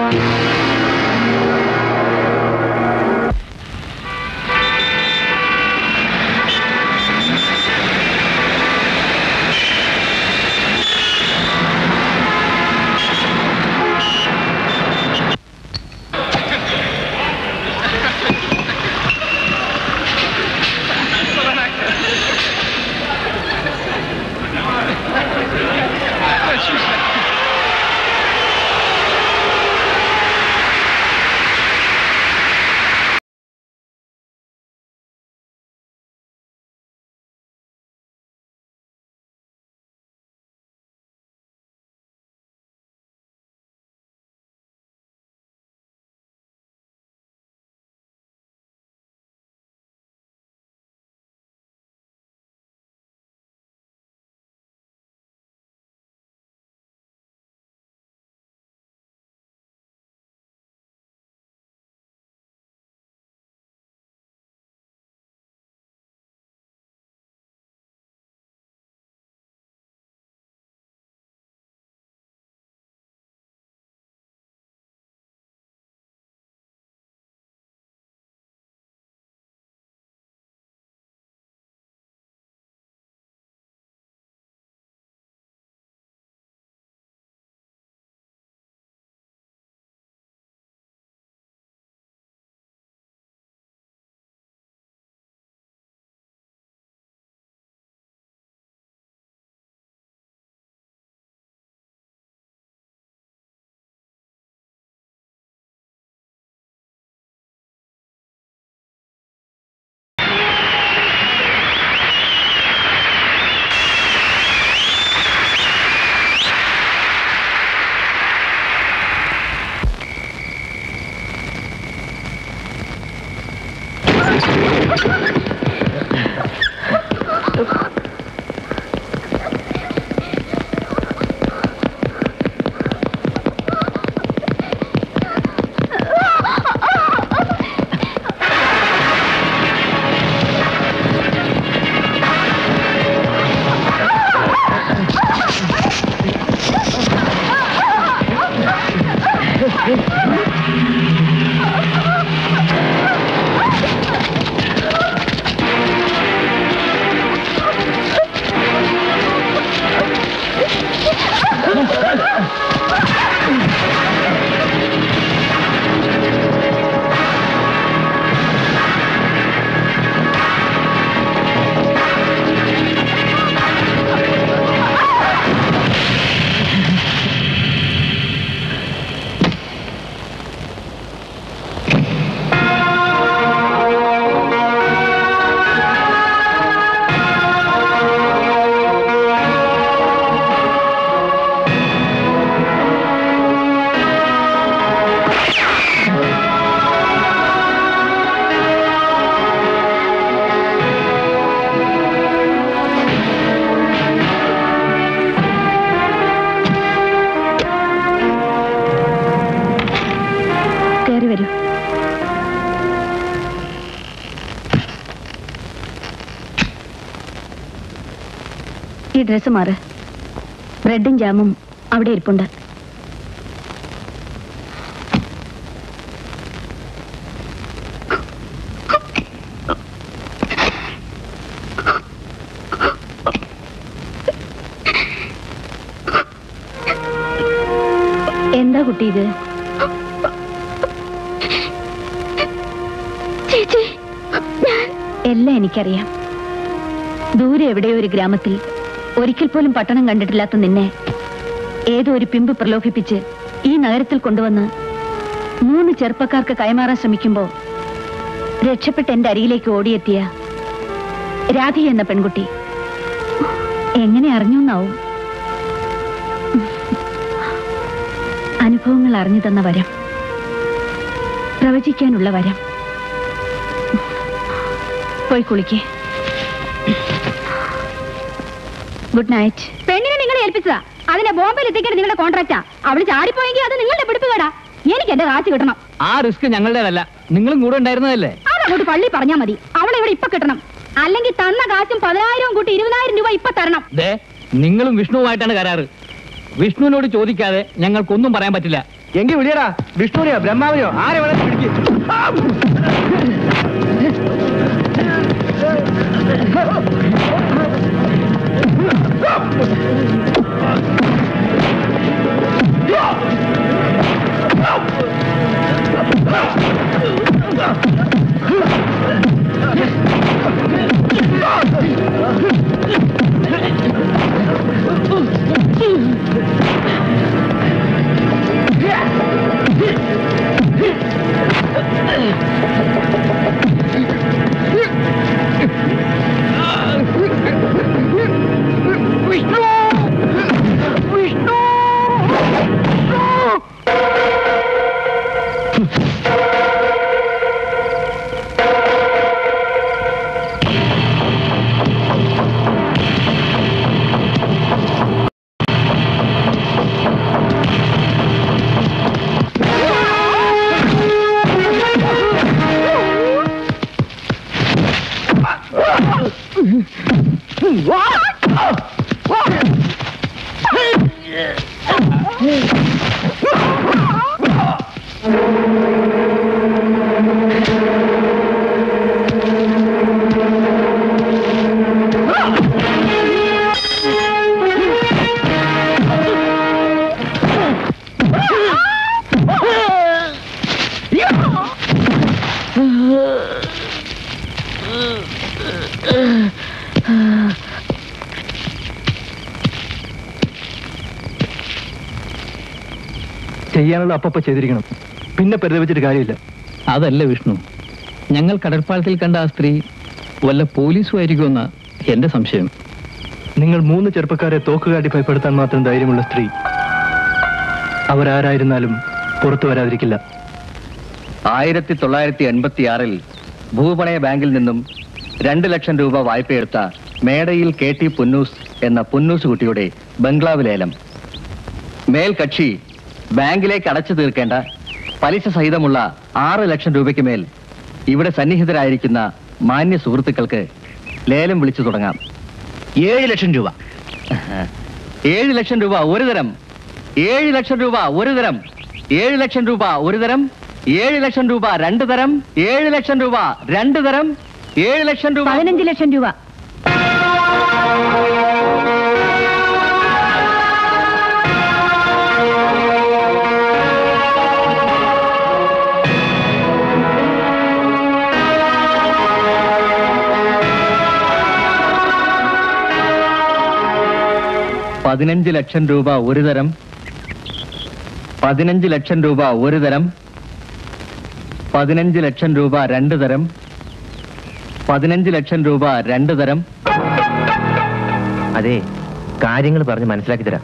കയറി വരൂ ഈ ഡ്രസ്സ് മാറ് ബ്രെഡും ജാമും അവിടെ ഇരിപ്പുണ്ട് എന്താ കുട്ടി ഇത് ചേച്ചി എല്ലാം എനിക്കറിയാം ദൂരെ എവിടെയോ ഒരു ഗ്രാമത്തിൽ ഒരിക്കൽ പോലും പട്ടണം കണ്ടിട്ടില്ലാത്ത നിന്നെ ഏതോ ഒരു പിമ്പ് പ്രലോഭിപ്പിച്ച് ഈ നഗരത്തിൽ കൊണ്ടുവന്ന് മൂന്ന് ചെറുപ്പക്കാർക്ക് കൈമാറാൻ ശ്രമിക്കുമ്പോ രക്ഷപ്പെട്ട് എന്റെ അരികിലേക്ക് ഓടിയെത്തിയ രാധി എന്ന പെൺകുട്ടി എങ്ങനെ അറിഞ്ഞു എന്നാവും അനുഭവങ്ങൾ അറിഞ്ഞു തന്ന വരം പ്രവചിക്കാനുള്ള വരം പോയി കുളിക്കേ ഗുഡ് നൈറ്റ് പെണ്ണിനെ നിങ്ങൾ ഏൽപ്പിച്ചതാ അതിനെ ബോംബെയിൽ എത്തിക്കേണ്ട നിങ്ങളുടെ കോൺട്രാക്റ്റാ അവള് ചാടിപ്പോയെങ്കിൽ അത് നിങ്ങളുടെ പിടിപ്പുകേടാ എനിക്ക് എന്റെ കാശ് കിട്ടണം ആ റിസ്ക് ഞങ്ങളുടേതല്ല നിങ്ങളും കൂടെ ഉണ്ടായിരുന്നതല്ലേ അതങ്ങോട്ട് പള്ളി പറഞ്ഞാ മതി അവളെ ഇവിടെ ഇപ്പൊ കിട്ടണം അല്ലെങ്കിൽ തന്ന കാശും പതിനായിരവും കൂട്ടി ഇരുപതിനായിരം രൂപ ഇപ്പൊ തരണം ദേ നിങ്ങളും വിഷ്ണുവുമായിട്ടാണ് കരാറ് വിഷ്ണുവിനോട് ചോദിക്കാതെ ഞങ്ങൾക്കൊന്നും പറയാൻ പറ്റില്ല എങ്കിൽ വിളിയടാ വിഷ്ണുവിനെയോ ബ്രഹ്മാവിനെയോ ആരെ വേണം പിടിക്കും ചെയ്യാനുള്ള അപ്പപ്പ ചെയ്തിരിക്കണം പിന്നെ പരിതപിച്ചിട്ട് കാര്യമില്ല അതല്ല വിഷ്ണു ഞങ്ങൾ കടൽപ്പാലത്തിൽ കണ്ട ആ സ്ത്രീ വല്ല പോലീസും ആയിരിക്കുമെന്ന എന്റെ സംശയം നിങ്ങൾ മൂന്ന് ചെറുപ്പക്കാരെ തോക്കുകാട്ടി ഭയപ്പെടുത്താൻ മാത്രം ധൈര്യമുള്ള സ്ത്രീ അവരാരായിരുന്നാലും പുറത്തു വരാതിരിക്കില്ല ആയിരത്തി തൊള്ളായിരത്തി എൺപത്തി ആറിൽ ഭൂപണയ ബാങ്കിൽ നിന്നും രണ്ട് ലക്ഷം രൂപ വായ്പയെടുത്ത മേടയിൽ കെ ടി പുന്നൂസ് എന്ന പുന്നൂസ് കുട്ടിയുടെ ബംഗ്ലാവ് ലേലം മേൽകക്ഷി ബാങ്കിലേക്ക് അടച്ചു തീർക്കേണ്ട പലിശ സഹിതമുള്ള ആറ് ലക്ഷം രൂപയ്ക്ക് മേൽ ഇവിടെ സന്നിഹിതരായിരിക്കുന്ന മാന്യ സുഹൃത്തുക്കൾക്ക് ലേലം വിളിച്ചു തുടങ്ങാം ഏഴ് ലക്ഷം രൂപ ഏഴ് ലക്ഷം രൂപ ഒരു തരം ഏഴ് ലക്ഷം രൂപ ഒരു തരം ഏഴ് ലക്ഷം രൂപ ഒരു തരം ഏഴ് ലക്ഷം രൂപ രണ്ട് തരം ഏഴ് ലക്ഷം രൂപ രണ്ട് തരം ഏഴ് ലക്ഷം രൂപ പതിനഞ്ച് ലക്ഷം രൂപ പതിനഞ്ച് ലക്ഷം രൂപ ഒരു തരം പതിനഞ്ച് ലക്ഷം രൂപ ഒരു തരം പതിനഞ്ച് ലക്ഷം രൂപ രണ്ട് തരം പതിനഞ്ച് ലക്ഷം രൂപ രണ്ട് തരം അതെ കാര്യങ്ങൾ പറഞ്ഞ് മനസ്സിലാക്കി തരാം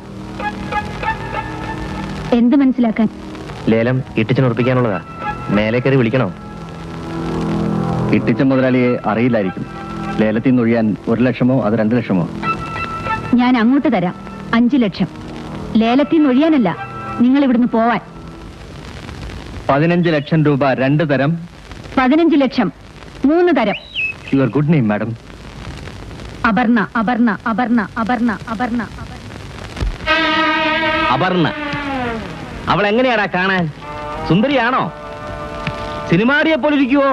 എന്ത് മനസ്സിലാക്കാൻ ലേലം ഇട്ടിച്ചുറപ്പിക്കാനുള്ളതാ മേലെ കയറി വിളിക്കണോ ഇട്ടിച്ച മുതലാളിയെ അറിയില്ലായിരിക്കും ലേലത്തിൽ നിന്ന് ഒഴിയാൻ ഒരു ലക്ഷമോ അത് രണ്ട് ലക്ഷമോ ഞാൻ അങ്ങോട്ട് തരാം അഞ്ചു ലക്ഷം ലേലത്തിൽ നിന്ന് ഒഴിയാനല്ല നിങ്ങൾ ഇവിടുന്ന് പോവാൻ പതിനഞ്ച് ലക്ഷം രൂപ രണ്ട് തരം പതിനഞ്ച് ലക്ഷം മൂന്ന് തരം your good name madam Aparna Aparna Aparna Aparna Aparna Aparna Aparna അവൾ എങ്ങനെയാടാ കാണാൻ സുന്ദരിയാണോ സിനിമാടിയെ പോലെ ഇരിക്കുവോ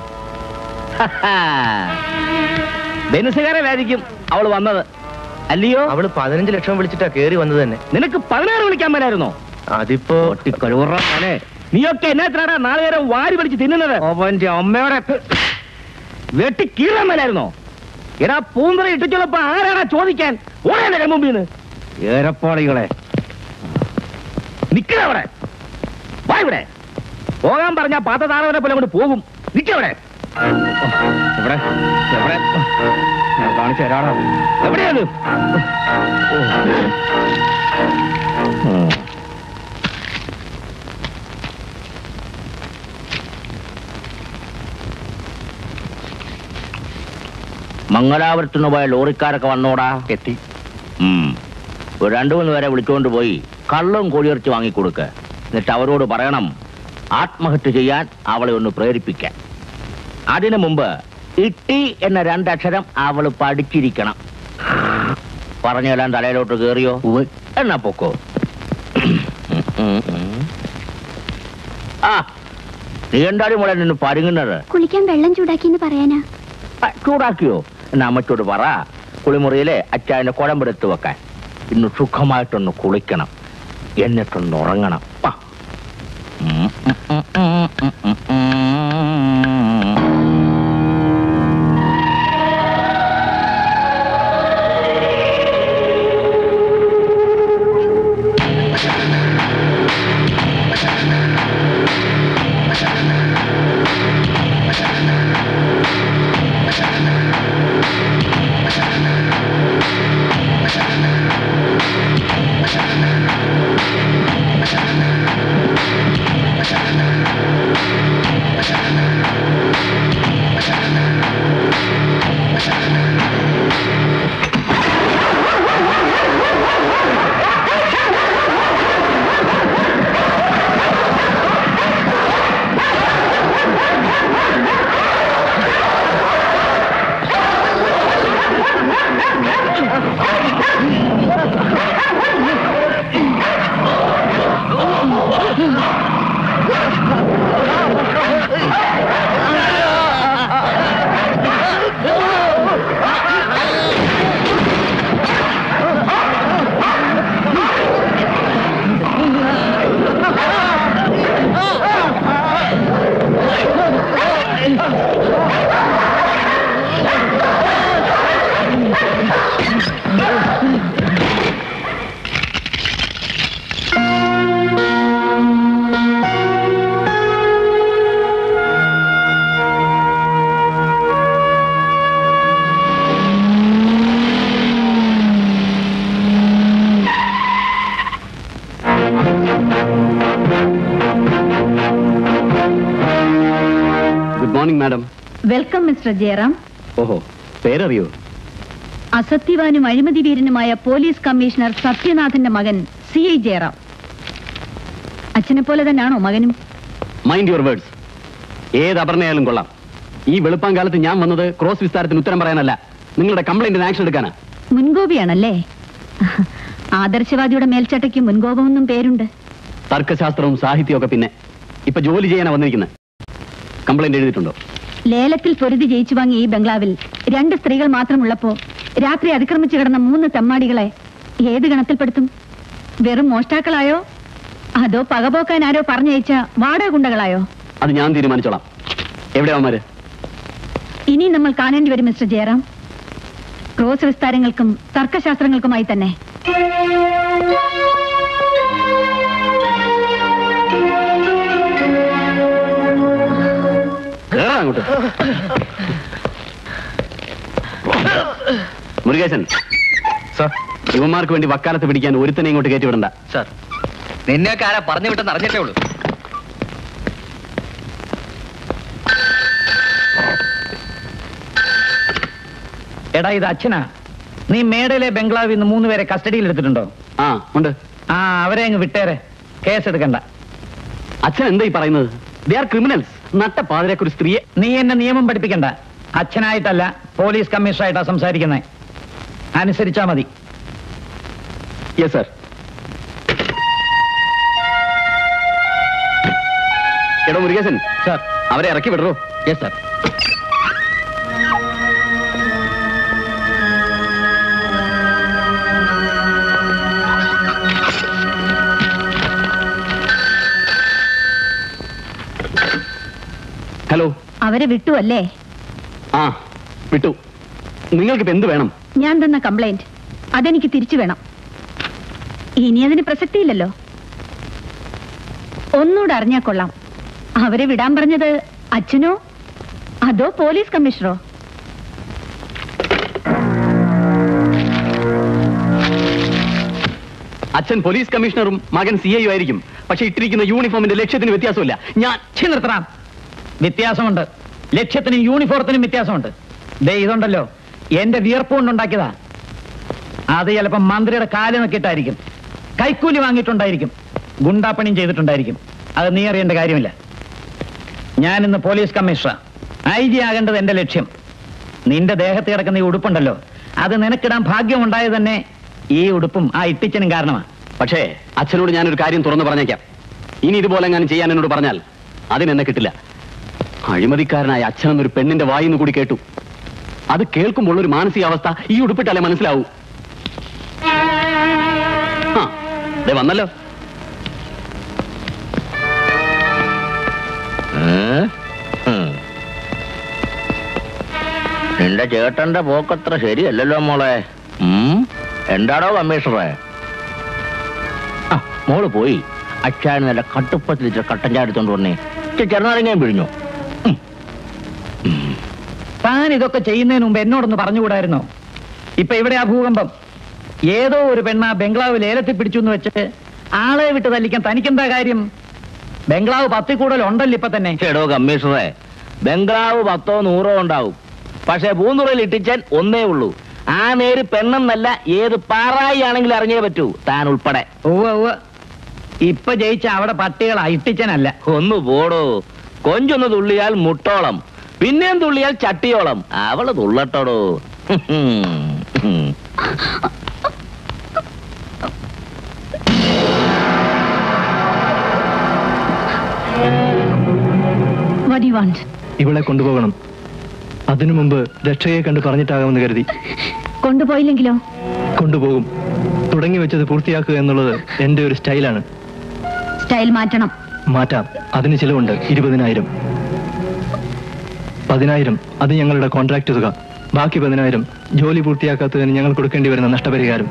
ബെൻസുകാരനായിരിക്കും അവൾ വന്നത് അല്ലയോ അവള് പതിനഞ്ച് ലക്ഷം വിളിച്ചിട്ടാ കേറി വന്നത് തന്നെ നിനക്ക് പതിനാറ് വിളിക്കാൻ മേലായിരുന്നോ അതിപ്പോ കഴിവുറ മോനെ നീയൊക്കെ എന്നാത്തിനാടാ നാളെ നേരം വാരി പിടിച്ച് തിന്നുന്നത് അവന്റെ അമ്മയോടെ വെട്ടി കീറാൻ മേലായിരുന്നോ എടാ പൂന്തറ ഇട്ടിച്ചുള്ളപ്പോ ആരാടാ ചോദിക്കാൻ ഓടാൻ മുമ്പിന്ന് ഏറപ്പാളികളെ നിക്കവിടെ വാ ഇവിടെ പോകാൻ പറഞ്ഞ പാത്ത താറവനെ പോലെ അങ്ങോട്ട് പോകും നിക്കവിടെ എവിടെ എവിടെ ഞാൻ കാണിച്ചു തരാടാ എവിടെയാണ് ഓ. ഉം. മംഗലാപുരത്തുനിന്ന് പോയ ലോറിക്കാരൊക്കെ വന്നോടാ എത്തി ഉം. ഒരു രണ്ടു മൂന്ന് പേരെ വിളിച്ചുകൊണ്ട് പോയി കള്ളും കോഴിയിറച്ചി വാങ്ങിക്കൊടുക്ക എന്നിട്ട് അവരോട് പറയണം ആത്മഹത്യ ചെയ്യാൻ അവളെ ഒന്ന് പ്രേരിപ്പിക്കാൻ അതിനു മുമ്പ് ഇട്ടി എന്ന രണ്ടക്ഷരം അവൾ പഠിച്ചിരിക്കണം പറഞ്ഞെല്ലാം തലയിലോട്ട് കേറിയോ ഉവ്വ് എന്നാ പൊക്കോ ഉം, ഉം. ആ നീ എന്താടി മോളെ നിന്ന് പരുങ്ങുന്നത് കുളിക്കാൻ വെള്ളം ചൂടാക്കിന്ന് പറയാനാ ആ, ചൂടാക്കിയോ എന്നാ അമ്മച്ചോട് പറ കുളിമുറിയിലെ അച്ചായന്റെ കുഴമ്പെടുത്ത് വെക്കാൻ ഇന്ന് സുഖമായിട്ടൊന്ന് കുളിക്കണം എന്നിട്ടൊന്ന് ഉറങ്ങണം ആ. ഉം, ഉം, ഉം, ഉം, ഉം, ഉം, ഉം. Good morning madam welcome mister Jayaram ഓഹോ പേരറിയോ അസത്യവാനും അഴിമതി വീരനുമായ പോലീസ് കമ്മീഷണർ സത്യനാഥന്റെ മകൻ സി ഐ ജയറാം അച്ഛനെ പോലെ തന്നെയാണോ മകനും മൈൻഡ് യുവർ വേർഡ്സ് ഏത് അപർണയാലും കൊള്ളാം ഈ വെളുപ്പാൻ കാലത്ത് ഞാൻ വന്നത് ക്രോസ് വിസ്താരത്തിന് ഉത്തരം പറയാനല്ല നിങ്ങളുടെ കംപ്ലൈന്റിന് ആക്ഷൻ എടുക്കാനാ മുൻകോപിയാണല്ലേ ആദർശവാദിയുടെ മേൽച്ചട്ടയ്ക്ക് മുൻകോപമൊന്നും പേരുണ്ട് തർക്കശാസ്ത്രവും സാഹിത്യവും ഒക്കെ പിന്നെ ഇപ്പൊ ജോലി ചെയ്യാനാ വന്നിരിക്കുന്നത് കംപ്ലൈന്റ് എഴുതിയിട്ടുണ്ടോ ലേലത്തിൽ പൊരുതി ജയിച്ചു വാങ്ങിയ ഈ ബംഗ്ലാവിൽ രണ്ട് സ്ത്രീകൾ മാത്രമുള്ളപ്പോ രാത്രി അതിക്രമിച്ചു കിടന്ന മൂന്ന് തെമ്മാടികളെ ഏത് ഗണത്തിൽപ്പെടുത്തും വെറും മോഷ്ടാക്കളായോ അതോ പകപോക്കാൻ ആരോ പറഞ്ഞയച്ച വാടക ഗുണ്ടകളായോ അത് ഞാൻ തീരുമാനിച്ചോളാം എവിടെയാവന്മാര് ഇനി നമ്മൾ കാണേണ്ടി വരും മിസ്റ്റർ ജയറാം ക്രോസ് വിസ്താരങ്ങൾക്കും തർക്കശാസ്ത്രങ്ങൾക്കുമായി തന്നെ കേറാ അങ്ങോട്ട് മുരുകേശൻ സർ യുവമാർക്ക് വേണ്ടി വക്കാലത്ത് പിടിക്കാൻ ഒരുത്തനെ ഇങ്ങോട്ട് കയറ്റി വിടണ്ട സർ നിന്നെയൊക്കെ ആരാ പറഞ്ഞു വിട്ടെന്ന് അറിഞ്ഞിട്ടേ ഉള്ളൂ എടാ ഇത് അച്ഛനാ നീ മേടയിലെ ബംഗ്ലാവിൽ നിന്ന് മൂന്ന് പേരെ കസ്റ്റഡിയിൽ എടുത്തിട്ടുണ്ടോ ആ ഉണ്ട് ആ അവരെ അങ്ങ് വിട്ടേരെ കേസ് എടുക്കണ്ട അച്ഛൻ എന്താ ഈ പറയുന്നത് ദേ ആർ ക്രിമിനൽസ് നട്ട പാതിരക്ക് ഒരു സ്ത്രീയെ നീ എന്നെ നിയമം പഠിപ്പിക്കണ്ട അച്ഛനായിട്ടല്ല പോലീസ് കമ്മീഷണറായിട്ടാ സംസാരിക്കുന്നത് അനുസരിച്ചാ മതി യെസ് സർ എടോ മുരുകേശൻ സർ അവരെ ഇറക്കി വിടറോ യെസ് സർ ഹലോ അവരെ വിട്ടു അല്ലേ ആ വിട്ടു നിങ്ങൾക്കിപ്പോ എന്ത് വേണം ഞാൻ തന്ന കംപ്ലൈന്റ് അതെനിക്ക് തിരിച്ചു വേണം ഇനി അതിന് പ്രസക്തിയില്ലല്ലോ ഒന്നുകൂടെ അറിഞ്ഞാ കൊള്ളാം അവരെ വിടാൻ പറഞ്ഞത് അച്ഛനോ അതോ പോലീസ് കമ്മീഷണറോ അച്ഛൻ പോലീസ് കമ്മീഷണറും മകൻ സി ഐ ആയിരിക്കും പക്ഷെ ഇട്ടിരിക്കുന്ന യൂണിഫോമിന്റെ ലക്ഷ്യത്തിന് വ്യത്യാസമില്ല ഞാൻ ഛി, നിർത്തണം വ്യത്യാസമുണ്ട് ലക്ഷ്യത്തിനും യൂണിഫോറത്തിനും വ്യത്യാസമുണ്ട് ദേ ഇതുണ്ടല്ലോ എന്റെ വിയർപ്പ് കൊണ്ടുണ്ടാക്കിയതാ അത് ചിലപ്പോ മന്ത്രിയുടെ കാല് നോക്കിയിട്ടായിരിക്കും കൈക്കൂലി വാങ്ങിയിട്ടുണ്ടായിരിക്കും ഗുണ്ടാപ്പണിയും ചെയ്തിട്ടുണ്ടായിരിക്കും അത് നീ അറിയേണ്ട കാര്യമില്ല ഞാൻ ഇന്ന് പോലീസ് കമ്മീഷണർ ഐ ജി ആകേണ്ടത് എന്റെ ലക്ഷ്യം നിന്റെ ദേഹത്ത് കിടക്കുന്ന ഈ ഉടുപ്പുണ്ടല്ലോ അത് നിനക്കിടാൻ ഭാഗ്യമുണ്ടായത് തന്നെ ഈ ഉടുപ്പും ആ ഇട്ടിച്ചനും കാരണമാണ് പക്ഷേ അച്ഛനോട് ഞാനൊരു കാര്യം തുറന്നു പറഞ്ഞേക്കാം ഇനി ഇതുപോലെ എങ്ങാനും ചെയ്യാൻ എന്നോട് പറഞ്ഞാൽ അതിനെന്നെ കിട്ടില്ല അഴിമതിക്കാരനായ അച്ഛനെന്നൊരു പെണ്ണിന്റെ വായിന്ന് കൂടി കേട്ടു അത് കേൾക്കുമ്പോൾ ഒരു മാനസികാവസ്ഥ ഈ ഉടുപ്പിട്ടാലേ മനസ്സിലാവൂ ആ ദേ വന്നല്ലോ ഏ? ഉം. നിന്റെ ചേട്ടന്റെ പോക്കത്ര ശരിയല്ലല്ലോ മോളെ ഉം? എന്താടോ കമ്മീഷണറെ ആ മോള് പോയി അച്ഛാന് നല്ല കട്ടുപ്പത്തിൽ ഇച്ചിരി കട്ടൻ ചാടിത്തോണ്ട് വന്നേ ചെറുനാരങ്ങയും പിഴിഞ്ഞു താൻ ഇതൊക്കെ ചെയ്യുന്നതിന് മുമ്പ് എന്നോടൊന്ന് പറഞ്ഞുകൂടായിരുന്നോ ഇപ്പൊ ഇവിടെ ആ ഭൂകമ്പം ഏതോ ഒരു പെണ്ണ ബംഗ്ലാവ് ലേലത്തിൽ പിടിച്ചു എന്ന് വെച്ച് ആളെ വിട്ട് തല്ലിക്കാൻ തനിക്കെന്താ കാര്യം ബംഗ്ലാവ് പത്തിൽ കൂടുതൽ ഉണ്ടല്ലോ ഇപ്പൊ തന്നെ എടോ കമ്മീഷണറെ ബംഗ്ലാവ് പത്തോ നൂറോ ഉണ്ടാവും പക്ഷെ പൂന്തുറയിൽ ഇട്ടിച്ചൻ ഒന്നേ ഉള്ളൂ ആ നേര് പെണ്ണെന്നല്ല ഏത് പാറായി ആണെങ്കിലും അറിഞ്ഞേ പറ്റൂ താൻ ഉൾപ്പെടെ ഉവ്വ ഉവ്വ ഇപ്പൊ ജയിച്ച അവിടെ പട്ടികളാ ഇട്ടിച്ചനല്ല ഒന്ന് പോടോ കൊഞ്ചൊന്ന് തുള്ളിയാൽ മുട്ടോളം പിന്നെയും തുള്ളിയാൽ ചട്ടിയോളം അവള് തുള്ളട്ടോടോ വാട്ട് യു വാണ്ട് ഇവളെ കൊണ്ടുപോകണം അതിനു മുമ്പ് രക്ഷയെ കണ്ട് പറഞ്ഞിട്ടാകാമെന്ന് കരുതി കൊണ്ടുപോയില്ലെങ്കിലോ കൊണ്ടുപോകും തുടങ്ങി വെച്ചത് പൂർത്തിയാക്കുക എന്നുള്ളത് എന്റെ ഒരു സ്റ്റൈലാണ് സ്റ്റൈൽ മാറ്റണം മാറ്റാം അതിന് ചിലവുണ്ട് ഇരുപതിനായിരം പതിനായിരം അത് ഞങ്ങളുടെ കോൺട്രാക്ട് തുക ബാക്കി പതിനായിരം ജോലി പൂർത്തിയാക്കാത്തതിന് ഞങ്ങൾ കൊടുക്കേണ്ടി വരുന്ന നഷ്ടപരിഹാരം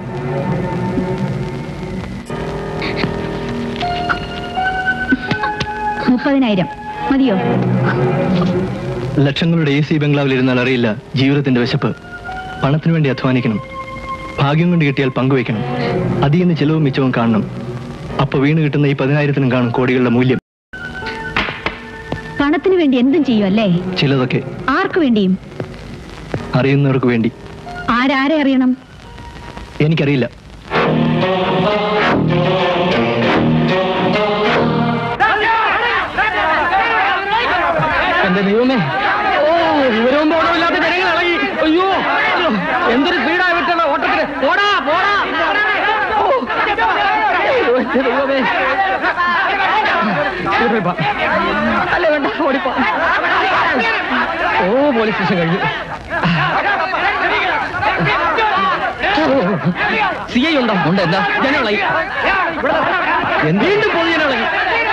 മുപ്പതിനായിരം മതിയോ ലക്ഷങ്ങളുടെ എ സി ബംഗ്ലാവിൽ ഇരുന്നാൽ അറിയില്ല ജീവിതത്തിന്റെ വിശപ്പ് പണത്തിനു വേണ്ടി അധ്വാനിക്കണം ഭാഗ്യം കൊണ്ട് കിട്ടിയാൽ പങ്കുവെക്കണം അതിൽ നിന്ന് ചിലവും മിച്ചവും കാണണം അപ്പൊ വീണ് കിട്ടുന്ന ഈ പതിനായിരത്തിനും കാണും കോടികളുടെ മൂല്യം പണത്തിന് വേണ്ടി എന്തും ചെയ്യും അല്ലേ ചിലതൊക്കെ ആർക്കു വേണ്ടിയും അറിയുന്നവർക്ക് വേണ്ടി ആരാരെ അറിയണം എനിക്കറിയില്ല എന്റെ ദൈവമേ ഓ വിവരവും ബോധമില്ലാത്ത ജനങ്ങൾ ഇളകി അയ്യോ അയ്യോ, എന്തൊരു സ്പീഡായി വിട്ടുള്ള ഓട്ടത്തിന് പോടാ പോടാ ഓ, അയ്യോ, എന്റെ ദൈവമേ ഓടിപ്പോ. അല്ല വേണ്ട ഓടിപ്പോ ഓ പോലീസ് സ്റ്റേഷൻ കഴിഞ്ഞു സി ഐ ഉണ്ടോ ഉണ്ട് എന്താ ജനങ്ങളായി വീണ്ടും പൊതു ജനങ്ങളായി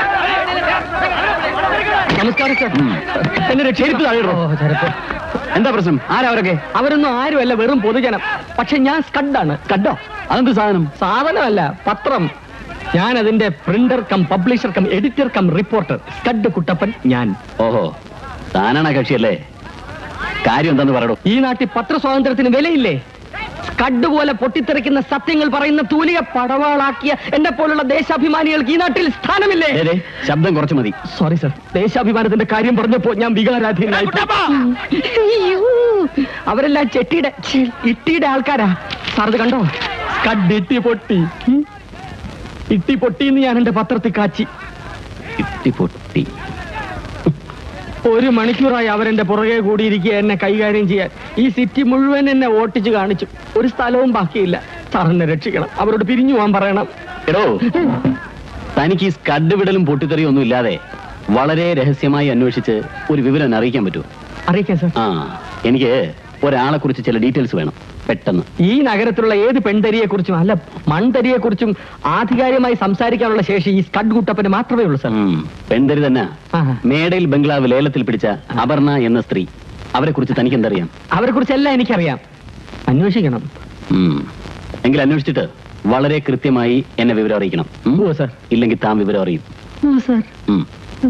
നമസ്കാരം സാർ എന്നെ രക്ഷയിപ്പ് താഴെയോ എന്താ പ്രശ്നം ആരാ അവരൊക്കെ അവരൊന്നും ആരുമല്ല വെറും പൊതുജനം പക്ഷെ ഞാൻ സ്കഡാണ് കണ്ടോ അതെന്ത് സാധനം സാധനമല്ല പത്രം ഞാൻ അതിന്റെ printer cum publisher cum editor cum reporter scud Kuttappan ഞാൻ ഓഹോ താനാണ് ആ കക്ഷിയല്ലേ കാര്യം എന്താന്ന് പറയടോ ഈ നാട്ടിൽ പത്രസ്വാതന്ത്ര്യത്തിന് വിലയില്ലേ സ്കഡ് പോലെ പൊട്ടിത്തെറിക്കുന്ന സത്യങ്ങൾ പറയുന്ന തൂലിക പടവാളാക്കിയ എന്നെ പോലുള്ള ദേശാഭിമാനികൾക്ക് ഈ നാട്ടിൽ സ്ഥാനമില്ലേ ദേ, ദേ, ശബ്ദം കുറച്ച് മതി സോറി സർ ദേശാഭിമാനത്തിന്റെ കാര്യം പറഞ്ഞപ്പോ ഞാൻ വികാരാധീനായി അയ്യോ, അവരെല്ലാം ചെട്ടിയുടെ ഛെ, ഇട്ടിയുടെ ആൾക്കാരാ സാർ ഇത് കണ്ടോ സ്കഡ് ഇട്ടി പൊട്ടി ഉം. ഇട്ടി പൊട്ടിന്ന് ഞാൻ എന്റെ പത്രത്തിൽ കാച്ചി ഇട്ടി പൊട്ടി ഒരു മണിക്കൂറായി അവരെന്റെ പുറകെ കൂടിയിരിക്കുക എന്നെ കൈകാര്യം ചെയ്യാൻ ഈ സിറ്റി മുഴുവൻ എന്നെ ഓട്ടിച്ച് കാണിച്ചു ഒരു സ്ഥലവും ബാക്കിയില്ല സാർ എന്നെ രക്ഷിക്കണം അവരോട് പിരിഞ്ഞു പോകാൻ പറയണം എടോ തനിക്ക് ഈ സ്കഡ് വിടലും പൊട്ടിത്തെറിയും ഒന്നും ഇല്ലാതെ വളരെ രഹസ്യമായി അന്വേഷിച്ച് ഒരു വിവരം എന്നെ അറിയിക്കാൻ പറ്റുമോ അറിയിക്കാം സാർ ആ എനിക്ക് ഒരാളെ കുറിച്ച് ചില ഡീറ്റെയിൽസ് വേണം പെട്ടെന്ന് ഈ നഗരത്തിലുള്ള ഏത് പെൺതരിയെ കുറിച്ചും അല്ല മൺതരിയെ കുറിച്ചും ആധികാരികമായി സംസാരിക്കാനുള്ള ശേഷി ഈ സ്കഡ് കുട്ടപ്പന് മാത്രമേ ഉള്ളൂ സാർ ഉം, പെൺതരി തന്നെ ആഹാ. മേടയിൽ ബംഗ്ലാവ് ലേലത്തിൽ പിടിച്ച അപർണ എന്ന സ്ത്രീ അവരെ കുറിച്ച് തനിക്ക് എന്തറിയാം അവരെ കുറിച്ചെല്ലാം എനിക്കറിയാം അന്വേഷിക്കണം ഉം. എങ്കിൽ അന്വേഷിച്ചിട്ട് വളരെ കൃത്യമായി എന്നെ വിവരം അറിയിക്കണം ഉം? ഓ സാർ ഇല്ലെങ്കിൽ താൻ വിവരം അറിയും ഓ സർ ഉം.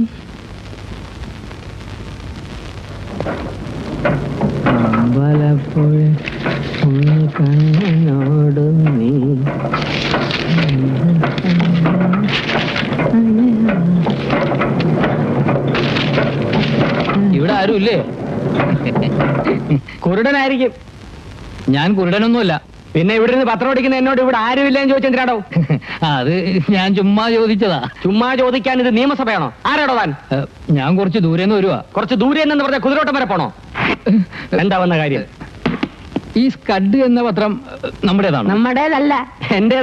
ഇവിടെ ആരും ഇല്ലേ കുരുടനായിരിക്കും ഞാൻ കുരുടനൊന്നുമല്ല പിന്നെ ഇവിടെ നിന്ന് പത്രം ഓടിക്കുന്ന എന്നോട് ഇവിടെ ആരുമില്ലെന്ന് ചോദിച്ചെന്തിനാടോ അത് ഞാൻ ചുമ്മാ ചോദിച്ചതാ ചുമ്മാ ചോദിക്കാൻ ഇത് നിയമസഭയാണോ ആരാടോ താൻ ഏ, ഞാൻ കുറച്ച് ദൂരെ നിന്ന് വരുവാ കുറച്ച് ദൂരെ എന്ന് പറഞ്ഞ കുതിരോട്ടം വരെ പോണോ എന്താ വന്ന കാര്യം ഈ സ്കഡ് എന്ന പത്രം ഏ, നമ്മുടേതാണ് നമ്മുടേതല്ല എന്റേതാ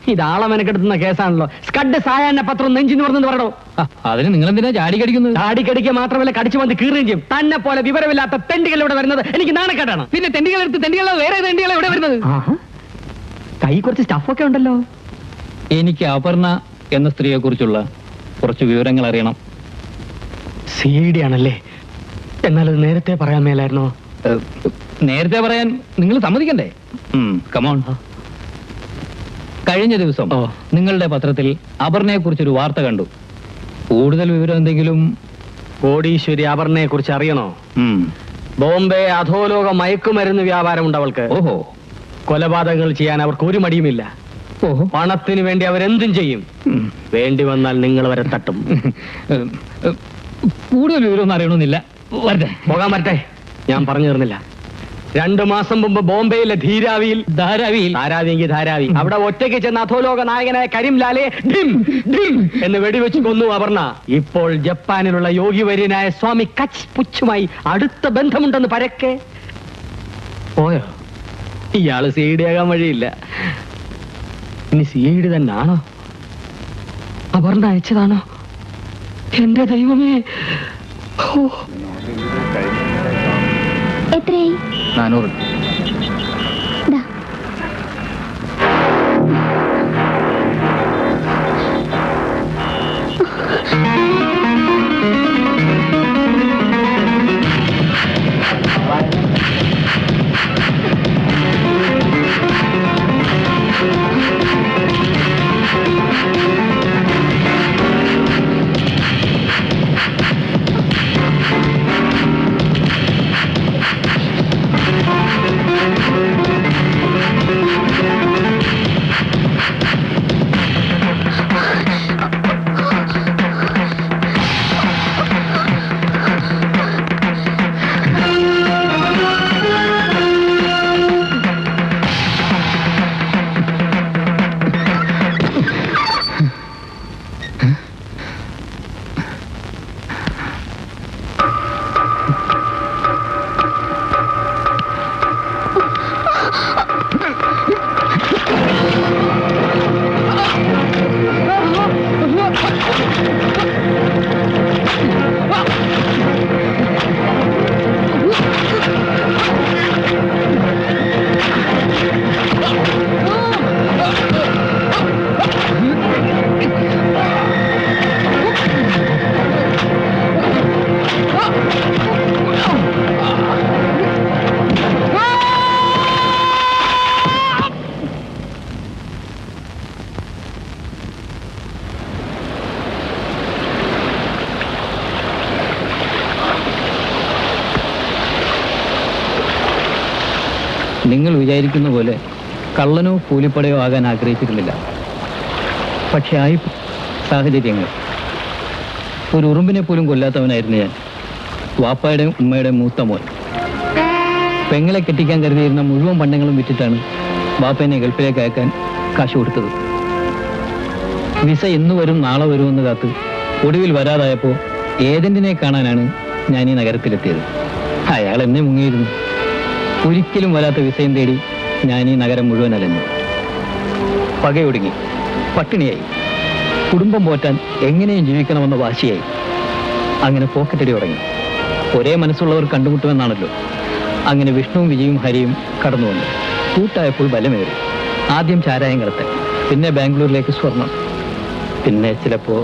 ഇത് ആളെ മെനക്കെടുത്തുന്ന കേസാണല്ലോ സ്കഡ് സായാഹ്ന പത്രം നെഞ്ചിന്ന് പറഞ്ഞെന്ന് പറയണോ ആ, അതിന് നിങ്ങൾ എന്തിനാ ചാടി കടിക്കുന്നത് താടിക്കടിക്ക് മാത്രമല്ല കടിച്ചു വന്ന് കീറുകയും ചെയ്യും തന്നെ പോലെ വിവരമില്ലാത്ത തെണ്ടികൾ ഇവിടെ വരുന്നത് എനിക്ക് നാണക്കേടാണ് പിന്നെ തെണ്ടികളെടുത്ത് തെണ്ടികളെ വേറെ തെണ്ടികളെ എവിടെ വരുന്നത് കൈ കുറച്ച് സ്റ്റഫൊക്കെ ഉണ്ടല്ലോ എനിക്ക് അപർണ എന്ന സ്ത്രീയെ കുറിച്ചുള്ള കുറച്ച് വിവരങ്ങൾ അറിയണം സി ഡി ആണല്ലേ എന്നാൽ അത് നേരത്തെ പറയാൻ മേലായിരുന്നോ ഏഹ്, നേരത്തെ പറയാൻ നിങ്ങൾ സമ്മതിക്കണ്ടേ കമോൺ കഴിഞ്ഞ ദിവസം ഓ. നിങ്ങളുടെ പത്രത്തിൽ അപർണയെ കുറിച്ചൊരു വാർത്ത കണ്ടു കൂടുതൽ വിവരം എന്തെങ്കിലും കോടീശ്വരി അപർണയെ കുറിച്ച് അറിയണോ ഉം. ബോംബെ അധോലോക മയക്കുമരുന്ന് വ്യാപാരമുണ്ട് അവൾക്ക് ഓഹോ കൊലപാതകങ്ങൾ ചെയ്യാൻ അവർക്ക് ഒരു മടിയുമില്ല ഓഹോ പണത്തിന് വേണ്ടി അവരെന്തും ചെയ്യും ഉം. വേണ്ടി വന്നാൽ നിങ്ങൾ വരെ തട്ടും ഏഹ്, ഏഹ്, കൂടുതൽ വിവരമൊന്നും അറിയണമെന്നില്ല വരട്ടെ പോകാൻ പറ്റേ ഞാൻ പറഞ്ഞു തരുന്നില്ല രണ്ടു മാസം മുമ്പ് ബോംബെയിലെ ധീരാവിയിൽ ധാരാവിയിൽ ധാരാവിയെങ്കിൽ ധാരാവി അവിടെ ഒറ്റയ്ക്ക് ചെന്ന അധോലോക നായകനായ കരിംലാലെ ഡിം ഡിം എന്ന് വെടിവെച്ച് കൊന്നു അപർണ ഇപ്പോൾ ജപ്പാനിലുള്ള യോഗി വര്യനായ സ്വാമി കച്ച് പുച്ചുമായി അടുത്ത ബന്ധമുണ്ടെന്ന് പരക്കെ പോയോ ഇയാള് സി ഡി ആകാൻ വഴിയില്ല ഇനി സി ഡി തന്നെയാണോ അപർണ അയച്ചതാണോ എന്റെ ദൈവമേ ഓ എത്രയായി നാനൂറ് ദാ. നിങ്ങൾ വിചാരിക്കുന്ന പോലെ കള്ളനോ കൂലിപ്പടയോ ആകാൻ ആഗ്രഹിച്ചിരുന്നില്ല പക്ഷെ ആയി സാഹചര്യങ്ങൾ ഒരു ഉറുമ്പിനെ പോലും കൊല്ലാത്തവനായിരുന്നു ഞാൻ വാപ്പായുടെയും ഉമ്മയുടെയും മൂത്ത മോൻ പെങ്ങളെ കെട്ടിക്കാൻ കരുതിയിരുന്ന മുഴുവൻ പണ്ടങ്ങളും വിറ്റിട്ടാണ് വാപ്പേനെ ഗൾഫിലേക്ക് അയക്കാൻ കാശ് കൊടുത്തത് വിസ ഇന്ന് വരും നാളെ വരുമെന്ന് കാത്ത് ഒടുവിൽ വരാതായപ്പോൾ ഏജന്റിനെ കാണാനാണ് ഞാൻ ഈ നഗരത്തിലെത്തിയത് അയാൾ എന്നെ മുങ്ങിയിരുന്നു ഒരിക്കലും വരാത്ത വിസയും തേടി ഞാൻ ഈ നഗരം മുഴുവൻ അലഞ്ഞു പകയൊടുങ്ങി പട്ടിണിയായി കുടുംബം പോറ്റാൻ എങ്ങനെയും ജീവിക്കണമെന്ന വാശിയായി അങ്ങനെ പോക്കറ്റടി തുടങ്ങി ഒരേ മനസ്സുള്ളവർ കണ്ടുമുട്ടുമെന്നാണല്ലോ അങ്ങനെ വിഷ്ണുവും വിജയും ഹരിയും കടന്നു വന്നു കൂട്ടായപ്പോൾ ബലമേറി ആദ്യം ചാരായം കടത്തൽ പിന്നെ ബാംഗ്ലൂരിലേക്ക് സ്വർണം പിന്നെ ചിലപ്പോ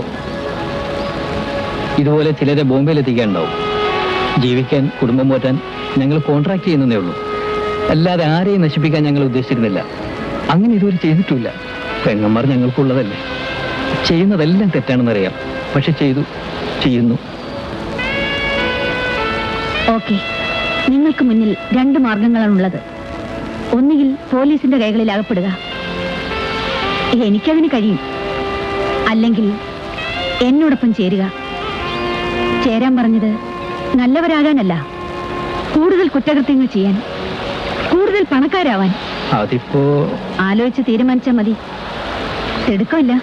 ഇതുപോലെ ചിലരെ ബോംബെയിൽ എത്തിക്കാനുണ്ടാവും ജീവിക്കാൻ കുടുംബം പോറ്റാൻ ഞങ്ങൾ കോൺട്രാക്ട് ചെയ്യുന്നതേ ഉള്ളൂ അല്ലാതെ ആരെയും നശിപ്പിക്കാൻ ഞങ്ങൾ ഉദ്ദേശിച്ചിരുന്നില്ല അങ്ങനെ ഇതുവരെ ചെയ്തിട്ടില്ല പെങ്ങന്മാർ ഞങ്ങൾക്കുള്ളതല്ലേ ചെയ്യുന്നതെല്ലാം തെറ്റാണെന്നറിയാം പക്ഷെ ചെയ്തു ചെയ്യുന്നു ഓക്കെ നിങ്ങൾക്ക് മുന്നിൽ രണ്ട് മാർഗങ്ങളാണുള്ളത് ഒന്നുകിൽ പോലീസിന്റെ കൈകളിൽ അകപ്പെടുക എനിക്കതിന് കഴിയും അല്ലെങ്കിൽ എന്നോടൊപ്പം ചേരുക ചേരാൻ പറഞ്ഞത് നല്ലവരാകാനല്ല കൂടുതൽ കുറ്റകൃത്യങ്ങൾ ചെയ്യാൻ കൂടുതൽ പണക്കാരാവാൻ അതിപ്പോ ആലോചിച്ച് തീരുമാനിച്ചാൽ മതി തിടുക്കമില്ല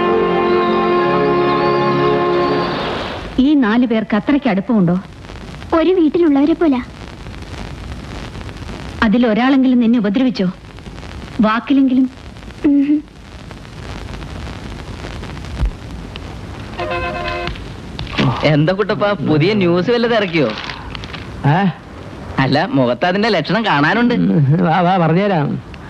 ഈ നാലു പേർക്ക് അത്രയ്ക്ക് അടുപ്പമുണ്ടോ ഒരു വീട്ടിലുള്ളവരെ പോലെ അതിലൊരാളെങ്കിലും നിന്നെ ഉപദ്രവിച്ചോ വാക്കിലെങ്കിലും എന്താ കുട്ടപ്പ പുതിയ ന്യൂസ് വല്ലത് ഇറക്കിയോ ഏ? അല്ല മുഖത്ത് അതിന്റെ ലക്ഷണം കാണാനുണ്ട് വാ വാ പറഞ്ഞുതരാം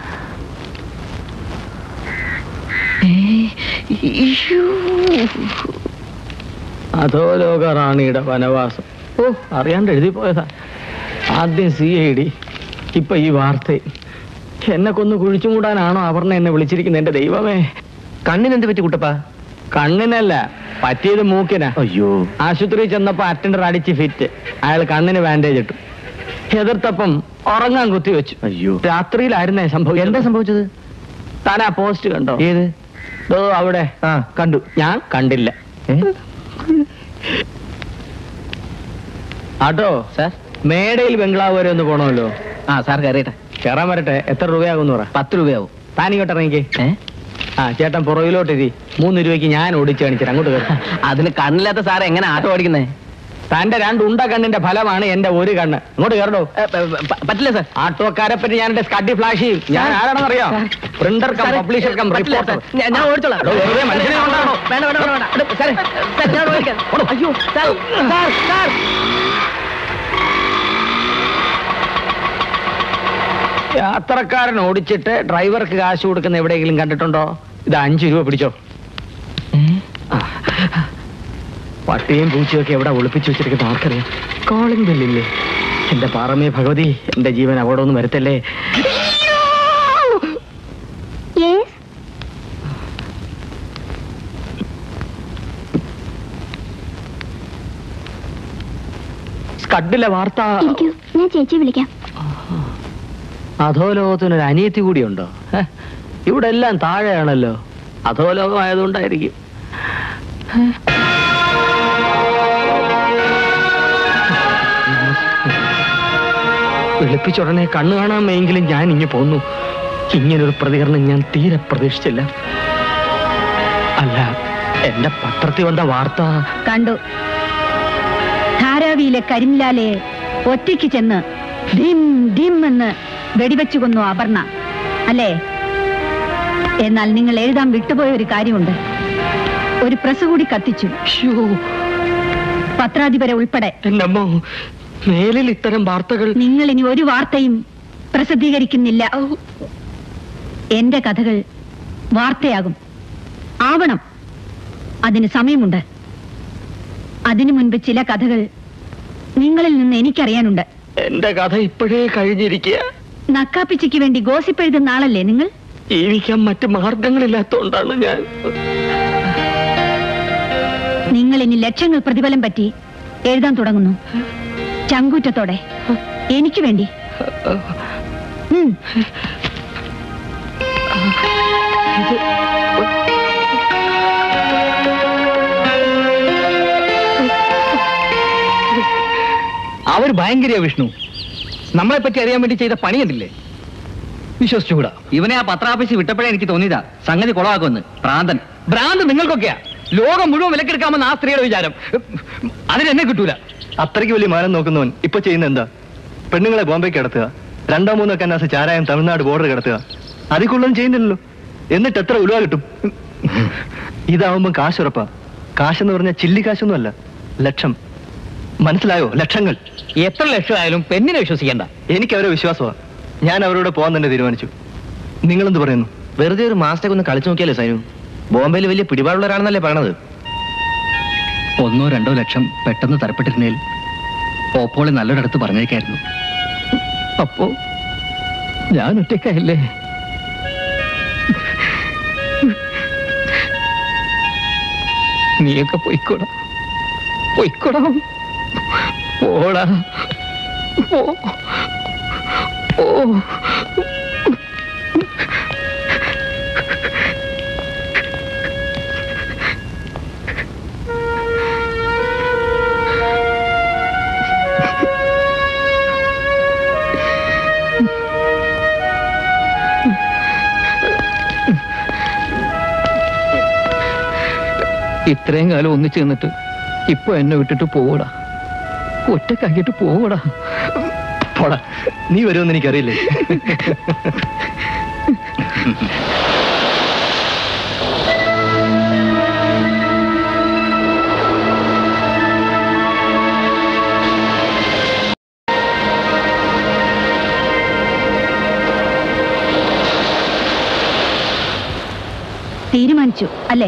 അതോ ലോക റാണിയുടെ വനവാസം ഓ അറിയാണ്ട് എഴുതി പോയതാ ആദ്യം സി ഐ ഡി ഇപ്പൊ ഈ വാർത്ത എന്നെ കൊന്ന് കുഴിച്ചും കൂടാനാണോ അപർണ എന്നെ വിളിച്ചിരിക്കുന്നത് എന്റെ ദൈവമേ കണ്ണിനെന്ത് പറ്റി കുട്ടപ്പ കണ്ണിനല്ല പറ്റിയത് മൂക്കിനാ അയ്യോ ആശുപത്രിയിൽ ചെന്നപ്പോ അറ്റൻഡർ അടിച്ച് ഫിറ്റ് അയാൾ കണ്ണിന് ബാൻഡേജ് ഇട്ടു എതിർത്തപ്പം ഉറങ്ങാൻ കുത്തി വെച്ചു അയ്യോ രാത്രിയിലായിരുന്നേ സംഭവിച്ചത് എന്താ സംഭവിച്ചത് താൻ ആ പോസ്റ്റ് കണ്ടോ ഏത് ദോ അവിടെ ആ കണ്ടു ഞാൻ കണ്ടില്ല ഏ? ആട്ടോ സാർ മേടയിൽ ബംഗ്ലാവ് വരെ ഒന്ന് പോണമല്ലോ ആ സാർ കയറിയട്ടെ കയറാൻ വരട്ടെ എത്ര രൂപയാകും പറ പത്ത് രൂപയാവും താൻ ഇങ്ങോട്ട് ഇറങ്ങിക്കേ ഏ ആ ചേട്ടൻ പുറകിലോട്ടിരി മൂന്ന് രൂപയ്ക്ക് ഞാൻ ഓടിച്ച് കാണിച്ചിട്ട് അങ്ങോട്ട് കയറി അതിന് കണ്ണില്ലാത്ത സാർ എങ്ങനെ ആട്ടോ ഓടിക്കുന്നേ തന്റെ രണ്ട് ഉണ്ട കണ്ണിന്റെ ഫലമാണ് എന്റെ ഒരു കണ്ണ് അങ്ങോട്ട് കയറടോ ഏ, പ- പ- പറ്റില്ല സാർ ആട്ടോക്കാരെ പറ്റി ഞാൻ എന്റെ സ്കഡി ഫ്ലാഷ് ചെയ്യും ഞാൻ ആരാണെന്ന് അറിയാം പ്രിന്റർ കം സാറേ, പബ്ലിഷർ കം പറ്റില്ല റിപ്പോർട്ടർ സാർ. ഞാൻ- ഞാൻ ഓടിച്ചോളാം. എടോ, വെറുതെ മനുഷ്യനെ കൊണ്ടാണോ? വേണ്ട, വേണ്ട, വേണ്ട, വേണ്ട. എടോ, സാറേ, സാർ, ഞാൻ ഓടിക്കാം. അയ്യോ, സാർ, സാർ, സാർ. യാത്രക്കാരൻ ഓടിച്ചിട്ട് ഡ്രൈവർക്ക് കാശ് കൊടുക്കുന്ന എവിടെയെങ്കിലും കണ്ടിട്ടുണ്ടോ ഇത് അഞ്ചു രൂപ പിടിച്ചോ ആ. പട്ടിയും പൂച്ചയൊക്കെ എവിടെ ഒളിപ്പിച്ചു വെച്ചിരിക്കുന്ന ആർക്കറിയാം കോളിംഗ് ബെല്ലില്ലേ എന്റെ പാറമേ ഭഗവതി എന്റെ ജീവൻ അവിടെ ഒന്നും വരുത്തല്ലേ യെസ് സ്കഡിലെ വാർത്ത ഇരിക്കൂ ഞാൻ ചേച്ചി വിളിക്കാം അധോലോകത്തിനൊരു അനിയത്തി കൂടിയുണ്ടോ ഹെ? ഇവിടെ എല്ലാം താഴെയാണല്ലോ അധോലോകം ആയതുകൊണ്ടായിരിക്കും വിളിപ്പിച്ചുടനെ കണ്ണു കാണാൻ മേയെങ്കിലും ഞാൻ ഇങ്ങ് പോന്നു ഇങ്ങനൊരു പ്രതികരണം ഞാൻ തീരെ പ്രതീക്ഷിച്ചില്ല അല്ല എന്റെ പത്രത്തിൽ വന്ന വാർത്ത കണ്ടു ധാരാവിയിലെ കരിംലാലെ ഒറ്റയ്ക്ക് ചെന്ന് ഡിം ഡിം എന്ന് വെടിവെച്ചു കൊന്നു അപർണ അല്ലേ എന്നാൽ നിങ്ങൾ എഴുതാൻ വിട്ടുപോയ ഒരു കാര്യമുണ്ട് ഒരു പ്രസ് കൂടി കത്തിച്ചു ശ്ശോ, പത്രാധിപരെ ഉൾപ്പെടെ എന്റെ അമ്മോ മേലിൽ ഇത്തരം വാർത്തകൾ നിങ്ങൾ ഇനി ഒരു വാർത്തയും പ്രസിദ്ധീകരിക്കുന്നില്ല എന്റെ കഥകൾ വാർത്തയാകും ആവണം അതിന് സമയമുണ്ട് അതിനു മുൻപ് ചില കഥകൾ നിങ്ങളിൽ നിന്ന് എനിക്കറിയാനുണ്ട് എന്റെ കഥ ഇപ്പോഴേ കഴിഞ്ഞിരിക്കുക നക്കാപ്പിച്ചയ്ക്ക് വേണ്ടി ഗോസിപ്പ് എഴുതുന്ന ആളല്ലേ നിങ്ങൾ ജീവിക്കാൻ മറ്റു മാർഗങ്ങളില്ലാത്തോണ്ടാണ് ഞാൻ നിങ്ങൾ ഇനി ലക്ഷങ്ങൾ പ്രതിഫലം പറ്റി എഴുതാൻ തുടങ്ങുന്നു ചങ്കൂറ്റത്തോടെ എനിക്ക് വേണ്ടി ഉം. അവർ ഭയങ്കര വിഷ്ണു നമ്മളെ പറ്റി അറിയാൻ വേണ്ടി ചെയ്ത പണി കണ്ടില്ലേ വിശ്വസിച്ചുകൂടാ ഇവനെ ആ പത്രാഫീസ് വിട്ടപ്പോഴേ എനിക്ക് തോന്നിയതാ സംഗതി കുളമാക്കുമെന്ന് പ്രാന്തൻ ഭ്രാന്ത് നിങ്ങൾക്കൊക്കെയാ ലോകം മുഴുവൻ വിലക്കെടുക്കാമെന്ന് ആ സ്ത്രീയുടെ വിചാരം അതിനെന്നെ കിട്ടൂല അത്രയ്ക്ക് വലിയ മാനം നോക്കുന്നവൻ ഇപ്പൊ ചെയ്യുന്ന എന്താ പെണ്ണുങ്ങളെ ബോംബെക്ക് കിടത്തുക രണ്ടോ മൂന്നോ കന്നാസ് ചാരായം തമിഴ്നാട് ബോർഡർ കിടത്തുക അതിൽ കൂടുതലും ചെയ്യുന്നില്ലല്ലോ എന്നിട്ട് എത്ര ഉലുവ കിട്ടും ഇതാവുമ്പോ കാശുറപ്പാ കാശെന്ന് പറഞ്ഞാൽ ചില്ലി കാശൊന്നും അല്ല ലക്ഷം മനസ്സിലായോ ലക്ഷങ്ങൾ എത്ര ലക്ഷമായാലും പെണ്ണിനെ വിശ്വസിക്കണ്ട എനിക്ക് അവരെ വിശ്വാസമാ ഞാൻ അവരോട് പോകാൻ തന്നെ തീരുമാനിച്ചു നിങ്ങളെന്ത് പറയുന്നു വെറുതെ ഒരു മാസത്തേക്ക് ഒന്ന് കളിച്ചു നോക്കിയാലേ സൈനു ബോംബെയിൽ വലിയ പിടിപാടുള്ളവരാണെന്നല്ലേ പറയണത് ഒന്നോ രണ്ടോ ലക്ഷം പെട്ടെന്ന് തരപ്പെട്ടിരുന്നേൽ ഓപ്പോളെ നല്ലൊരിടത്ത് പറഞ്ഞേക്കായിരുന്നു അപ്പോ ഞാൻ ഒറ്റയ്ക്കല്ലേ നീയൊക്കെ പൊയ്ക്കോടാ പൊയ്ക്കോടാ പോടാ പോ ഓ ഇത്രയും കാലം ഒന്നിച്ചു നിന്നിട്ട് ഇപ്പൊ എന്നെ വിട്ടിട്ട് പോകൂടാ ഒറ്റക്കാക്കിയിട്ട് പോകൂടാ പോടാ നീ വരുമെന്ന് എനിക്കറിയില്ലേ തീരുമാനിച്ചു അല്ലേ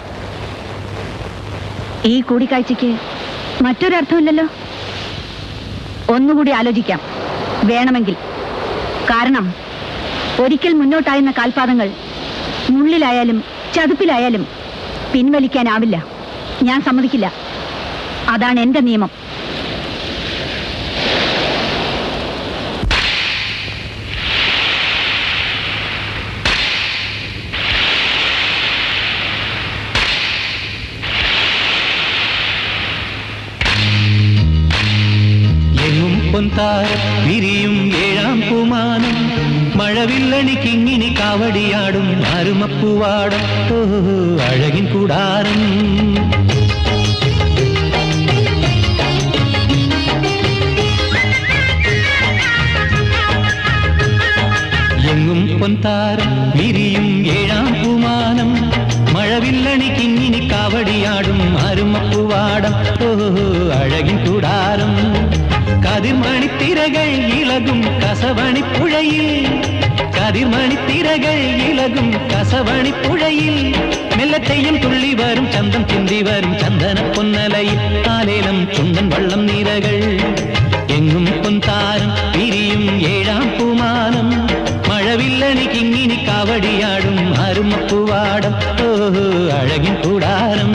ഈ കൂടിക്കാഴ്ചക്ക് മറ്റൊരർത്ഥമില്ലല്ലോ ഒന്നുകൂടി ആലോചിക്കാം വേണമെങ്കിൽ കാരണം ഒരിക്കൽ മുന്നോട്ടായുന്ന കാൽപാദങ്ങൾ മുള്ളിലായാലും ചതുപ്പിലായാലും പിൻവലിക്കാനാവില്ല ഞാൻ സമ്മതിക്കില്ല അതാണ് എന്റെ നിയമം എങ്ങും പൊന്താര വിരിയും ഏഴാം പൂമാനം മഴവില്ലണിക്കിങ്ങിനി കാവടിയാടും ആരുമപ്പൂവാടം ഓ അഴകിൻ കൂടാരം എങ്ങും പൊന്താരം വിരിയും ഏഴാം പൂമാനം മഴവില്ലണിക്കിങ്ങിനി കാവടിയാടും ആരുമപ്പൂവാടം ഓ അഴകിൻ കൂടാരം കതിർമണിത്തിരകൾ ഇളകും കസവണിപ്പുഴയിൽ കതിർമണിത്തിരകൾ ഇളകും കസവണിപ്പുഴയിൽ മെല്ലത്തെയും തുള്ളി വരും ചന്തം ചിന്തി വരും ചന്ദന പൊന്നലയിൽ ആലേലം ചുണ്ടൻ വള്ളം നിരകൾ എങ്ങും പൊന്താരം വിരിയും ഏഴാം പൂമാനം മഴവില്ലണിക്കിങ്ങിനി കാവടിയാടും അരുമപ്പൂവാടം ഓ അഴകിൻ കൂടാരം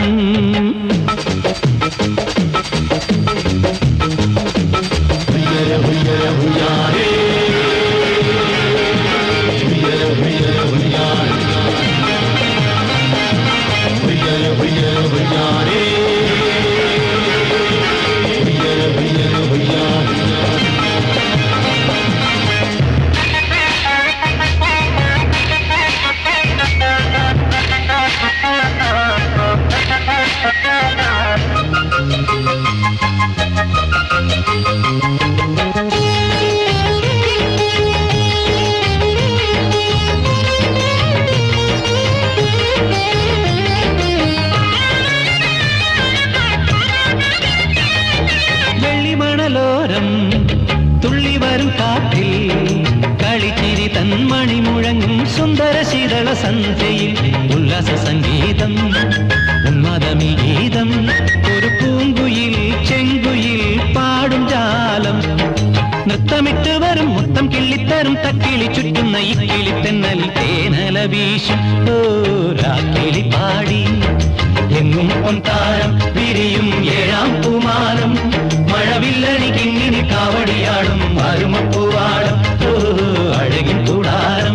വെള്ളിമണലോരം തുള്ളി വരും കാറ്റിൽ കളിച്ചിരി തന്മണി മുഴങ്ങും സുന്ദര ശീതള സന്ധ്യയിൽ ഉല്ലാസ സംഗീതം ഉന്മാദമി ഗീതം ഒരു പൂങ്കുയിൽ ചെങ്കുയിൽ പാടും ജാലം നൃത്തമിട്ട് വരും മുത്തം കിള്ളിത്തരും തക്കിളി ചുറ്റുന്ന ഈ കിളിത്തെന്നൽ തേനല വീശും ഓ രാക്കിളി പാടി എങ്ങും പൊന്താരം വിരിയും ഏഴാം പൂമാനം മഴവില്ലണിക്കിങ്ങിനി കാവടിയാടും അരുമപ്പൂവാടും ഓ അഴകിൻ കൂടാരം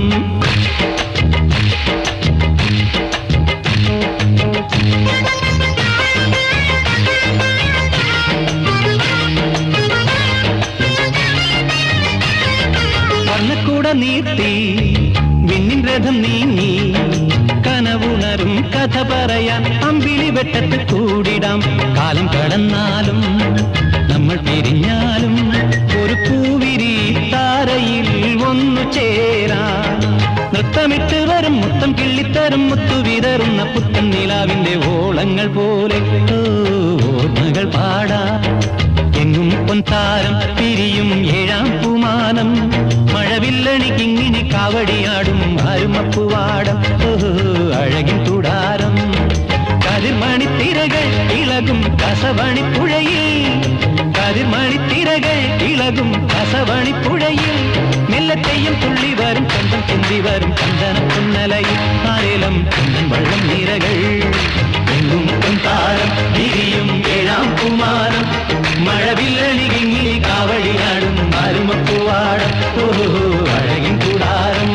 വർണ്ണക്കൂട നീർത്തി വിണ്ണിൻ രഥം നീങ്ങി കനവുണരും കഥ പറയാൻ അമ്പിളി വെട്ടത്ത് കൂടിടാം കാലം കടന്നാലും നമ്മൾ പിരിഞ്ഞാലും ഒരു പൂവിരി താരയിൽ ഒന്നു ചേരാം നൃത്തമിട്ട് വരും മുത്തം കിള്ളിത്തരും മുത്തു വിതറുന്ന പുത്തൻ നിലാവിന്റെ ഓളങ്ങൾ പോലെ ഓ, ഓർമ്മകൾ പാടാ എങ്ങും പൊൻതാരം പിരിയും ഏഴാം പൂമാനം മഴവില്ലണിക്കിങ്ങിനി കാവടിയാടും അരുമപ്പുവാടം ഓ അഴകിൻ കൂടാരം കതിർമണിത്തിരകൾ ഇളകും കസവണിപ്പുഴയിൽ കതിർമണിത്തിരകൾ ഇളകും കസവണിപ്പുഴയിൽ മെല്ലത്തെയും തുള്ളി വരും ചന്തം ചിന്തി വരും ചന്ദന പുന്നലയിൽ ആരേലം ചന്ദൻ വള്ളം നിരകൾ എങ്ങും പൊൻതാരം വിരിയും ഏഴാം കുമാരം മഴവില്ലണികിങ്ങി കാവടിയാടും അരുമപ്പൂവാടം ഓ അഴകിൻ കൂടാരം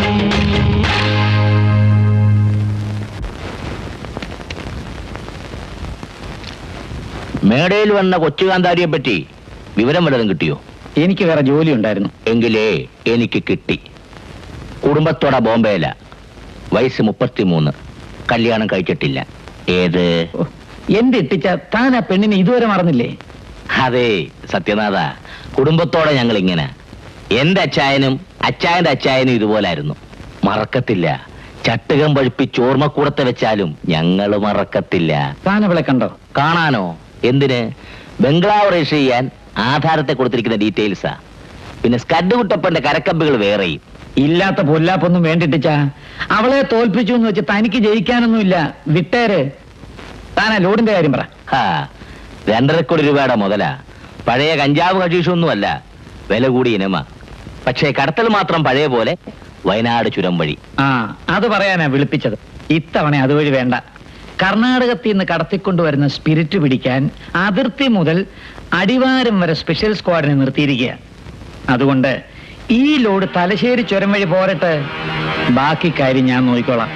മേടയിൽ വന്ന കൊച്ചുകാന്താരിയെ പറ്റി വിവരം വല്ലതും കിട്ടിയോ എനിക്ക് വേറെ ജോലി ഉണ്ടായിരുന്നു എങ്കിലേ എനിക്ക് കിട്ടി കുടുംബത്തോടെ ബോംബെയില വയസ്സ് മുപ്പത്തിമൂന്ന് കല്യാണം കഴിച്ചിട്ടില്ല ഏത് ഓ, എന്റെ ഇട്ടിച്ച താൻ ആ പെണ്ണിനെ ഇതുവരെ മറന്നില്ലേ അതെ സത്യനാഥ കുടുംബത്തോടെ ഞങ്ങൾ ഇങ്ങനെ എന്റെ അച്ചായനും അച്ചായന്റെ അച്ചായനും ഇതുപോലായിരുന്നു മറക്കത്തില്ല ചട്ടുകം പഴുപ്പിച്ച് ഓർമ്മക്കൂടത്തെ വെച്ചാലും ഞങ്ങൾ മറക്കത്തില്ല താൻ അവളെ കണ്ടോ കാണാനോ എന്തിന് ബംഗ്ലാവ് രജിസ്റ്റർ ചെയ്യാൻ ആധാരത്തെ കൊടുത്തിരിക്കുന്ന ഡീറ്റെയിൽസാ പിന്നെ സ്കഡ് കുട്ടപ്പന്റെ കരക്കമ്പുകൾ വേറെയും ഇല്ലാത്ത പൊല്ലാപ്പൊന്നും വേണ്ടിട്ടിച്ചാ അവളെ തോൽപ്പിച്ചു എന്ന് വെച്ച് തനിക്ക് ജയിക്കാനൊന്നുമില്ല വിട്ടേര് താനാ ലോഡിന്റെ കാര്യം പറ ഹാ രണ്ടര കോടി രൂപയുടെ മുതലാ പഴയ കഞ്ചാവ് കഷീഷൊന്നുമല്ല വില കൂടിയ ഇനമ പക്ഷേ കടത്തൽ മാത്രം പഴയ പോലെ വയനാട് ചുരം വഴി ആ അത് പറയാനാ വിളിപ്പിച്ചത് ഇത്തവണ അതുവഴി വേണ്ട കർണാടകത്തിൽ നിന്ന് കടത്തിക്കൊണ്ടുവരുന്ന സ്പിരിറ്റ് പിടിക്കാൻ അതിർത്തി മുതൽ അടിവാരം വരെ സ്പെഷ്യൽ സ്ക്വാഡിനെ നിർത്തിയിരിക്കുക അതുകൊണ്ട് ഈ ലോഡ് തലശ്ശേരി ചുരം വഴി പോരട്ടെ ബാക്കി കാര്യം ഞാൻ നോക്കിക്കോളാം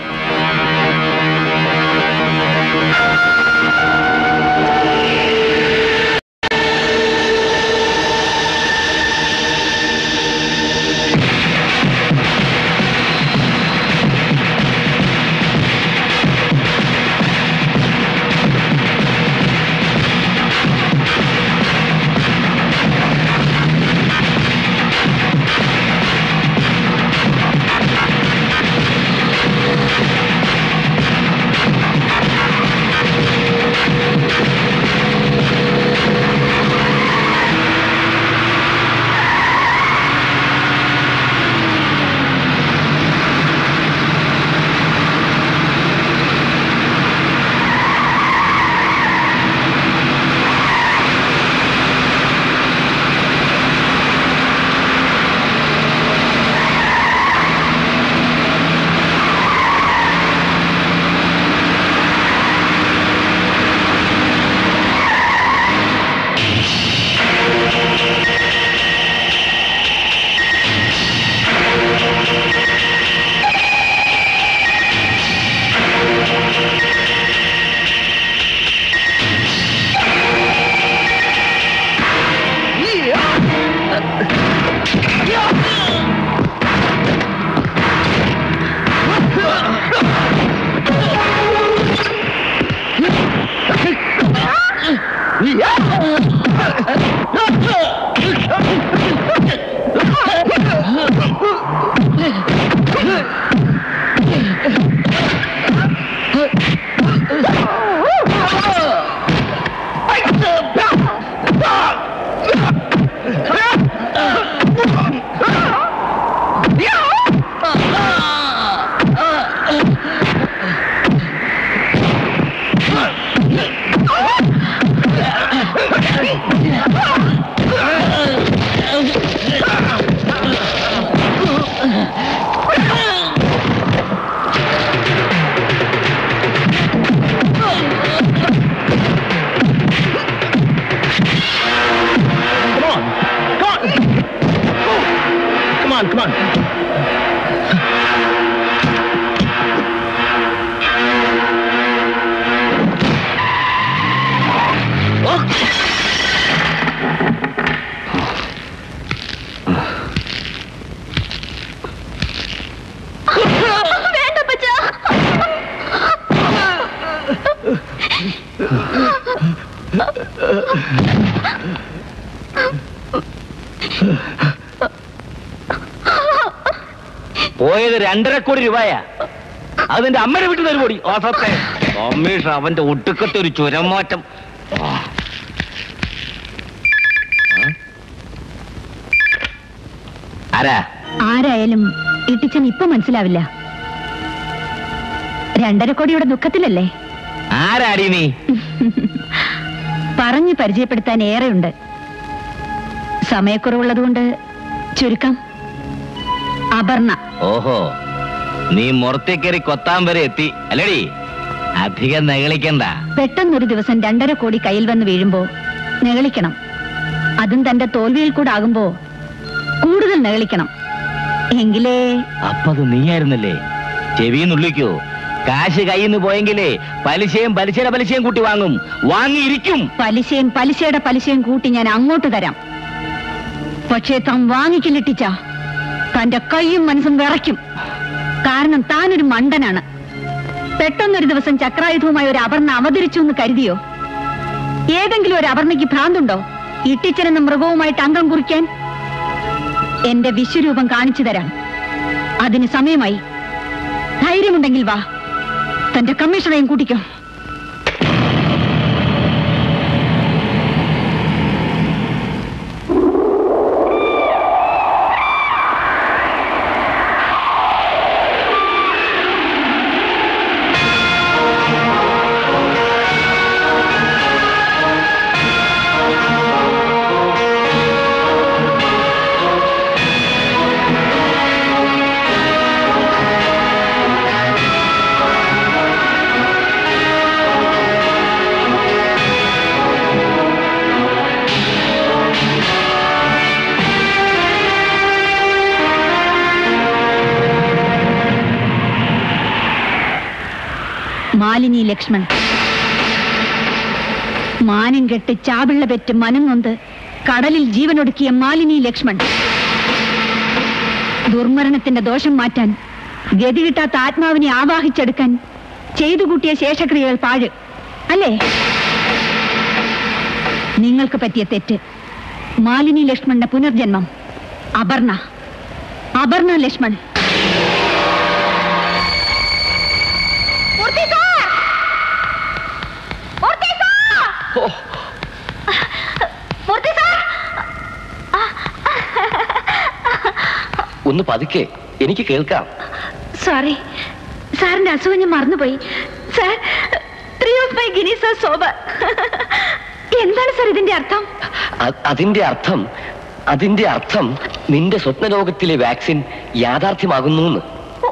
Come on, come on. പോയത് രണ്ടര കോടി രൂപയാ അത് നിന്റെ അമ്മയുടെ വീട്ടിൽ നിന്ന് കൂടി ഓസത്തെ കമ്മീഷൻ അവന്റെ ഒട്ടുക്കത്തെ ഒരു ചുരം മാറ്റം ആ. ആ? ആരാ ആരായാലും ഇട്ടിച്ചൻ ഇപ്പൊ മനസ്സിലാവില്ല രണ്ടര കോടിയുടെ ദുഃഖത്തിലല്ലേ ആരാടി നീ പറഞ്ഞു പരിചയപ്പെടുത്താൻ ഏറെയുണ്ട് സമയക്കുറവുള്ളതുകൊണ്ട് ചുരുക്കം അപർണ ഓഹോ നീ മുറത്തേക്കേറി കൊത്താൻ വരെ എത്തി അല്ലടി അധികം നകളിക്കണ്ട പെട്ടെന്നൊരു ദിവസം രണ്ടര കോടി കയ്യിൽ വന്ന് വീഴുമ്പോ നെകളിക്കണം അതും തന്റെ തോൽവിയിൽ കൂടെ ആകുമ്പോ കൂടുതൽ നെകളിക്കണം എങ്കിലേ അപ്പൊ അത് നീയായിരുന്നല്ലേ ചെവിന്നുള്ളിക്കോ കാശ് കയ്യിൽ നിന്ന് പോയെങ്കിലേ പലിശയും പലിശയുടെ പലിശയും കൂട്ടി വാങ്ങും വാങ്ങിയിരിക്കും പലിശയും പലിശയുടെ പലിശയും കൂട്ടി ഞാൻ അങ്ങോട്ട് തരാം പക്ഷേ താൻ വാങ്ങിക്കില്ലിട്ടിച്ച തന്റെ കൈയും മനസ്സും വിറയ്ക്കും കാരണം താനൊരു മണ്ടനാണ് പെട്ടെന്നൊരു ദിവസം ചക്രായുധവുമായി ഒരു അപർണ അവതരിച്ചു എന്ന് കരുതിയോ ഏതെങ്കിലും ഒരു അപർണയ്ക്ക് ഭ്രാന്തുണ്ടോ ഇട്ടിച്ചനെന്ന മൃഗവുമായിട്ട് അംഗം കുറിക്കാൻ എന്റെ വിശ്വരൂപം കാണിച്ചു തരാം അതിന് സമയമായി ധൈര്യമുണ്ടെങ്കിൽ വാ തന്റെ കമ്മീഷണറെയും കൂട്ടിക്കോ മാലിനി ലക്ഷ്മൺ മാനം കെട്ട് ചാപിള്ള പെറ്റ് മനം നൊന്ത് കടലിൽ ജീവനൊടുക്കിയ മാലിനി ലക്ഷ്മൺ ദുർമരണത്തിന്റെ ദോഷം മാറ്റാൻ ഗതി കിട്ടാത്ത ആത്മാവിനെ ആവാഹിച്ചെടുക്കാൻ ചെയ്തു കൂട്ടിയ ശേഷക്രിയകൾ പാഴ് അല്ലേ നിങ്ങൾക്ക് പറ്റിയ തെറ്റ് മാലിനി ലക്ഷ്മണന്റെ പുനർജന്മം അപർണ അപർണ ലക്ഷ്മൺ ഒന്ന് പതുക്കെ എനിക്ക് കേൾക്കാം സോറി സാറിന്റെ അസുഖം ഞാൻ മറന്നുപോയി sir three of my guineas are sober എന്താണ് സാർ ഇതിന്റെ അർത്ഥം അ- അതിന്റെ അർത്ഥം അതിന്റെ അർത്ഥം നിന്റെ സ്വപ്നലോകത്തിലെ വാക്സിൻ യാഥാർത്ഥ്യമാകുന്നു എന്ന്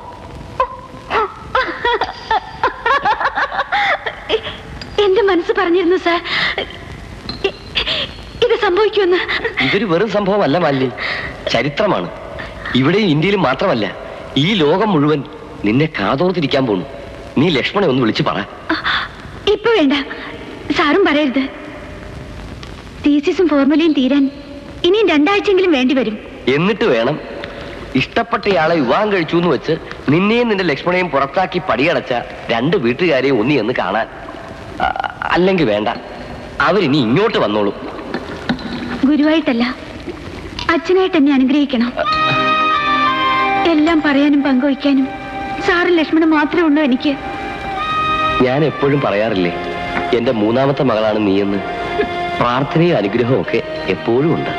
എന്റെ മനസ്സ് പറഞ്ഞിരുന്നു സാർ ഇ- ഇത് സംഭവിക്കുമെന്ന് ഇതൊരു വെറും സംഭവമല്ല മാലിനി ചരിത്രമാണ് ഇവിടെയും ഇന്ത്യയിലും മാത്രമല്ല ഈ ലോകം മുഴുവൻ നിന്നെ കാതോർത്തിരിക്കാൻ പോണു നീ ലക്ഷ്മണെ ഒന്ന് വിളിച്ചു പറ ഇപ്പൊ വേണ്ട സാറും പറയരുത് തീസിസും ഫോർമുലയും തീരാൻ ഇനിയും രണ്ടാഴ്ചയെങ്കിലും വേണ്ടി വരും എന്നിട്ട് വേണം ഇഷ്ടപ്പെട്ടയാളെ വിവാഹം കഴിച്ചു എന്ന് വെച്ച് നിന്നെയും നിന്റെ ലക്ഷ്മണയും പുറത്താക്കി പടിയടച്ച രണ്ട് വീട്ടുകാരെയും ഒന്നി എന്ന് കാണാൻ അ- അല്ലെങ്കിൽ വേണ്ട അവരിനി ഇങ്ങോട്ട് വന്നോളും ഗുരുവായിട്ടല്ല അച്ഛനായിട്ട് എന്നെ അനുഗ്രഹിക്കണം എല്ലാം പറയാനും പങ്കുവയ്ക്കാനും സാറും ലക്ഷ്മണൻ മാത്രമേ ഉള്ളൂ എനിക്ക് ഞാൻ എപ്പോഴും പറയാറില്ലേ എന്റെ മൂന്നാമത്തെ മകളാണ് നീയെന്ന് പ്രാർത്ഥനയും അനുഗ്രഹവും ഒക്കെ എപ്പോഴും ഉണ്ട്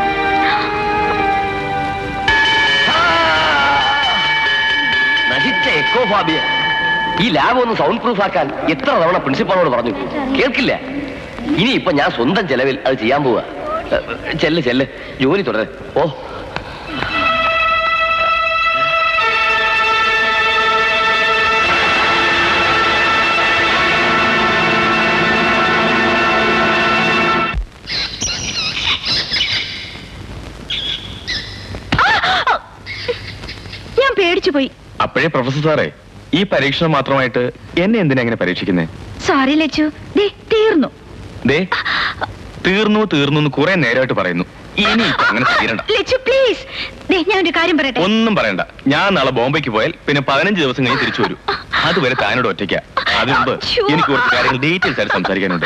നശിച്ച എക്കോഫാബിയ ഈ ലാബ് ഒന്ന് സൗണ്ട് പ്രൂഫ് ആക്കാൻ എത്ര തവണ പ്രിൻസിപ്പാളോട് പറഞ്ഞു കേൾക്കില്ല ഇനി ഇപ്പൊ ഞാൻ സ്വന്തം ചെലവിൽ അത് ചെയ്യാൻ പോവാ ഏ, ചെല്ല് ചെല്ല് ജോലി തുടരെ ഓ ഞാൻ പേടിച്ചു പോയി അപ്പോഴേ പ്രൊഫസർ സാറേ ഈ പരീക്ഷണം മാത്രമായിട്ട് എന്നെ എന്തിനാ ഇങ്ങനെ പരീക്ഷിക്കുന്നേ സോറി ലച്ചു ദേ തീർന്നു ദേ തീർന്നു തീർന്നു എന്ന് കുറെ നേരമായിട്ട് പറയുന്നു ഇനി ഇപ്പൊ അങ്ങനെ തീരണ്ട ലച്ചു പ്ലീസ് ദേ ഞാൻ ഒരു കാര്യം പറയട്ടെ ഒന്നും പറയണ്ട ഞാൻ നാളെ ബോംബെക്ക് പോയാൽ പിന്നെ പതിനഞ്ച് ദിവസം കഴിഞ്ഞ് തിരിച്ചു വരും അതുവരെ താനോട് ഒറ്റയ്ക്ക അതിന് മുമ്പ് അച്ഛോ. എനിക്ക് കുറച്ച് കാര്യങ്ങൾ ഡീറ്റെയിൽസ് ആയിട്ട് സംസാരിക്കാനുണ്ട്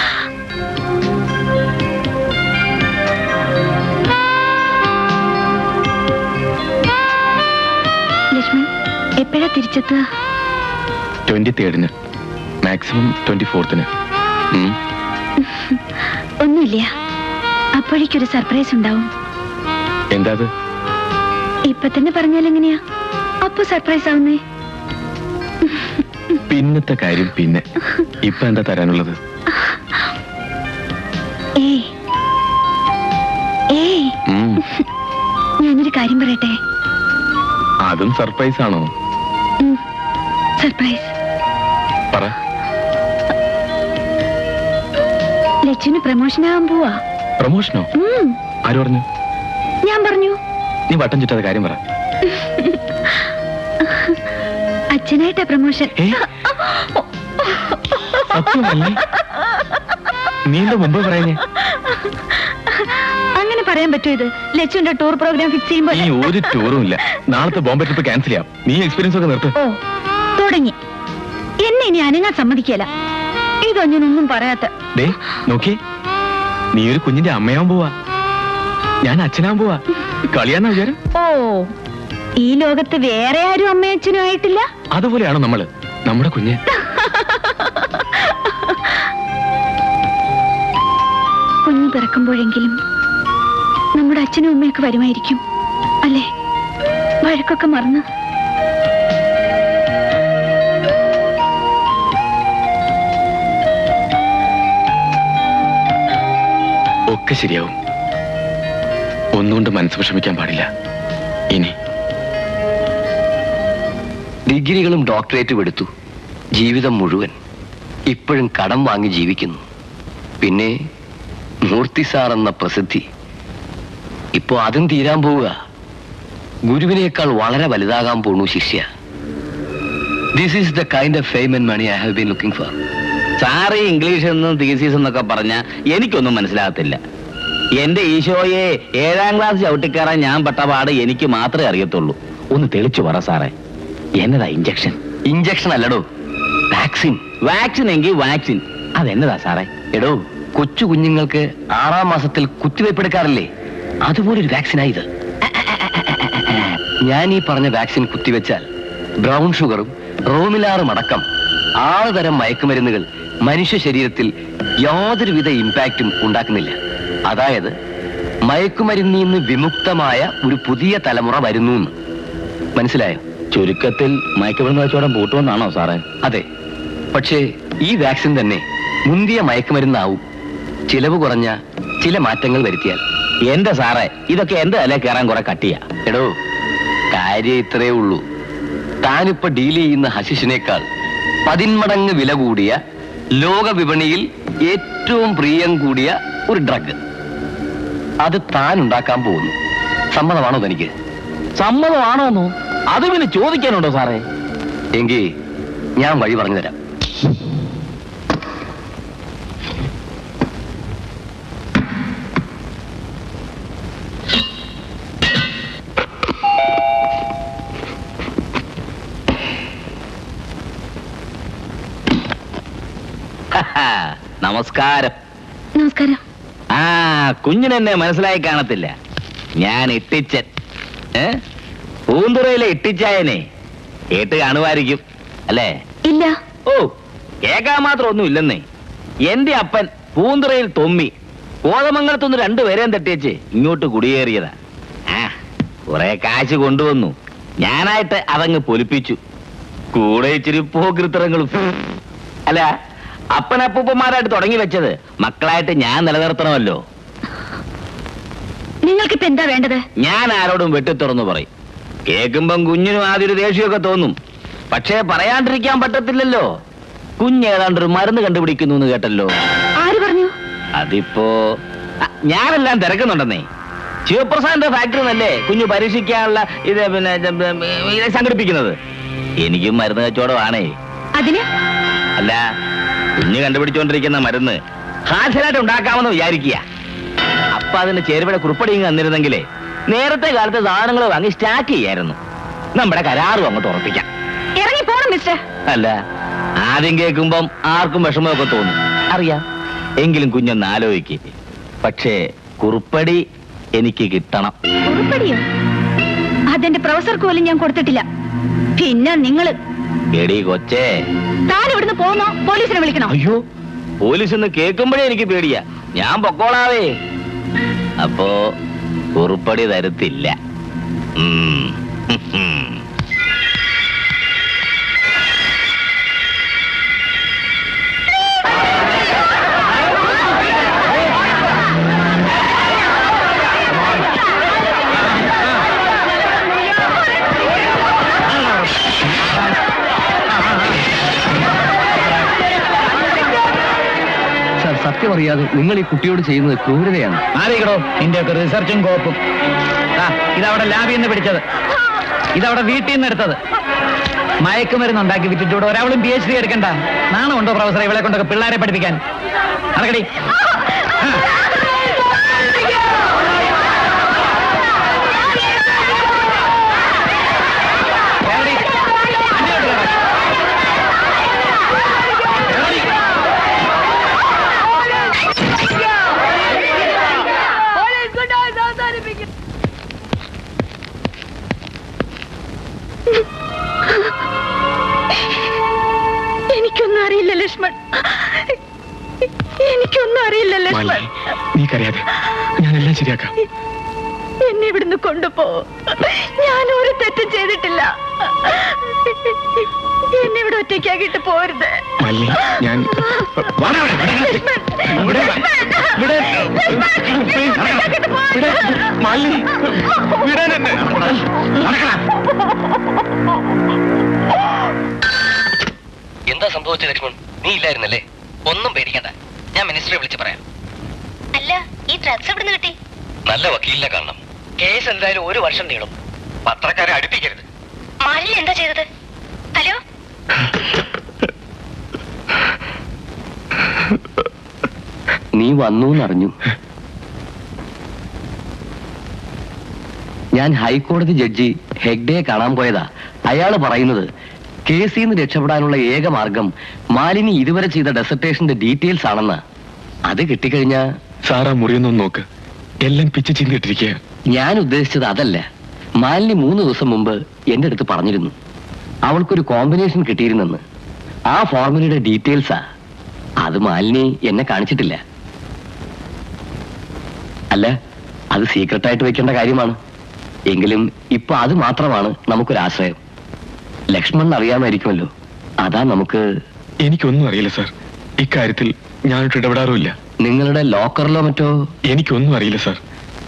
ലക്ഷ്മൺ എപ്പോഴാ തിരിച്ചെത്തുക ട്വന്റി തേർഡിന് മാക്സിമം ട്വന്റി ഫോർത്തിന് ഒന്നുമില്ല അപ്പോഴേക്കൊരു സർപ്രൈസ് ഉണ്ടാവും എന്താ അത് ഇപ്പൊ തന്നെ പറഞ്ഞാൽ എങ്ങനെയാ അപ്പൊ സർപ്രൈസ് ആവുന്നേ പിന്നത്തെ കാര്യം പിന്നെ ഇപ്പൊ എന്താ തരാനുള്ളത് ഏയ് ഏയ് ഉം, ഞാനൊരു കാര്യം പറയട്ടെ അതും സർപ്രൈസ് ആണോ സർപ്രൈസ് പറ ലച്ചുന് പ്രമോഷൻ ആവാൻ പോവാ പ്രൊമോഷനോ ഉം, ആര് പറഞ്ഞു ഞാൻ പറഞ്ഞു നീ വട്ടം ചുറ്റാതെ കാര്യം പറ അച്ഛനായിട്ടാ പ്രമോഷൻ ഏ? സത്യമല്ലേ നീ എന്താ മുമ്പ് പറയുന്നേ അങ്ങനെ പറയാൻ പറ്റുമോ ഇത് ലച്ചുന്റെ ടൂർ പ്രോഗ്രാം ഫിക്സ് ചെയ്യുമ്പോ നീ ഒരു ടൂറും ഇല്ല നാളത്തെ ബോംബെ ട്രിപ്പ് ക്യാൻസൽ ചെയ്യാം നീ എക്സ്പീരിയൻസ് ഒക്കെ നിർത്ത് ഓ തുടങ്ങി എന്നെ ഇനി അനങ്ങാൻ സമ്മതിക്കല ഇതോ ഞാനൊന്നും പറയാത്ത ദേ നോക്കി നീ ഒരു കുഞ്ഞിന്റെ അമ്മയാൻ പോവാ ഞാൻ അച്ഛനാൻ പോവാ കളിയാന്ന വിചാരം ഓ ഈ ലോകത്ത് വേറെ ആരും അമ്മയച്ഛനും ആയിട്ടില്ല അതുപോലെയാണോ നമ്മള് നമ്മുടെ കുഞ്ഞ് കുഞ്ഞ് പിറക്കുമ്പോഴെങ്കിലും നമ്മുടെ അച്ഛനും അമ്മയൊക്കെ വരുമായിരിക്കും അല്ലേ വഴക്കൊക്കെ മറന്ന് ഒക്കെ ശരിയാവും ഒന്നുകൊണ്ട് മനസ്സ് വിഷമിക്കാൻ പാടില്ല ഇനി ഡിഗ്രികളും ഡോക്ടറേറ്റും എടുത്തു ജീവിതം മുഴുവൻ ഇപ്പോഴും കടം വാങ്ങി ജീവിക്കുന്നു പിന്നെ മൂർത്തി സാർ എന്ന പ്രസിദ്ധി ഇപ്പോ അതും തീരാൻ പോവുക ഗുരുവിനേക്കാൾ വളരെ വലുതാകാൻ പോണു ശിഷ്യ this is the kind of fame and money I have been looking for sir English എന്നും തീസീസ് എന്നൊക്കെ പറഞ്ഞ എനിക്കൊന്നും മനസ്സിലാകത്തില്ല എന്റെ ഈശോയെ ഏഴാം ക്ലാസ് ചവിട്ടിക്കയറാൻ ഞാൻ പെട്ട പാട് എനിക്ക് മാത്രമേ അറിയത്തുള്ളൂ ഒന്ന് തെളിച്ചു പറ സാറേ എന്നതാ ഇഞ്ചക്ഷൻ ഇഞ്ചക്ഷൻ അല്ലടോ വാക്സിൻ വാക്സിൻ എങ്കിൽ വാക്സിൻ അതെന്നതാ സാറേ എടോ കൊച്ചു കുഞ്ഞുങ്ങൾക്ക് ആറാം മാസത്തിൽ കുത്തിവയ്പ് എടുക്കാറില്ലേ അതുപോലെ ഒരു വാക്സിനാ ഇത് ഞാൻ ഈ പറഞ്ഞ വാക്സിൻ കുത്തിവെച്ചാൽ ബ്രൗൺ ഷുഗറും റോമിലാറും അടക്കം ആറ് തരം മയക്കുമരുന്നുകൾ മനുഷ്യ ശരീരത്തിൽ യാതൊരുവിധ ഇമ്പാക്റ്റും ഉണ്ടാക്കുന്നില്ല അതായത് മയക്കുമരുന്നിൽ നിന്ന് വിമുക്തമായ ഒരു പുതിയ തലമുറ വരുന്നു എന്ന് മനസ്സിലായോ ചുരുക്കത്തിൽ മയക്കുമരുന്ന് കച്ചവടം പൂട്ടുമെന്നാണോ സാറേ അതെ പക്ഷേ ഈ വാക്സിൻ തന്നെ മുന്തിയ മയക്കുമരുന്നാവും ചിലവ് കുറഞ്ഞ ചില മാറ്റങ്ങൾ വരുത്തിയാൽ എന്റെ സാറേ ഇതൊക്കെ എന്റെ തലേ കയറാൻ കുറെ കട്ടിയാ എടോ കാര്യം ഇത്രേ ഉള്ളൂ താനിപ്പോ ഡീൽ ചെയ്യുന്ന ഹശിഷിനേക്കാൾ പതിന്മടങ്ങ് വില കൂടിയ ലോക വിപണിയിൽ ഏറ്റവും പ്രിയം കൂടിയ ഒരു ഡ്രഗ് അത് താൻ ഉണ്ടാക്കാൻ പോകുന്നു സമ്മതമാണോ തനിക്ക് സമ്മതമാണോന്നോ അത് പിന്നെ ചോദിക്കാനുണ്ടോ സാറേ എങ്കിൽ ഞാൻ വഴി പറഞ്ഞു തരാം നമസ്കാരം നമസ്കാരം ആ കുഞ്ഞിനെന്നെ മനസ്സിലായി കാണത്തില്ല ഞാൻ ഇട്ടിച്ചൻ ഏ പൂന്തുറയിലെ ഇട്ടിച്ചായനെ കേട്ട് കാണുമായിരിക്കും അല്ലേ ഇല്ല ഓ കേൾക്കാൻ മാത്രം ഒന്നും ഇല്ലെന്നേ എന്റെ അപ്പൻ പൂന്തുറയിൽ തൊമ്മി കോതമംഗലത്തുനിന്ന് രണ്ടുപേരെയും തട്ടിയച്ച് ഇങ്ങോട്ട് കുടിയേറിയതാ ആ കുറെ കാശ് കൊണ്ടുവന്നു ഞാനായിട്ട് അതങ്ങ് പൊലിപ്പിച്ചു കൂടെ ഇച്ചിരി പോകൃത്തരങ്ങളും അല്ല അപ്പനപ്പൂപ്പന്മാരായിട്ട് തുടങ്ങി വെച്ചത് മക്കളായിട്ട് ഞാൻ നിലനിർത്തണമല്ലോ നിങ്ങൾക്കിപ്പോ എന്താ വേണ്ടത് ഞാൻ ആരോടും വെട്ടിത്തുറന്നു പറയും കേൾക്കുമ്പം കുഞ്ഞിനും ആദ്യം ഒരു ദേഷ്യമൊക്കെ തോന്നും പക്ഷേ പറയാണ്ടിരിക്കാൻ പറ്റത്തില്ലല്ലോ കുഞ്ഞ് ഏതാണ്ട് ഒരു മരുന്ന് കണ്ടുപിടിക്കുന്നു എന്ന് കേട്ടല്ലോ ആര് പറഞ്ഞു അതിപ്പോ അ, ഞാനെല്ലാം തിരക്കുന്നുണ്ടെന്നേ ശിവപ്രസാദിന്റെ ഫാക്ടറി എന്നല്ലേ കുഞ്ഞു പരീക്ഷിക്കാനുള്ള ഇത് പിന്നെ ഇത് ഇത് സംഘടിപ്പിക്കുന്നത് എനിക്കും മരുന്ന് കച്ചവടമാണേ അതിന് അല്ല കുഞ്ഞ് കണ്ടുപിടിച്ചുകൊണ്ടിരിക്കുന്ന മരുന്ന് ഹാജരായിട്ട് ഉണ്ടാക്കാമെന്ന് വിചാരിക്കുക അപ്പൊ അതിന് ചേരുവയുടെ കുറിപ്പടിയും തന്നിരുന്നെങ്കിലേ നേരത്തെ കാലത്ത് സാധനങ്ങൾ വാങ്ങി സ്റ്റാക്ക് ചെയ്യായിരുന്നു നമ്മുടെ കരാറും അങ്ങോട്ട് ഉറപ്പിക്കാം ഇറങ്ങി പോണം മിസ്റ്റർ അല്ല ആദ്യം കേൾക്കുമ്പം ആർക്കും വിഷമമൊക്കെ തോന്നും അറിയാം എങ്കിലും കുഞ്ഞൊന്ന് ആലോചിക്ക് പക്ഷേ കുറിപ്പടി എനിക്ക് കിട്ടണം ഉറുപ്പടിയോ അതെന്റെ പ്രൊഫസർക്ക് പോലും ഞാൻ കൊടുത്തിട്ടില്ല പിന്നെ നിങ്ങള് എടി കൊച്ചേ താൻ ഇവിടുന്ന് പോന്നോ പോലീസിനെ വിളിക്കണോ അയ്യോ പോലീസ് എന്ന് കേൾക്കുമ്പോഴേ എനിക്ക് പേടിയാ ഞാൻ പൊക്കോളാവേ അപ്പോ കുറിപ്പടി തരത്തില്ല ഉം. ഉം. സാർ സത്യം അറിയാതെ നിങ്ങൾ ഈ കുട്ടിയോട് ചെയ്യുന്നത് ക്രൂരതയാണ് ആരെയിക്കടോ നിന്റെ ഒക്കെ റിസർച്ചും കോപ്പും ആ ഇതവിടെ ലാബിൽ നിന്ന് പിടിച്ചത് ഇതവിടെ വീട്ടിൽ നിന്ന് എടുത്തത് മയക്കുമരുന്ന് ഉണ്ടാക്കി വിറ്റിട്ട് ഇവിടെ ഒരാളും പി എച്ച് ഡി എടുക്കണ്ട നാണമുണ്ടോ പ്രൊഫസർ ഇവളെ കൊണ്ടൊക്കെ പിള്ളേരെ പഠിപ്പിക്കാൻ നടക്കടി ആ. കേറടി. വണ്ടിയോട്ട് കേറ്. കേറടി. ലക്ഷ്മൺ എനിക്കൊന്നും അറിയില്ല ലക്ഷ്മൺ മാലിനി നീ കരയാതെ ഞാനെല്ലാം ശരിയാക്കാം എന്നെ ഇവിടുന്ന് കൊണ്ടുപോ ഞാൻ ഒരു തെറ്റും ചെയ്തിട്ടില്ല എന്നെ ഇവിടെ ഒറ്റയ്ക്കാക്കിട്ട് പോരുത് മാലിനി ഞാൻ വാടാ ഇവിടെ, ഇവിടെ, ഇവിടെ, ഇവിടെ, മാലിനി വിടാൻ എന്നെ എന്താ സംഭവിച്ചത് ലക്ഷ്മൺ നീ ഇല്ലായിരുന്നല്ലേ ഒന്നും പേടിക്കണ്ട ഞാൻ മിനിസ്റ്ററെ വിളിച്ച് പറയാം അല്ല ഈ ഡ്രഗ്സ് എവിടുന്ന് കിട്ടി നല്ല വക്കീലിനെ കാണണം കേസ് എന്തായാലും ഒരു വർഷം നീളും പത്രക്കാരെ അടുപ്പിക്കരുത് മാലിന്യ എന്താ ചെയ്തത് ഹലോ നീ വന്നു എന്നറിഞ്ഞു ഞാൻ ഹൈക്കോടതി ജഡ്ജി ഹെഗ്ഡയെ കാണാൻ പോയതാ അയാള് പറയുന്നത് കേസിൽ നിന്ന് രക്ഷപ്പെടാനുള്ള ഏക മാർഗം മാലിനി ഇതുവരെ ചെയ്ത ഡെസർട്ടേഷന്റെ ഡീറ്റെയിൽസ് ആണെന്ന് അത് കിട്ടിക്കഴിഞ്ഞാ സാറാ മുറിയൊന്നും നോക്ക് എല്ലാം പിച്ച് ചിന്തിട്ടിരിക്കുക ഞാൻ ഉദ്ദേശിച്ചത് അതല്ല മാലിനി മൂന്ന് ദിവസം മുമ്പ് എന്റെ അടുത്ത് പറഞ്ഞിരുന്നു അവൾക്കൊരു കോമ്പിനേഷൻ കിട്ടിയിരുന്നെന്ന് ആ ഫോർമുലയുടെ ഡീറ്റെയിൽസാ അത് മാലിനി എന്നെ കാണിച്ചിട്ടില്ല അല്ല അത് സീക്രട്ടായിട്ട് വെക്കേണ്ട കാര്യമാണ് എങ്കിലും ഇപ്പൊ അത് മാത്രമാണ് നമുക്കൊരാശ്രയം ലക്ഷ്മൺ അറിയാമായിരിക്കുമല്ലോ അതാ നമുക്ക് എനിക്കൊന്നും അറിയില്ല സാർ ഇക്കാര്യത്തിൽ ഞാനിട്ട് ഇടപെടാറുമില്ല നിങ്ങളുടെ ലോക്കറിലോ മറ്റോ എനിക്കൊന്നും അറിയില്ല സാർ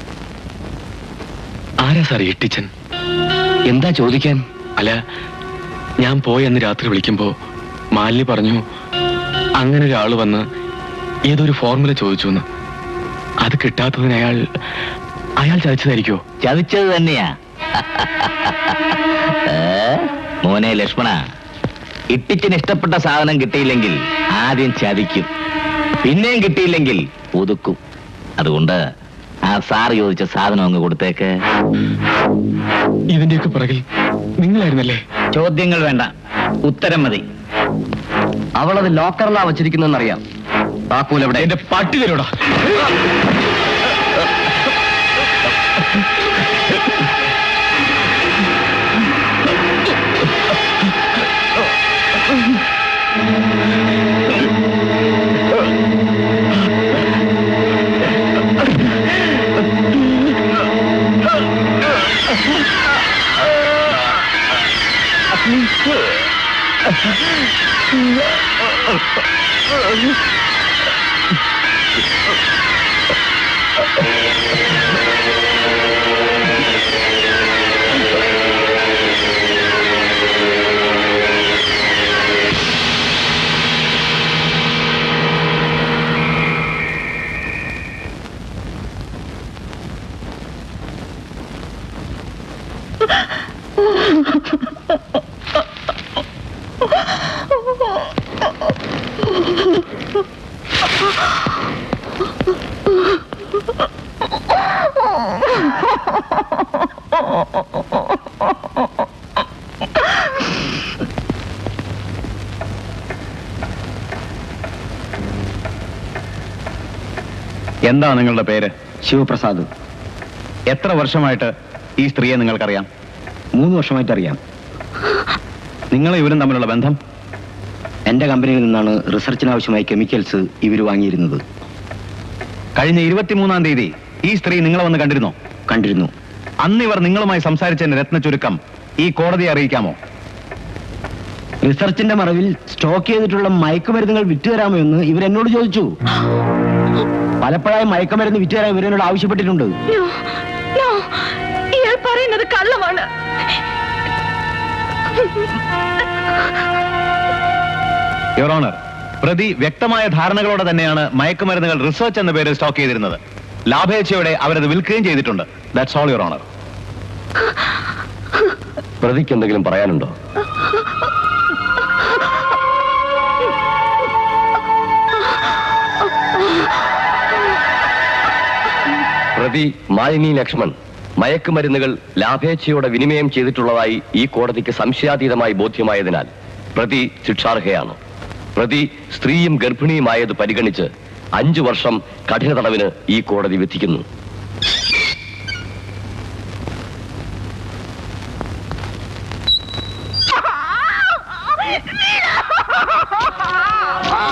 ആരാ സാർ ഇട്ടിച്ചൻ എന്താ ചോദിക്കാൻ അല്ല ഞാൻ പോയെന്ന് രാത്രി വിളിക്കുമ്പോ മാലിനി പറഞ്ഞു അങ്ങനെ ഒരാള് വന്ന് ഏതൊരു ഫോർമുല ചോദിച്ചു എന്ന് അത് കിട്ടാത്തതിന് അയാൾ അയാൾ ചതിച്ചതായിരിക്കോ ചതിച്ചത് തന്നെയാ ഏ? മോനെ ലക്ഷ്മണ ഇട്ടിച്ചിന് ഇഷ്ടപ്പെട്ട സാധനം കിട്ടിയില്ലെങ്കിൽ ആദ്യം ചതിക്കും പിന്നെയും കിട്ടിയില്ലെങ്കിൽ ഒതുക്കും അതുകൊണ്ട് ആ സാർ ചോദിച്ച സാധനം അങ്ങ് കൊടുത്തേക്ക് ഇതിന്റെയൊക്കെ പിറകിൽ നിങ്ങളായിരുന്നല്ലേ ചോദ്യങ്ങൾ വേണ്ട ഉത്തരം മതി അവളത് ലോക്കറിലാ വച്ചിരിക്കുന്നറിയാം താക്കോൽ എവിടെ എന്റെ പട്ടി തരൂടാ എന്താ നിങ്ങളുടെ പേര് ശിവപ്രസാദ് എത്ര വർഷമായിട്ട് ഈ സ്ത്രീയെ നിങ്ങൾക്കറിയാം മൂന്ന് വർഷമായിട്ട് അറിയാം നിങ്ങൾ ഇവരും തമ്മിലുള്ള ബന്ധം എന്റെ കമ്പനിയിൽ നിന്നാണ് റിസർച്ചിന് ആവശ്യമായ കെമിക്കൽസ് ഇവർ വാങ്ങിയിരുന്നത് കഴിഞ്ഞ ഇരുപത്തിമൂന്നാം തീയതി ഈ സ്ത്രീ നിങ്ങളെ വന്ന് കണ്ടിരുന്നോ കണ്ടിരുന്നു അന്ന് ഇവർ നിങ്ങളുമായി സംസാരിച്ചതിന്റെ രത്ന ചുരുക്കം ഈ കോടതിയെ അറിയിക്കാമോ റിസർച്ചിന്റെ മറവിൽ സ്റ്റോക്ക് ചെയ്തിട്ടുള്ള മയക്കുമരുന്നുകൾ വിറ്റുതരാമോ എന്ന് ഇവരെന്നോട് ചോദിച്ചു പലപ്പോഴായി മയക്കുമരുന്ന് വിറ്റുതരാൻ ഇവരെന്നോട് ആവശ്യപ്പെട്ടിട്ടുണ്ട് നോ, നോ, ഇയാൾ പറയുന്നത് കള്ളമാണ് യുവർ ഓണർ പ്രതി വ്യക്തമായ ധാരണകളോടെ തന്നെയാണ് മയക്കുമരുന്നുകൾ റിസർച്ച് എന്ന പേരിൽ സ്റ്റോക്ക് ചെയ്തിരുന്നത് ലാഭേച്ഛയോടെ അവരത് വിൽക്കുകയും ചെയ്തിട്ടുണ്ട് ദാറ്റ്സ് ഓൾ യുവർ ഓണർ പ്രതിക്ക് എന്തെങ്കിലും പറയാനുണ്ടോ പ്രതി മാലിനി ലക്ഷ്മൺ മയക്കുമരുന്നുകൾ ലാഭേച്ഛയോടെ വിനിമയം ചെയ്തിട്ടുള്ളതായി ഈ കോടതിക്ക് സംശയാതീതമായി ബോധ്യമായതിനാൽ പ്രതി ശിക്ഷാർഹയാണ് പ്രതി സ്ത്രീയും ഗർഭിണിയുമായത് പരിഗണിച്ച് അഞ്ചു വർഷം കഠിന തടവിന് ഈ കോടതി വിധിക്കുന്നു ആ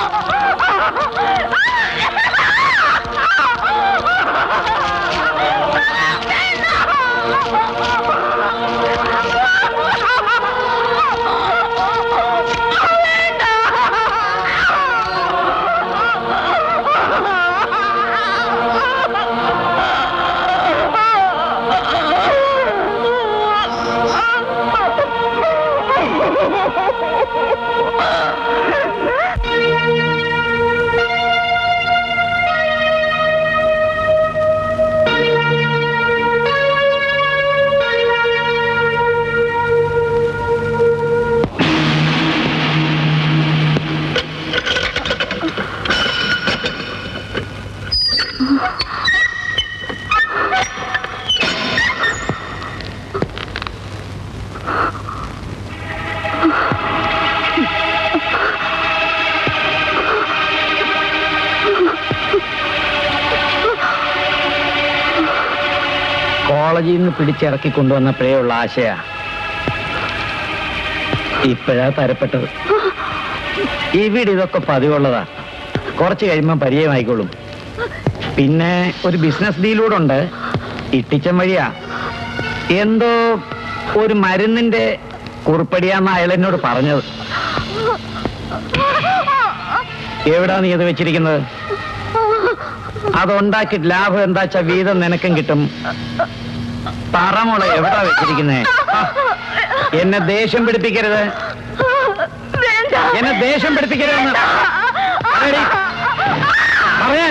കോളേജിൽ നിന്ന് പിടിച്ചിറക്കി കൊണ്ടുവന്നപ്പോഴേ ഉള്ള ആശയ ഇപ്പോഴാ തരപ്പെട്ടത് ഇവിടെ ഇതൊക്കെ പതിവുള്ളതാ കുറച്ച് കഴിയുമ്പോൾ പരിചയമായിക്കോളും പിന്നെ ഒരു ബിസിനസ് ഡീലൂടെ ഉണ്ട് ഇട്ടിച്ചൻ വഴിയാ എന്തോ ഒരു മരുന്നിന്റെ കുറിപ്പടിയാന്ന് അയാൾ എന്നോട് പറഞ്ഞത് എവിടാ നീ അത് വെച്ചിരിക്കുന്നത് അതുണ്ടാക്കി ലാഭം എന്താ വെച്ചാ വീതം നിനക്കും കിട്ടും പറമുള എവിടാ വെച്ചിരിക്കുന്നേ ആ, എന്നെ ദേഷ്യം പിടിപ്പിക്കരുത് എന്നെ ദേഷ്യം പിടിപ്പിക്കരുതെന്ന് പറയടി. പറയാൻ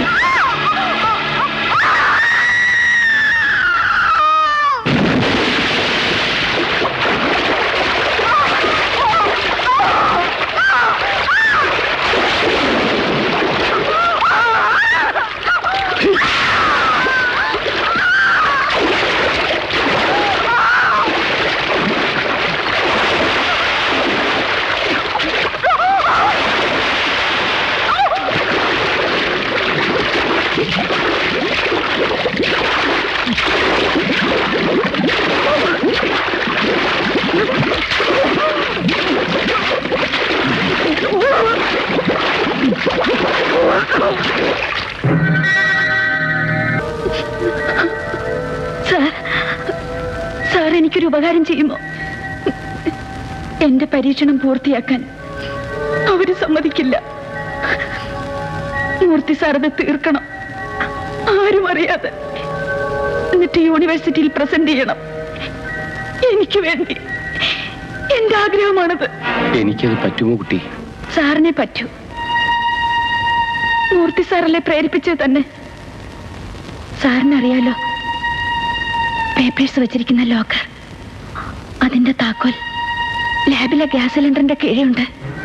സാർ സാർ എനിക്കൊരു ഉപകാരം ചെയ്യുമോ എന്റെ പരീക്ഷണം പൂർത്തിയാക്കാൻ അവര് സമ്മതിക്കില്ല മൂർത്തി സാർ അത് തീർക്കണം ആരും അറിയാതെ എന്നിട്ട് യൂണിവേഴ്സിറ്റിയിൽ പ്രസന്റ് ചെയ്യണം എനിക്ക് വേണ്ടി എന്റെ ആഗ്രഹമാണത് എനിക്കത് പറ്റുമോ കുട്ടി സാറിനെ പറ്റൂ മൂർത്തി സാറല്ലേ പ്രേരിപ്പിച്ചത് തന്നെ സാറിനറിയാലോ പേപ്പേഴ്സ് വെച്ചിരിക്കുന്ന ലോക്കർ അതിന്റെ താക്കോൽ ലാബിലെ ഗ്യാസ് സിലിണ്ടറിന്റെ കീഴുണ്ട്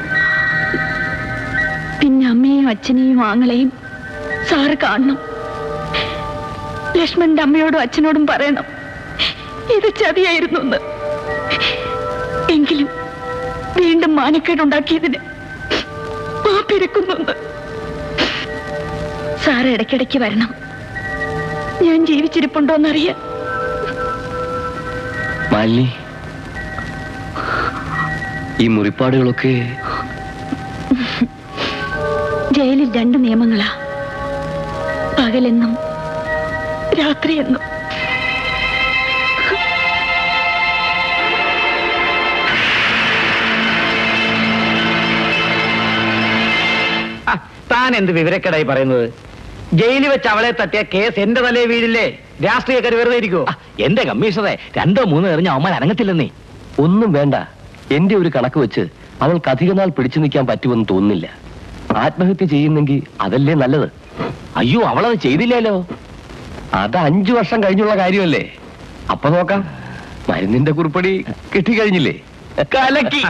പിന്നെ അമ്മയെയും അച്ഛനെയും ആങ്ങളെയും സാറ് കാണണം ലക്ഷ്മണന്റെ അമ്മയോടും അച്ഛനോടും പറയണം ഇത് ചതിയായിരുന്നു എന്ന് എങ്കിലും വീണ്ടും മാനക്കേടുണ്ടാക്കിയതിന് മാപ്പിരക്കുന്നുണ്ട് സാറ് ഇടയ്ക്കിടയ്ക്ക് വരണം ഞാൻ ജീവിച്ചിരിപ്പുണ്ടോന്നറിയാൻ മാലിനി ഈ മുറിപ്പാടുകളൊക്കെ ജയിലിൽ രണ്ട് നിയമങ്ങളാ പകലെന്നും രാത്രിയെന്നും ആ, താൻ എന്ത് വിവരക്കേടായി പറയുന്നത് ജയിലിൽ വെച്ച് അവളെ തട്ടിയ കേസ് എന്റെ തലയെ വീഴില്ലേ രാഷ്ട്രീയക്കാർ വെറുതെ ഇരിക്കുവോ എന്റെ കമ്മീഷണറെ രണ്ടോ മൂന്നോ എറിഞ്ഞ അവന്മാർ അനങ്ങത്തില്ലെന്നേ ഒന്നും വേണ്ട എന്റെ ഒരു കണക്ക് വെച്ച് അവൾക്ക് അധികനാൾ പിടിച്ചു നിൽക്കാൻ പറ്റുമെന്ന് തോന്നുന്നില്ല ആത്മഹത്യ ചെയ്യുന്നെങ്കിൽ അതല്ലേ നല്ലത് അയ്യോ അവളത് ചെയ്തില്ലല്ലോ അത് അഞ്ചു വർഷം കഴിഞ്ഞുള്ള കാര്യമല്ലേ അപ്പൊ നോക്കാം മരുന്നിന്റെ കുറിപ്പടി കിട്ടിക്കഴിഞ്ഞില്ലേ കലക്കി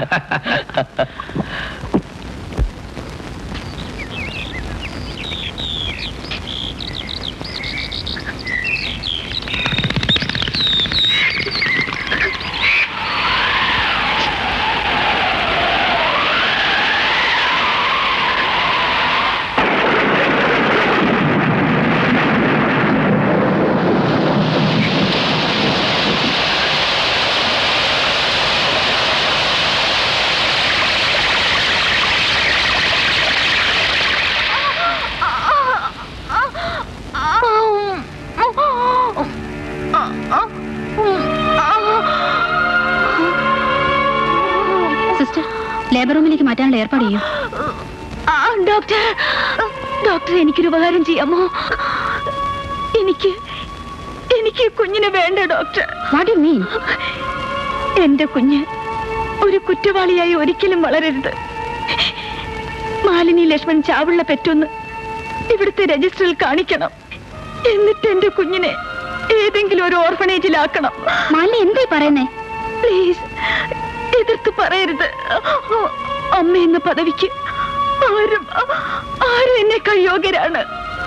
സിസ്റ്റർ ലേബർ റൂമിലേക്ക് മാറ്റാനുള്ള ഏർപ്പാട് ചെയ്യൂ ആ, ഡോക്ടർ ഡോക്ടർ എനിക്കൊരു ഉപകാരം ചെയ്യാമോ എനിക്ക് എനിക്ക് ഈ കുഞ്ഞിനെ വേണ്ട ഡോക്ടർ വാട്ട് യു മീൻ എന്റെ കുഞ്ഞ് ഒരു കുറ്റവാളിയായി ഒരിക്കലും വളരരുത് മാലിനി ലക്ഷ്മൺ ചാവുള്ള പെറ്റൊന്ന് ഇവിടുത്തെ രജിസ്റ്ററിൽ കാണിക്കണം എന്നിട്ട് എന്റെ കുഞ്ഞിനെ ഏതെങ്കിലും ഒരു ഓർഫനേജിലാക്കണം മാലിനി എന്തായി പറയുന്നേ പ്ലീസ് എതിർത്ത് പറയരുത് അമ്മ എന്ന പദവിക്ക് ആരും ആരും എന്നെ യോഗ്യരാണ്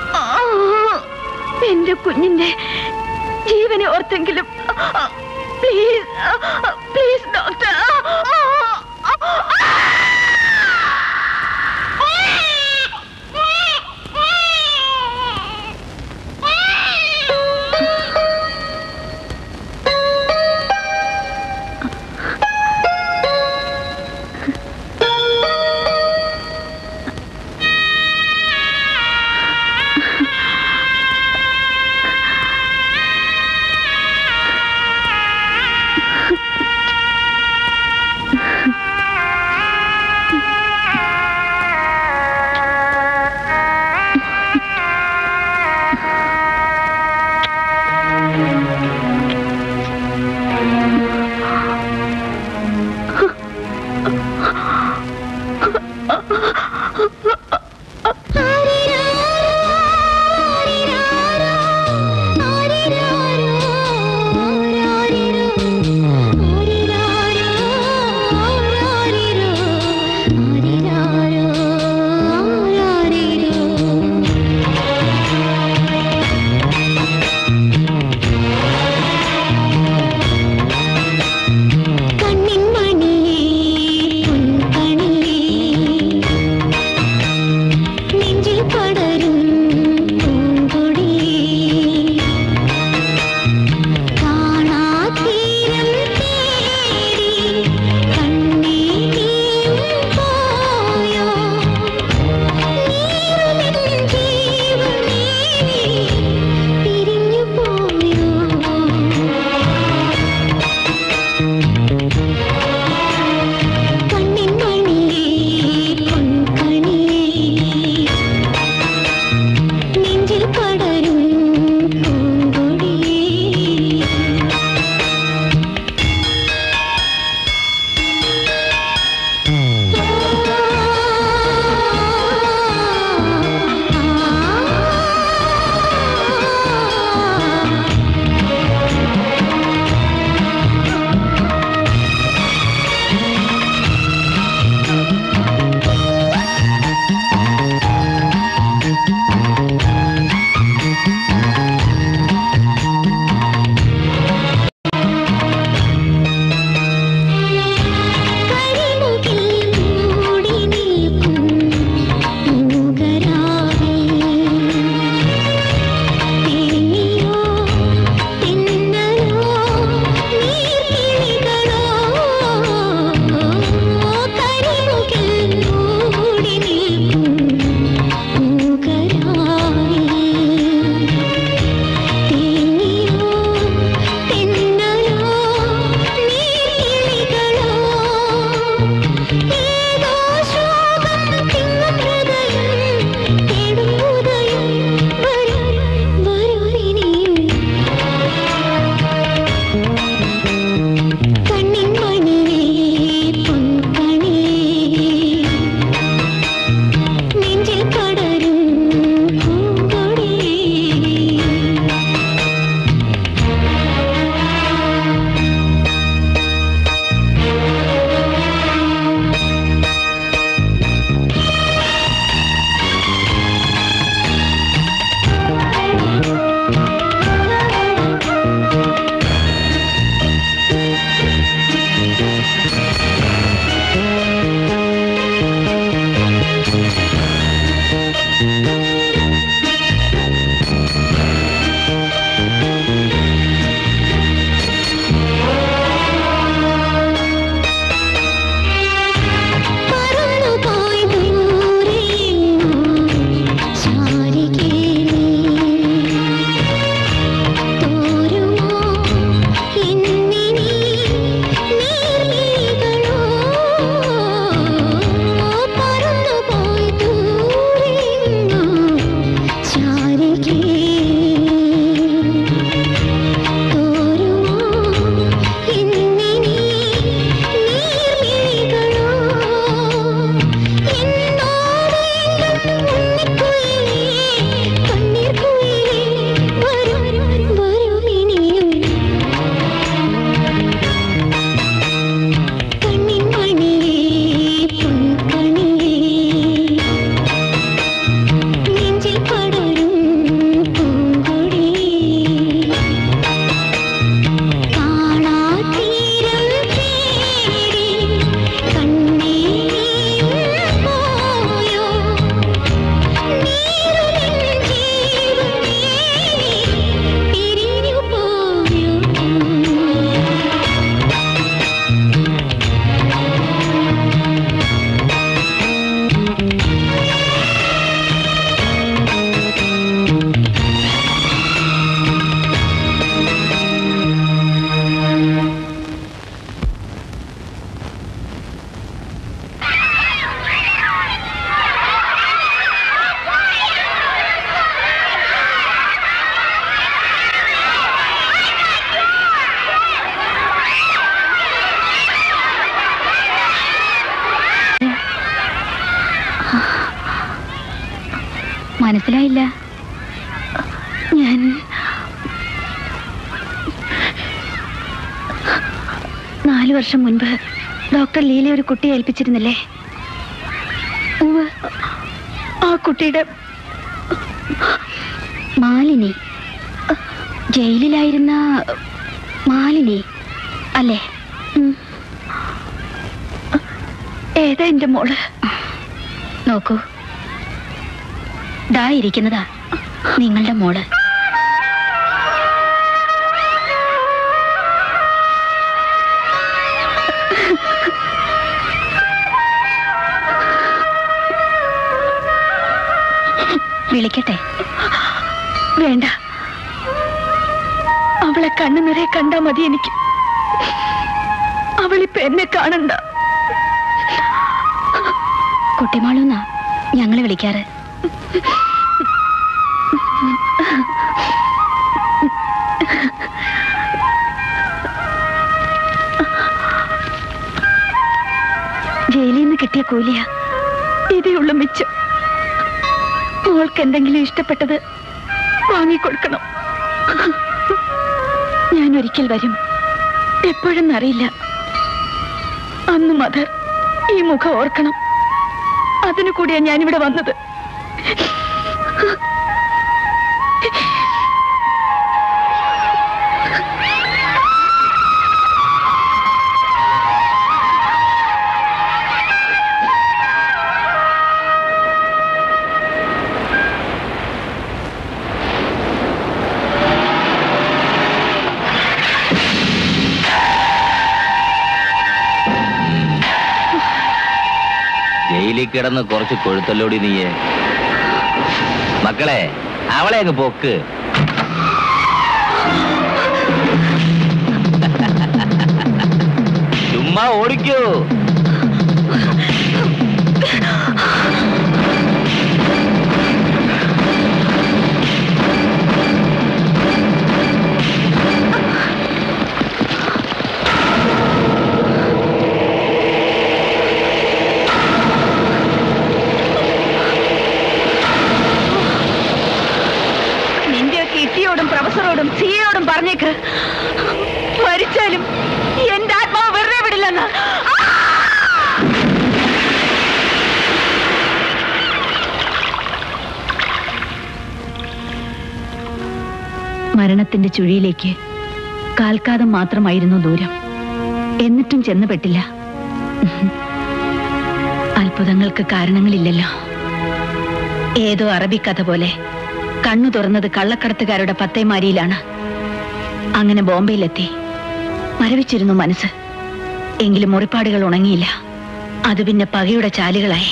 എന്റെ കുഞ്ഞിന്റെ ജീവനെ ഓർത്തെങ്കിലും പ്ലീസ് പ്ലീസ് ഡോക്ടർ മനസ്സിലായില്ല ഞാൻ നാലു വർഷം മുൻപ് ഡോക്ടർ ലീല ഒരു കുട്ടിയെ ഏൽപ്പിച്ചിരുന്നില്ലേ ഉവ്വ്. ആ കുട്ടിയുടെ മാലിനി ജയിലിലായിരുന്ന മാലിനി അല്ലേ ഉം. ഏതാ എന്റെ മോള് നോക്കൂ ദാ ഇരിക്കുന്നതാ നിങ്ങളുടെ മോള് വിളിക്കട്ടെ വേണ്ട അവളെ കണ്ണു നിറയെ കണ്ടാ മതി എനിക്ക് അവളിപ്പോ എന്നെ കാണണ്ട കുട്ടിമാളൂന്നാ ഞങ്ങളെ വിളിക്കാറ് ജയിലിൽ നിന്ന് കിട്ടിയ കൂലിയ ഇതേ ഉള്ളു മിച്ചം മോൾക്ക് എന്തെങ്കിലും ഇഷ്ടപ്പെട്ടത് വാങ്ങിക്കൊടുക്കണം ഞാൻ ഒരിക്കൽ വരും എപ്പോഴെന്നറിയില്ല അന്ന് മദർ ഈ മുഖം ഓർക്കണം അതിനു കൂടിയാ ഞാനിവിടെ വന്നത് ജയിലിൽ കിടന്ന് കുറച്ച് കൊഴുത്തല്ലോടി നീയെ മക്കളെ അവളെ അങ്ങ് പൊക്ക് ചുമ്മാ ഓടിക്കൂ നിന്റെയൊക്കെ ഇട്ടിയോടും പ്രൊഫസറോടും സിയോടും പറഞ്ഞേക്ക് മരിച്ചാലും എന്റെ ആത്മാവ് വെറുതെ വിടില്ലെന്ന് മരണത്തിന്റെ ചുഴിയിലേക്ക് കാൽക്കാതം മാത്രമായിരുന്നു ദൂരം എന്നിട്ടും ചെന്നുപെട്ടില്ല അത്ഭുതങ്ങൾക്ക് കാരണങ്ങളില്ലല്ലോ ഏതോ അറബിക്കഥ പോലെ കണ്ണു തുറന്നത് കള്ളക്കടത്തുകാരുടെ പത്തേമാരിയിലാണ് അങ്ങനെ ബോംബെയിലെത്തി മരവിച്ചിരുന്നു മനസ്സ് എങ്കിലും മുറിപ്പാടുകൾ ഉണങ്ങിയില്ല അത് പിന്നെ പകയുടെ ചാലുകളായി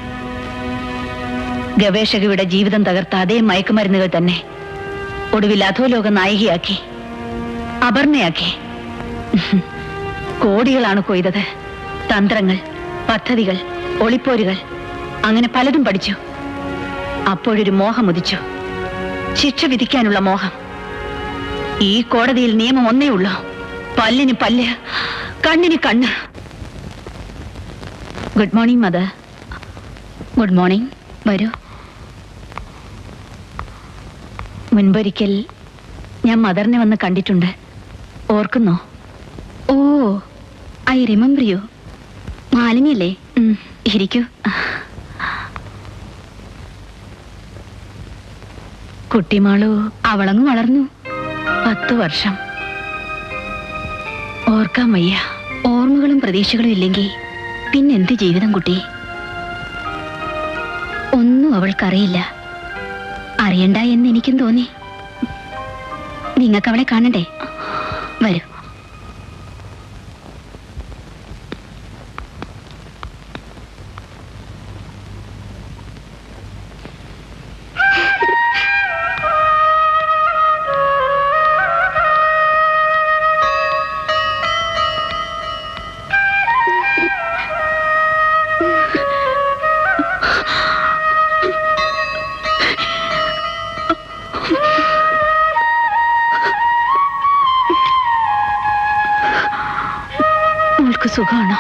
ഗവേഷകയുടെ ജീവിതം തകർത്ത അതേ മയക്കുമരുന്നുകൾ തന്നെ ഒടുവിൽ അധോലോക നായികയാക്കി അപർണയാക്കി കോടികളാണ് കൊയ്തത് തന്ത്രങ്ങൾ പദ്ധതികൾ ഒളിപ്പോരുകൾ അങ്ങനെ പലതും പഠിച്ചു അപ്പോഴൊരു മോഹം ഉദിച്ചു ശിക്ഷ വിധിക്കാനുള്ള മോഹം ഈ കോടതിയിൽ നിയമം ഒന്നേ ഉള്ളൂ പല്ലിന് പല്ല് കണ്ണിന് കണ്ണ് good morning mother good morning വരൂ മുൻപൊരിക്കൽ ഞാൻ മദറിനെ വന്ന് കണ്ടിട്ടുണ്ട് ഓർക്കുന്നോ ഓ ഐ റിമെമ്പർ യു മാലിന്യല്ലേ ഇരിക്കൂ കുട്ടിമാളു അവളങ്ങ് വളർന്നു പത്ത് വർഷം ഓർക്കാൻ വയ്യ ഓർമ്മകളും പ്രതീക്ഷകളും ഇല്ലെങ്കിൽ പിന്നെന്ത് ജീവിതം കുട്ടി ഒന്നും അവൾക്കറിയില്ല അറിയണ്ട എന്ന് എനിക്കും തോന്നി നിങ്ങൾക്ക് അവളെ കാണണ്ടേ വരൂ മോൾക്ക് സുഖമാണോ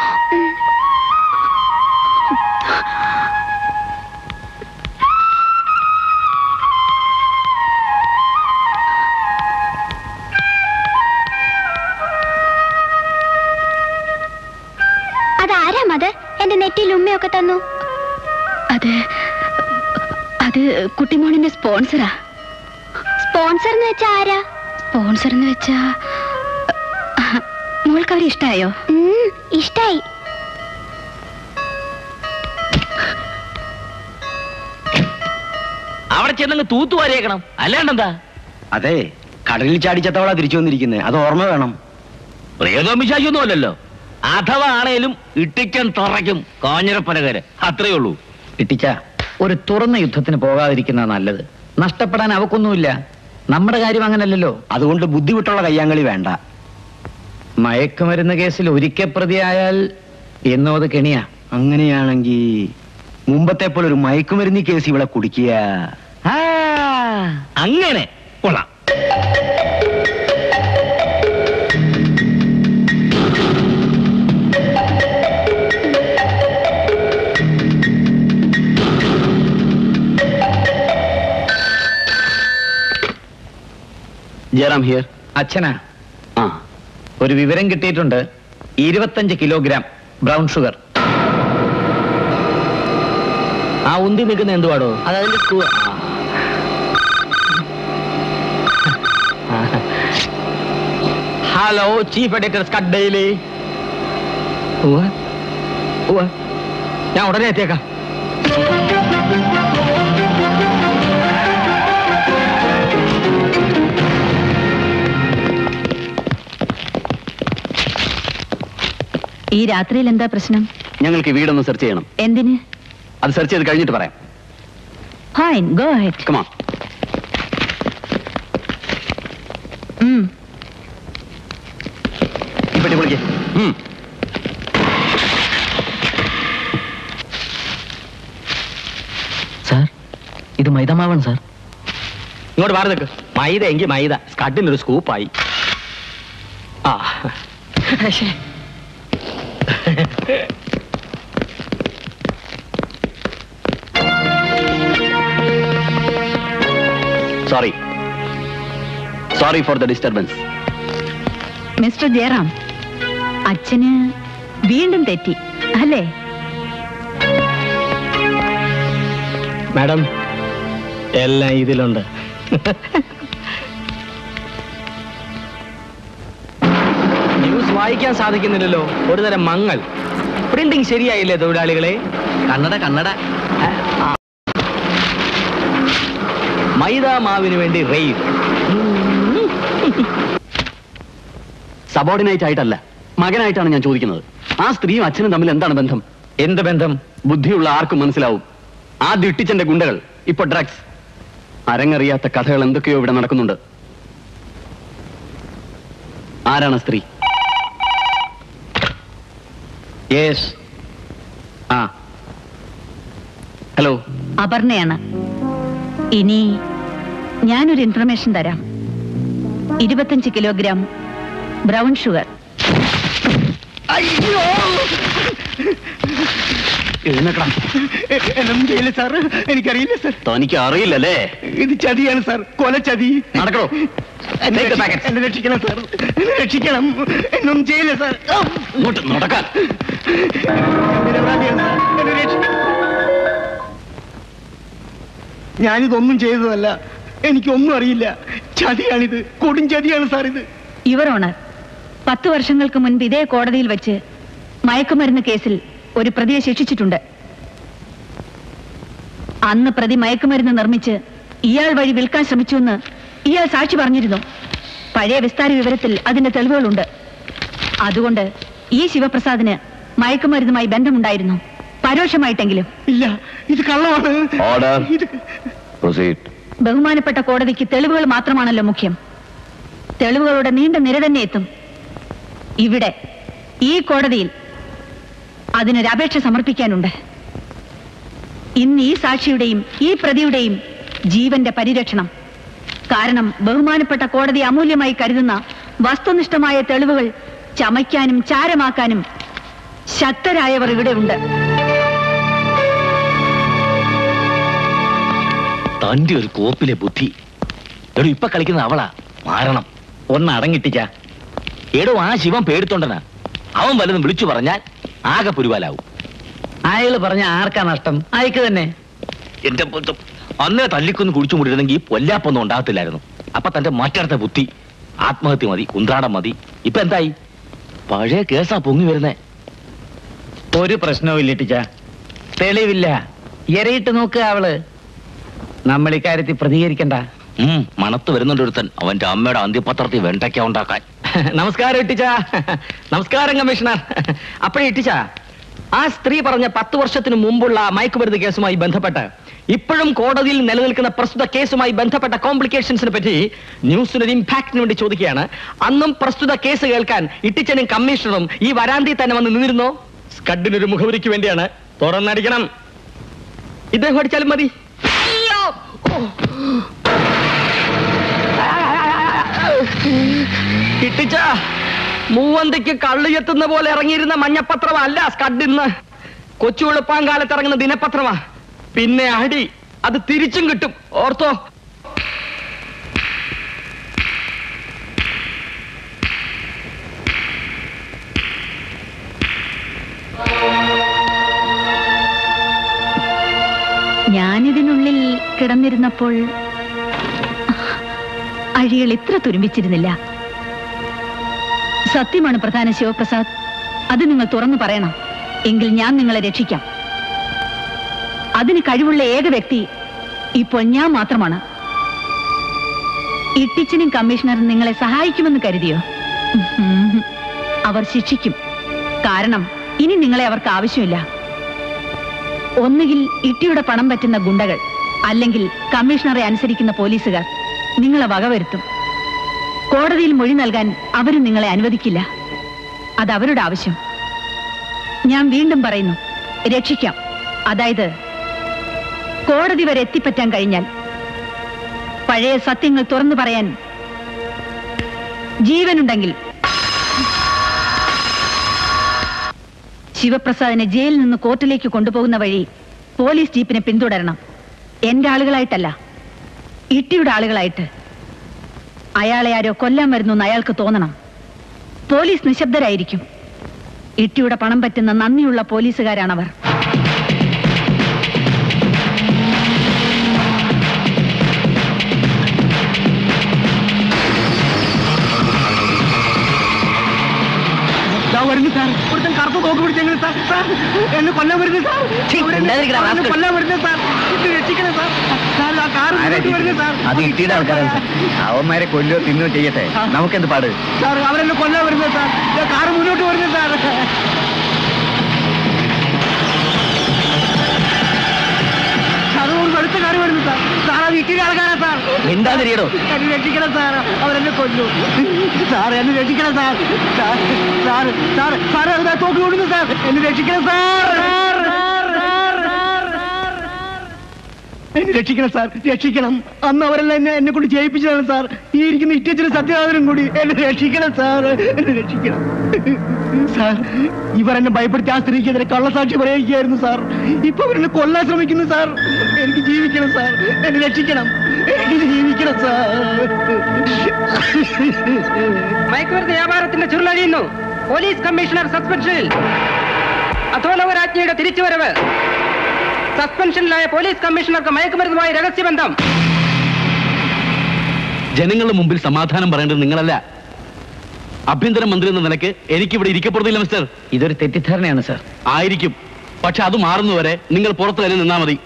എന്റെ നെറ്റിയിൽ ഉമ്മയൊക്കെ തന്നു അത് അത് കുട്ടിമോണിന്റെ സ്പോൺസറാ സ്പോൺസർ എന്ന് വെച്ചാ ആരാ സ്പോൺസർ എന്ന് വെച്ചാ മോൾക്ക് അവരെ ഇഷ്ടായോ ഉം, ഇഷ്ടായി അവിടെ ചെന്നങ്ങ് തൂത്തുവാരിയേക്കണം അല്ലാണ്ടെന്താ അതെ കടലിൽ ചാടിച്ചത്തവളാ തിരിച്ചു വന്നിരിക്കുന്നത് അത് ഓർമ്മ വേണം പ്രേതവും വിശാശൊന്നും അല്ലല്ലോ അഥവാ ആണേലും ഇട്ടിക്കൻ തറയ്ക്കും കാഞ്ഞിരപ്പനകര് അത്രേ ഉള്ളൂ ഇട്ടിച്ച ഒരു തുറന്ന യുദ്ധത്തിന് പോകാതിരിക്കുന്ന നല്ലത് നഷ്ടപ്പെടാൻ അവക്കൊന്നുമില്ല നമ്മുടെ കാര്യം അങ്ങനല്ലല്ലോ അതുകൊണ്ട് ബുദ്ധിമുട്ടുള്ള കയ്യാങ്കളി വേണ്ട മയക്കുമരുന്ന് കേസിൽ ഒരിക്കൽ പ്രതിയായാൽ എന്നോ അത് കെണിയാ അങ്ങനെയാണെങ്കിൽ മുമ്പത്തെ പോലെ ഒരു മയക്കുമരുന്നി കേസ് ഇവിടെ കുടിക്കുക ആ, അങ്ങനെ കൊള്ളാം ജയറാം ഹിയർ അച്ഛനാ ആ ഒരു വിവരം കിട്ടിയിട്ടുണ്ട് ഇരുപത്തഞ്ച് കിലോഗ്രാം ബ്രൗൺ ഷുഗർ ആ ഉന്തി നിൽക്കുന്ന എന്തുവാടോ അതതിന്റെ സ്കൂ hello chief editor scud daily ഞാൻ ഉടനെ എത്തിയേക്കാം ഈ രാത്രിയിൽ എന്താ പ്രശ്നം ഞങ്ങൾക്ക് ഈ വീടൊന്ന് സെർച്ച് ചെയ്യണം എന്തിന് അത് സെർച്ച് ചെയ്ത് കഴിഞ്ഞിട്ട് പറയാം ഫൈൻ ഗോ ഹെഡ് കമാ ഈ പെട്ടി വിളിക്കേ സാർ ഇത് മൈദമാവാണ് സാർ ഇങ്ങോട്ട് മാറി നിൽക്ക് മൈദ എങ്കിൽ മൈദ സ്കട്ടിനൊരു സ്കൂപ്പായി ആ ശ്ശേ. Sorry sorry for the disturbance mister Jayaram അച്ഛന് വീണ്ടും തെറ്റി അല്ലേ മാഡം എല്ലാം ഇതിലുണ്ട് ന്യൂസ് വായിക്കാൻ സാധിക്കുന്നില്ലല്ലോ ഒരു തരം മങ്ങൽ പ്രിന്റിംഗ് ശരിയായില്ലേ തൊഴിലാളികളെ കന്നഡ കന്നഡ മൈദ മാവിന് വേണ്ടി റെയ്ഡ് സബോർഡിനേറ്റ് ആയിട്ടല്ല മകനായിട്ടാണ് ഞാൻ ചോദിക്കുന്നത് ആ സ്ത്രീയും അച്ഛനും തമ്മിൽ എന്താണ് ബന്ധം എന്ത് ബന്ധം ബുദ്ധിയുള്ള ആർക്കും മനസ്സിലാവും ആദ്യം ഇട്ടിച്ചന്റെ ഗുണ്ടകൾ ഇപ്പൊ ഡ്രഗ്സ് അരങ്ങറിയാത്ത കഥകൾ എന്തൊക്കെയോ ഇവിടെ നടക്കുന്നുണ്ട് ആരാണ് സ്ത്രീ യെസ് ആ ഹലോ അപർണയാണ് ഇനി ഞാനൊരു ഇൻഫർമേഷൻ തരാം ഇരുപത്തഞ്ച് കിലോഗ്രാം ബ്രൗൺ ഷുഗർ എഴുന്നേക്കണം എന്നൊന്നും ചെയ്യില്ല സാർ എനിക്കറിയില്ല സാർ തനിക്ക് അറിയില്ലല്ലേ ഇത് ചതിയാണ് സാർ കൊല ചതി നടക്കണോ എന്നെ Take the രക്ഷി- packets. എന്നെ രക്ഷിക്കണം സാർ എന്നെ രക്ഷിക്കണം എന്നൊന്നും ചെയ്യില്ല സാർ ഇങ്ങോട്ട് നടക്കാൻ ഞാൻ നിരപരാധിയാണ് സാർ. എന്നെ രക്ഷിക്കണം ഞാനിതൊന്നും ചെയ്തതല്ല എനിക്കൊന്നും അറിയില്ല ചതിയാണിത് കൊടും ചതിയാണ് സാർ ഇത് യുവർ ഓണർ പത്ത് വർഷങ്ങൾക്ക് മുൻപ് ഇതേ കോടതിയിൽ വെച്ച് മയക്കുമരുന്ന് കേസിൽ ഒരു പ്രതിയെ ശിക്ഷിച്ചിട്ടുണ്ട് അന്ന് പ്രതി മയക്കുമരുന്ന് നിർമ്മിച്ച് ഇയാൾ വഴി വിൽക്കാൻ ശ്രമിച്ചുവെന്ന് ഇയാൾ സാക്ഷി പറഞ്ഞിരുന്നു പഴയ വിസ്താര വിവരത്തിൽ അതിന്റെ തെളിവുകളുണ്ട് അതുകൊണ്ട് ഈ ശിവപ്രസാദിന് മയക്കുമരുന്നുമായി ബന്ധമുണ്ടായിരുന്നു പരോക്ഷമായിട്ടെങ്കിലും ഇല്ല ഇത് കള്ളമാണ് ഓർഡർ ഇത് പ്രൊസീഡ് ബഹുമാനപ്പെട്ട കോടതിക്ക് തെളിവുകൾ മാത്രമാണല്ലോ മുഖ്യം തെളിവുകളുടെ നീണ്ട നിര തന്നെ എത്തും ഇവിടെ ഈ കോടതിയിൽ അതിനൊരു അപേക്ഷ സമർപ്പിക്കാനുണ്ട് ഇന്ന് ഈ സാക്ഷിയുടെയും ഈ പ്രതിയുടെയും ജീവന്റെ പരിരക്ഷണം കാരണം ബഹുമാനപ്പെട്ട കോടതി അമൂല്യമായി കരുതുന്ന വസ്തുനിഷ്ഠമായ തെളിവുകൾ ചമയ്ക്കാനും ചാരമാക്കാനും ശക്തരായവർ ഇവിടെ ഉണ്ട് തന്റെ ഒരു കോപ്പിലെ ബുദ്ധി എടോ ഇപ്പൊ കളിക്കുന്ന അവളാ മാറണം ഒന്ന് അടങ്ങിട്ടിച്ച എടോ ആ ശിവൻ പേടിത്തൊണ്ടനാ അവൻ വല്ലതും വിളിച്ചു പറഞ്ഞാൽ ആകെ പുരുവാലാവും അയാള് പറഞ്ഞ ആർക്കാ നഷ്ടം അയക്ക് തന്നെ എന്റെ പൊത്തും അന്നേ തല്ലിക്കൊന്ന് കുടിച്ചു മുടിയിരുന്നെങ്കിൽ പൊല്ലാപ്പൊന്നും ഉണ്ടാകത്തില്ലായിരുന്നു അപ്പൊ തന്റെ മറ്റടുത്ത ബുദ്ധി ആത്മഹത്യ മതി കുന്ത്രാടം മതി ഇപ്പൊ എന്തായി പഴയ കേസാ പൊങ്ങി വരുന്നേ ഒരു പ്രശ്നവും ഇല്ല ടീച്ച തെളിവില്ല എരയിട്ട് നോക്കുക അവള് നമ്മൾ ഇക്കാര്യത്തിൽ പ്രതികരിക്കണ്ട ഉം മണത്ത് വരുന്നുണ്ട് ഒരുത്തൻ അവന്റെ അമ്മയുടെ അന്ത്യപത്രത്തിൽ വെണ്ടയ്ക്ക ഉണ്ടാക്കാൻ നമസ്കാരം ഇട്ടിച്ച നമസ്കാരം കമ്മീഷണർ അപ്പോഴേ ഇട്ടിച്ച ആ സ്ത്രീ പറഞ്ഞ പത്ത് വർഷത്തിന് മുമ്പുള്ള മയക്കുമരുന്ന് കേസുമായി ബന്ധപ്പെട്ട് ഇപ്പോഴും കോടതിയിൽ നിലനിൽക്കുന്ന പ്രസ്തുത കേസുമായി ബന്ധപ്പെട്ട കോംപ്ലിക്കേഷൻസിനെ പറ്റി ന്യൂസിനൊരു ഇമ്പാക്റ്റിന് വേണ്ടി ചോദിക്കുകയാണ് അന്നും പ്രസ്തുത കേസ് കേൾക്കാൻ ഇട്ടിച്ചനും കമ്മീഷണറും ഈ വരാന്തി തന്നെ വന്ന് നിന്നിരുന്നോ സ്കഡിനൊരു മുഖവരിക്ക് വേണ്ടിയാണ് തുറന്നടിക്കണം ഇദ്ദേഹം അടിച്ചാലും മതി അയ്യോ! ഓ! കിട്ടിച്ച മൂവന്തിക്ക് കള്ളിയെത്തുന്ന പോലെ ഇറങ്ങിയിരുന്ന മഞ്ഞപ്പത്രമല്ല സ്കഡ് ഇന്ന് കൊച്ചു വെളുപ്പാങ്കാലത്ത് ഇറങ്ങുന്ന ദിനപത്രമാ പിന്നെ അടി അത് തിരിച്ചും കിട്ടും ഓർത്തോ ഞാനിതിനുള്ളിൽ കിടന്നിരുന്നപ്പോൾ അഴികൾ ഇത്ര തുരുമ്പിച്ചിരുന്നില്ല സത്യമാണ് പ്രധാന ശിവപ്രസാദ് അത് നിങ്ങൾ തുറന്നു പറയണം എങ്കിൽ ഞാൻ നിങ്ങളെ രക്ഷിക്കാം അതിന് കഴിവുള്ള ഏക വ്യക്തി ഇപ്പോൾ ഞാൻ മാത്രമാണ് ഇട്ടിച്ചനും കമ്മീഷണറും നിങ്ങളെ സഹായിക്കുമെന്ന് കരുതിയോ ഉഹും. അവർ ശിക്ഷിക്കും കാരണം ഇനി നിങ്ങളെ അവർക്ക് ആവശ്യമില്ല ഒന്നുകിൽ ഇട്ടിയുടെ പണം പറ്റുന്ന ഗുണ്ടകൾ അല്ലെങ്കിൽ കമ്മീഷണറെ അനുസരിക്കുന്ന പോലീസുകാർ നിങ്ങളെ വകവരുത്തും കോടതിയിൽ മൊഴി നൽകാൻ അവരും നിങ്ങളെ അനുവദിക്കില്ല അത് അവരുടെ ആവശ്യം ഞാൻ വീണ്ടും പറയുന്നു രക്ഷിക്കാം അതായത് കോടതി വരെ എത്തിപ്പറ്റാൻ കഴിഞ്ഞാൽ പഴയ സത്യങ്ങൾ തുറന്നു പറയാൻ ജീവനുണ്ടെങ്കിൽ ശിവപ്രസാദിനെ ജയിലിൽ നിന്ന് കോർട്ടിലേക്ക് കൊണ്ടുപോകുന്ന വഴി പോലീസ് ജീപ്പിനെ പിന്തുടരണം എന്റെ ആളുകളായിട്ടല്ല ഇട്ടിയുടെ ആളുകളായിട്ട് അയാളെ ആരോ കൊല്ലാൻ വരുന്നു എന്ന് അയാൾക്ക് തോന്നണം പോലീസ് നിശബ്ദരായിരിക്കും ഇട്ടിയുടെ പണം പറ്റുന്ന നന്ദിയുള്ള പോലീസുകാരാണവർ ദാ വരുന്നു സാർ ഒരുത്തൻ കറുത്ത തോക്ക് പിടിച്ചെങ്ങനെ സാർ സാർ എന്നെ കൊല്ലാൻ വരുന്നു സാർ അവരെന്നെ- ഉണ്ടാതിരിക്കടാ, അവരെന്നെ rascal. കൊല്ലാൻ വരുന്നു സാർ ഇത് രക്ഷിക്കണം സാർ സാർ ആ കാർ മുന്നോട്ട് വരുന്നു സാർ അത് ഇട്ടിയുടെ ആൾക്കാരാണ് സാർ അവന്മാരെ കൊല്ലോ തിന്നോ ചെയ്യട്ടെ നമുക്കെന്ത് പാട് സാർ അവരെന്നെ കൊല്ലാൻ വരുന്നു സാർ ദാ കാർ മുന്നോട്ട് വരുന്നു സാർ സാർ ഒരു വെളുത്ത കാർ വരുന്നു സാർ സാർ അത് ഇട്ടിയുടെ ആൾക്കാരാ സാർ മിണ്ടാതിരിയടോ. എന്നെ രക്ഷിക്കണം സാർ അവരെന്നെ കൊല്ലു സാർ എന്നെ രക്ഷിക്കണം sir sir sir sir sir അത് തോക്ക് കൊടുക്കുന്നു സാർ എന്നെ രക്ഷിക്കണം സാർ എന്നെ രക്ഷിക്കണം സാർ രക്ഷിക്കണം അന്ന് അവരെല്ലാം എന്നെ എന്നെ കൊണ്ട് ചെയ്യിപ്പിച്ചതാണ് സാർ ഈ ഇരിക്കുന്ന ഇറ്റച്ചിന് സത്യനാഥനും കൂടി എന്നെ രക്ഷിക്കണം സാർ എന്നെ രക്ഷിക്കണം സാർ ഇവർ എന്നെ ഭയപ്പെടുത്തി ആ സ്ത്രീക്കെതിരെ കള്ളസാക്ഷി പറയുകയായിരുന്നു സാർ ഇപ്പൊ അവരെന്നെ കൊല്ലാൻ ശ്രമിക്കുന്നു സാർ എനിക്ക് ജീവിക്കണം സാർ എന്നെ രക്ഷിക്കണം എനിക്ക് ജീവിക്കണം സാർ മയക്കുമരുന്ന് വ്യാപാരത്തിന്റെ ചുരുളഴിയുന്നു പോലീസ് കമ്മീഷണർ സസ്പെൻഷനിൽ അധോലോകരാജ്ഞിയുടെ തിരിച്ചുവരവ് സസ്പെൻഷനിലായ പോലീസ് കമ്മീഷണർക്ക് മയക്കുമരുന്നുമായി രഹസ്യബന്ധം ജനങ്ങളുടെ മുമ്പിൽ സമാധാനം പറയേണ്ടത് നിങ്ങളല്ല ആഭ്യന്തര മന്ത്രി എന്ന നിലയ്ക്ക് എനിക്കിവിടെ ഇരിക്കപ്പെടുന്നില്ല മിസ്റ്റർ ഇതൊരു തെറ്റിദ്ധാരണയാണ് സാർ ആയിരിക്കും പക്ഷെ അത് മാറുന്നവരെ നിങ്ങൾ പുറത്തു തന്നെ നിന്നാ മതി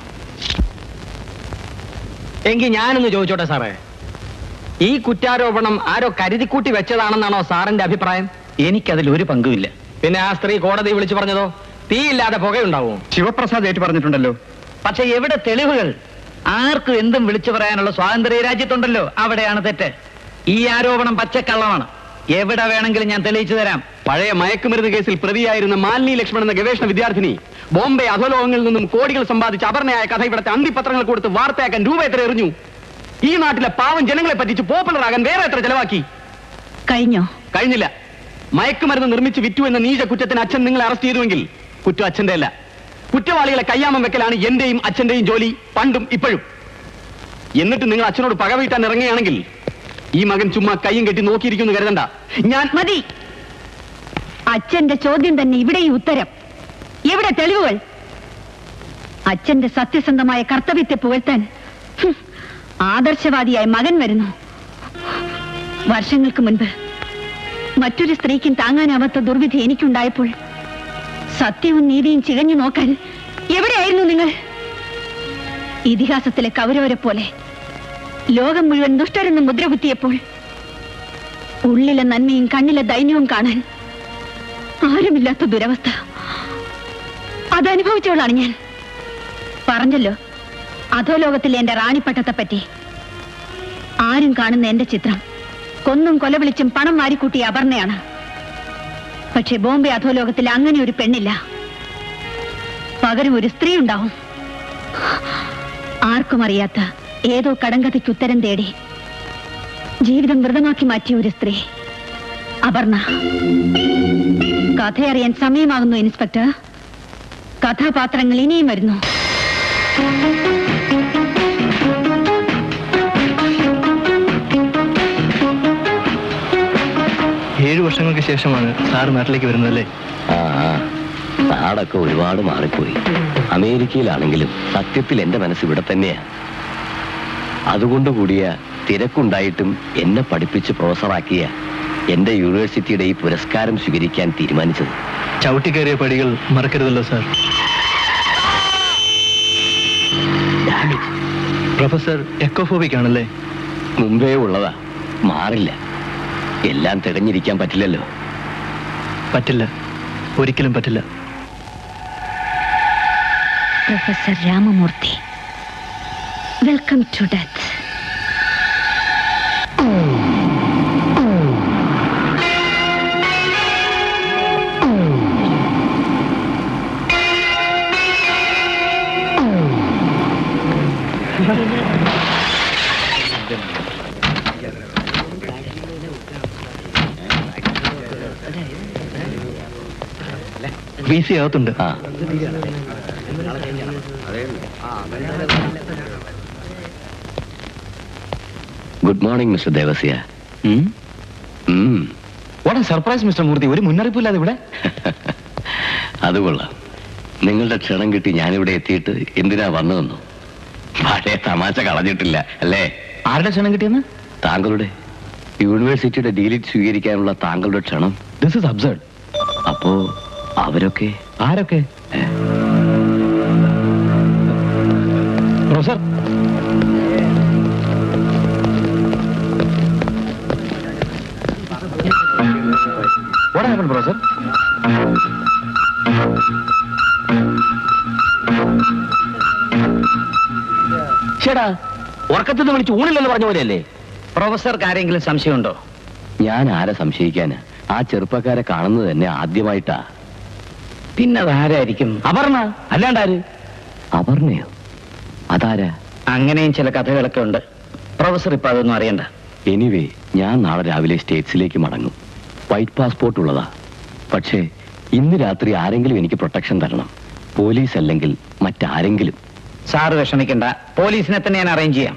എങ്കിൽ ഞാനൊന്ന് ചോദിച്ചോട്ടെ സാറേ ഈ കുറ്റാരോപണം ആരോ കരുതിക്കൂട്ടി വെച്ചതാണെന്നാണോ സാറിന്റെ അഭിപ്രായം എനിക്കതിൽ ഒരു പങ്കുമില്ല പിന്നെ ആ സ്ത്രീ കോടതി വിളിച്ചു പറഞ്ഞതോ തീയില്ലാതെ പുകയുണ്ടാവും ശിവപ്രസാദ് ഏറ്റു പറഞ്ഞിട്ടുണ്ടല്ലോ പക്ഷെ എവിടെ തെളിവുകൾ ആർക്കും എന്തും വിളിച്ചു പറയാനുള്ള സ്വാതന്ത്ര്യ രാജ്യത്തുണ്ടല്ലോ അവിടെയാണ് തെറ്റ് ഈ ആരോപണം പച്ചക്കള്ളമാണ് എവിടെ വേണമെങ്കിലും ഞാൻ തെളിയിച്ചു തരാം പഴയ മയക്കുമരുന്ന് കേസിൽ പ്രതിയായിരുന്ന മാലിനി ലക്ഷ്മൺ എന്ന ഗവേഷണ വിദ്യാർത്ഥിനി ബോംബെ അധോലോകങ്ങളിൽ നിന്നും കോടികൾ സമ്പാദിച്ച് അപർണയായ കഥ ഇവിടുത്തെ അന്തിപത്രങ്ങൾ കൊടുത്ത് വാർത്തയാക്കാൻ രൂപ എത്ര എറിഞ്ഞു ഈ നാട്ടിലെ പാവം ജനങ്ങളെ പറ്റിച്ച് പോപ്പുലർ ആകാൻ വേറെ എത്ര ചെലവാക്കി കഴിഞ്ഞോ കഴിഞ്ഞില്ല മയക്കുമരുന്ന് നിർമ്മിച്ച് വിറ്റു എന്ന നീച കുറ്റത്തിന് അച്ഛൻ നിങ്ങളെ അറസ്റ്റ് ചെയ്തുവെങ്കിൽ കുറ്റം അച്ഛന്റെ അല്ല കുറ്റവാളികളെ കയ്യാമം വെക്കലാണ് എന്റെയും അച്ഛന്റെയും ജോലി പണ്ടും ഇപ്പോഴും എന്നിട്ട് നിങ്ങൾ അച്ഛനോട് പക വീട്ടാൻ ഇറങ്ങുകയാണെങ്കിൽ ഈ മകൻ ചുമ്മാ കയ്യും കെട്ടി നോക്കിയിരിക്കുന്നു കരുതണ്ട ഞാൻ മതി അച്ഛന്റെ ചോദ്യം തന്നെ ഇവിടെ ഈ ഉത്തരം എവിടെ തെളിവുകൾ അച്ഛന്റെ സത്യസന്ധമായ കർത്തവ്യത്തെ പുകഴ്ത്താൻ ഹും, ആദർശവാദിയായ മകൻ വരുന്നു വർഷങ്ങൾക്ക് മുൻപ് മറ്റൊരു സ്ത്രീക്കും താങ്ങാനാവാത്ത ദുർവിധി എനിക്കുണ്ടായപ്പോൾ സത്യവും നീതിയും ചികഞ്ഞു നോക്കാൻ എവിടെയായിരുന്നു നിങ്ങൾ ഇതിഹാസത്തിലെ കൗരവരെ പോലെ ലോകം മുഴുവൻ ദുഷ്ടരെന്ന് മുദ്രകുത്തിയപ്പോൾ ഉള്ളിലെ നന്മയും കണ്ണിലെ ദൈന്യവും കാണാൻ ആരുമില്ലാത്ത ദുരവസ്ഥ അതനുഭവിച്ചവളാണ് ഞാൻ പറഞ്ഞല്ലോ അധോലോകത്തിലെ എന്റെ റാണിപ്പട്ടത്തെ പറ്റി ആരും കാണുന്ന എന്റെ ചിത്രം കൊന്നും കൊലവിളിച്ചും പണം വാരിക്കൂട്ടിയ അപർണയാണ് പക്ഷെ ബോംബെ അധോലോകത്തിൽ അങ്ങനെ ഒരു പെണ്ണില്ല പകരം ഒരു സ്ത്രീ ഉണ്ടാവും ആർക്കും അറിയാത്ത ഏതോ കടങ്കഥയ്ക്ക് ഉത്തരം തേടി ജീവിതം വ്രതമാക്കി മാറ്റിയ ഒരു സ്ത്രീ അപർണ കഥയറിയാൻ സമയമാകുന്നു ഇൻസ്പെക്ടർ കഥാപാത്രങ്ങൾ ഇനിയും വരുന്നു ഏഴു വർഷങ്ങൾക്ക് ശേഷമാണ് സാർ നാട്ടിലേക്ക് വരുന്നതല്ലേ ആ ആ. നാടൊക്കെ ഒരുപാട് മാറിപ്പോയി അമേരിക്കയിലാണെങ്കിലും സത്യത്തിൽ എന്റെ മനസ്സ് ഇവിടെ തന്നെയാ അതുകൊണ്ട് കൂടിയ തിരക്കുണ്ടായിട്ടും എന്നെ പഠിപ്പിച്ച് പ്രൊഫസറാക്കിയ എന്റെ യൂണിവേഴ്സിറ്റിയുടെ ഈ പുരസ്കാരം സ്വീകരിക്കാൻ തീരുമാനിച്ചത് ചവിട്ടിക്കയറിയ പടികൾ മറക്കരുതല്ലോ സാർ പ്രൊഫസർ എക്കോഫോബിക് ആണല്ലേ മുമ്പേ ഉള്ളതാ മാറില്ല എല്ലാം തികഞ്ഞിരിക്കാൻ പറ്റില്ലല്ലോ പറ്റില്ല ഒരിക്കലും പറ്റില്ല professor Ramamoorthy welcome to death V C അകത്തുണ്ട് ആ good morning mister Devasya what surprise mister Moorthy ഒരു മുന്നറിയിപ്പില്ലാതെ ഇവിടെ അത് കൊള്ളാം നിങ്ങളുടെ ക്ഷണം കിട്ടി ഞാനിവിടെ എത്തിയിട്ട് എന്തിനാ വന്നതെന്നു പഴയ തമാശ കളഞ്ഞിട്ടില്ല അല്ലേ ആരുടെ ക്ഷണം കിട്ടിയെന്ന് താങ്കളുടെ യൂണിവേഴ്സിറ്റിയുടെ ഡീലിറ്റ് സ്വീകരിക്കാനുള്ള താങ്കളുടെ ക്ഷണം ദിസ് ഇസ് അബ്സർഡ് അപ്പോ അവരൊക്കെ ആരൊക്കെ പ്രൊഫസർ What happened, പ്രൊഫസർ ചേടാ ഉറക്കത്തിൽ നിന്ന് വിളിച്ച് ഊണില്ലെന്ന് പറഞ്ഞ പോലെയല്ലേ പ്രൊഫസർക്ക് ആരെങ്കിലും സംശയമുണ്ടോ ഞാൻ ആരെ സംശയിക്കാന് ആ ചെറുപ്പക്കാരെ കാണുന്നത് തന്നെ ആദ്യമായിട്ടാ പിന്നെ അതാരായിരിക്കും അപർണ അല്ലാണ്ടാര് അപർണയോ അതാരാ അങ്ങനെയും ചില കഥകളൊക്കെ ഉണ്ട് പ്രൊഫസർ ഇപ്പൊ അതൊന്നും അറിയണ്ട എനിവേ ഞാൻ നാളെ രാവിലെ സ്റ്റേറ്റ്സിലേക്ക് മടങ്ങും വൈറ്റ് പാസ്പോർട്ട് ഉള്ളതാ പക്ഷേ ഇന്ന് രാത്രി ആരെങ്കിലും എനിക്ക് പ്രൊട്ടക്ഷൻ തരണം പോലീസ് അല്ലെങ്കിൽ മറ്റാരെങ്കിലും സാറ് വിഷമിക്കണ്ട പോലീസിനെ തന്നെ ഞാൻ അറേഞ്ച് ചെയ്യാം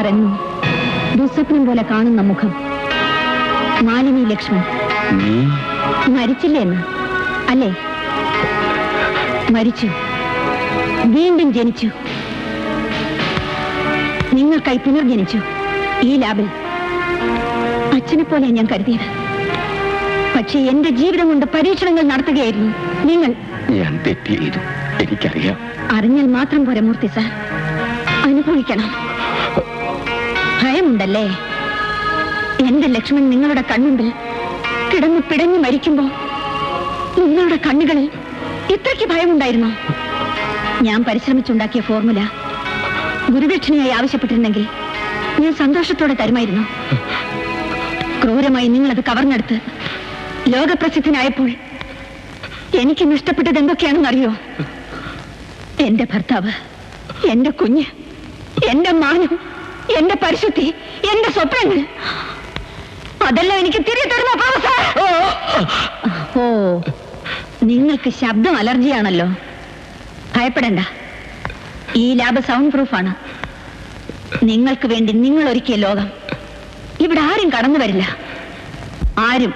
എന്നും ദുസ്വപ്നം പോലെ കാണുന്ന മുഖം മാലിനി ലക്ഷ്മൺ മരിച്ചില്ലേ എന്ന് അല്ലേ മരിച്ചു വീണ്ടും ജനിച്ചു നിങ്ങൾക്കായി പുനർജനിച്ചു ഈ ലാബിൽ അച്ഛനെ പോലെ ഞാൻ കരുതിയത് പക്ഷേ എന്റെ ജീവിതം കൊണ്ട് പരീക്ഷണങ്ങൾ നടത്തുകയായിരുന്നു നിങ്ങൾ ഞാൻ തെറ്റ് ചെയ്തു എനിക്കറിയാം അറിഞ്ഞാൽ മാത്രം പോരെ മൂർത്തി സാർ അനുഭവിക്കണം ഭയമുണ്ടല്ലേ എന്റെ ലക്ഷ്മൺ നിങ്ങളുടെ കൺമുമ്പിൽ കിടന്ന് പിടഞ്ഞു മരിക്കുമ്പോ നിങ്ങളുടെ കണ്ണുകളിൽ ഇത്രയ്ക്ക് ഭയമുണ്ടായിരുന്നോ ഞാൻ പരിശ്രമിച്ചുണ്ടാക്കിയ ഫോർമുല ഗുരുദക്ഷിണയായി ആവശ്യപ്പെട്ടിരുന്നെങ്കിൽ ഞാൻ സന്തോഷത്തോടെ തരുമായിരുന്നു ക്രൂരമായി നിങ്ങളത് കവർന്നെടുത്ത് ലോകപ്രസിദ്ധനായപ്പോൾ എനിക്ക് നഷ്ടപ്പെട്ടത് എന്തൊക്കെയാണെന്ന് അറിയോ എന്റെ ഭർത്താവ് എന്റെ കുഞ്ഞ് എന്റെ മാനം എന്റെ പരിശുദ്ധി എന്റെ സ്വപ്നങ്ങൾ അതെല്ലാം എനിക്ക് തിരികെ തരുമോ പ്രൊഫസർ ഓ നിങ്ങൾക്ക് ശബ്ദം അലർജിയാണല്ലോ ഭയപ്പെടണ്ട ഈ ലാബ് സൗണ്ട് പ്രൂഫാണ് നിങ്ങൾക്ക് വേണ്ടി നിങ്ങൾ ഒരുക്കിയ ലോകം ഇവിടെ ആരും കടന്നു വരില്ല ആരും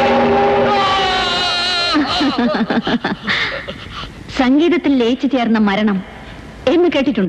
സംഗീതത്തിൽ ലയിച്ചു ചേർന്ന മരണം എന്ന് കേട്ടിട്ടുണ്ട്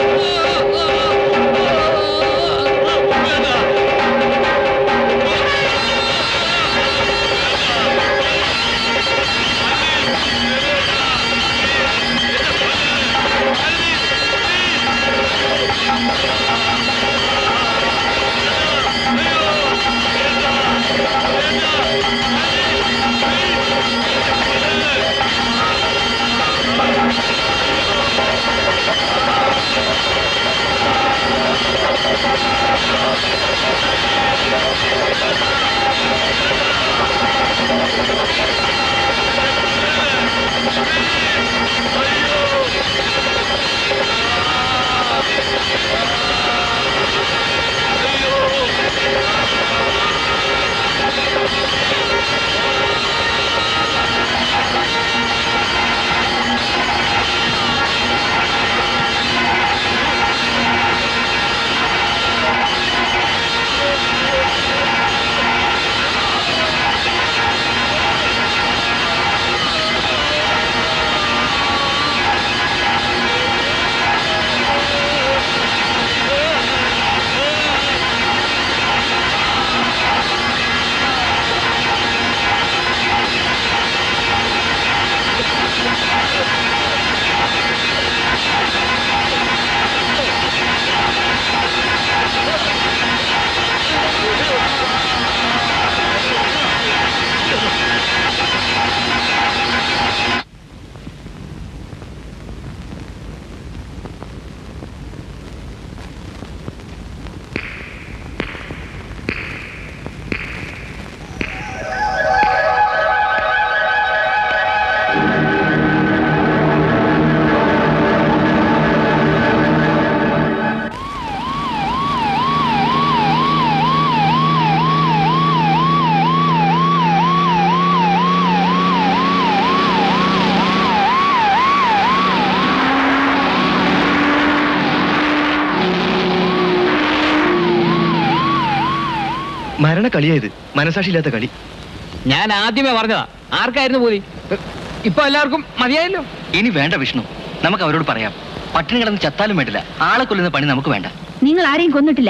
മരണ കളിയായത് മനസാക്ഷിയില്ലാത്ത കളി ഞാൻ ആദ്യമേ പറഞ്ഞതാ ആർക്കായിരുന്നു പോയി ഇപ്പൊ എല്ലാവർക്കും മതിയായല്ലോ ഇനി വേണ്ട വിഷ്ണു നമുക്ക് അവരോട് പറയാം പട്ടിണി കിടന്ന് ചത്താലും വേണ്ടില്ല ആളെ കൊല്ലുന്ന പണി നമുക്ക് വേണ്ട നിങ്ങൾ ആരെയും കൊന്നിട്ടില്ല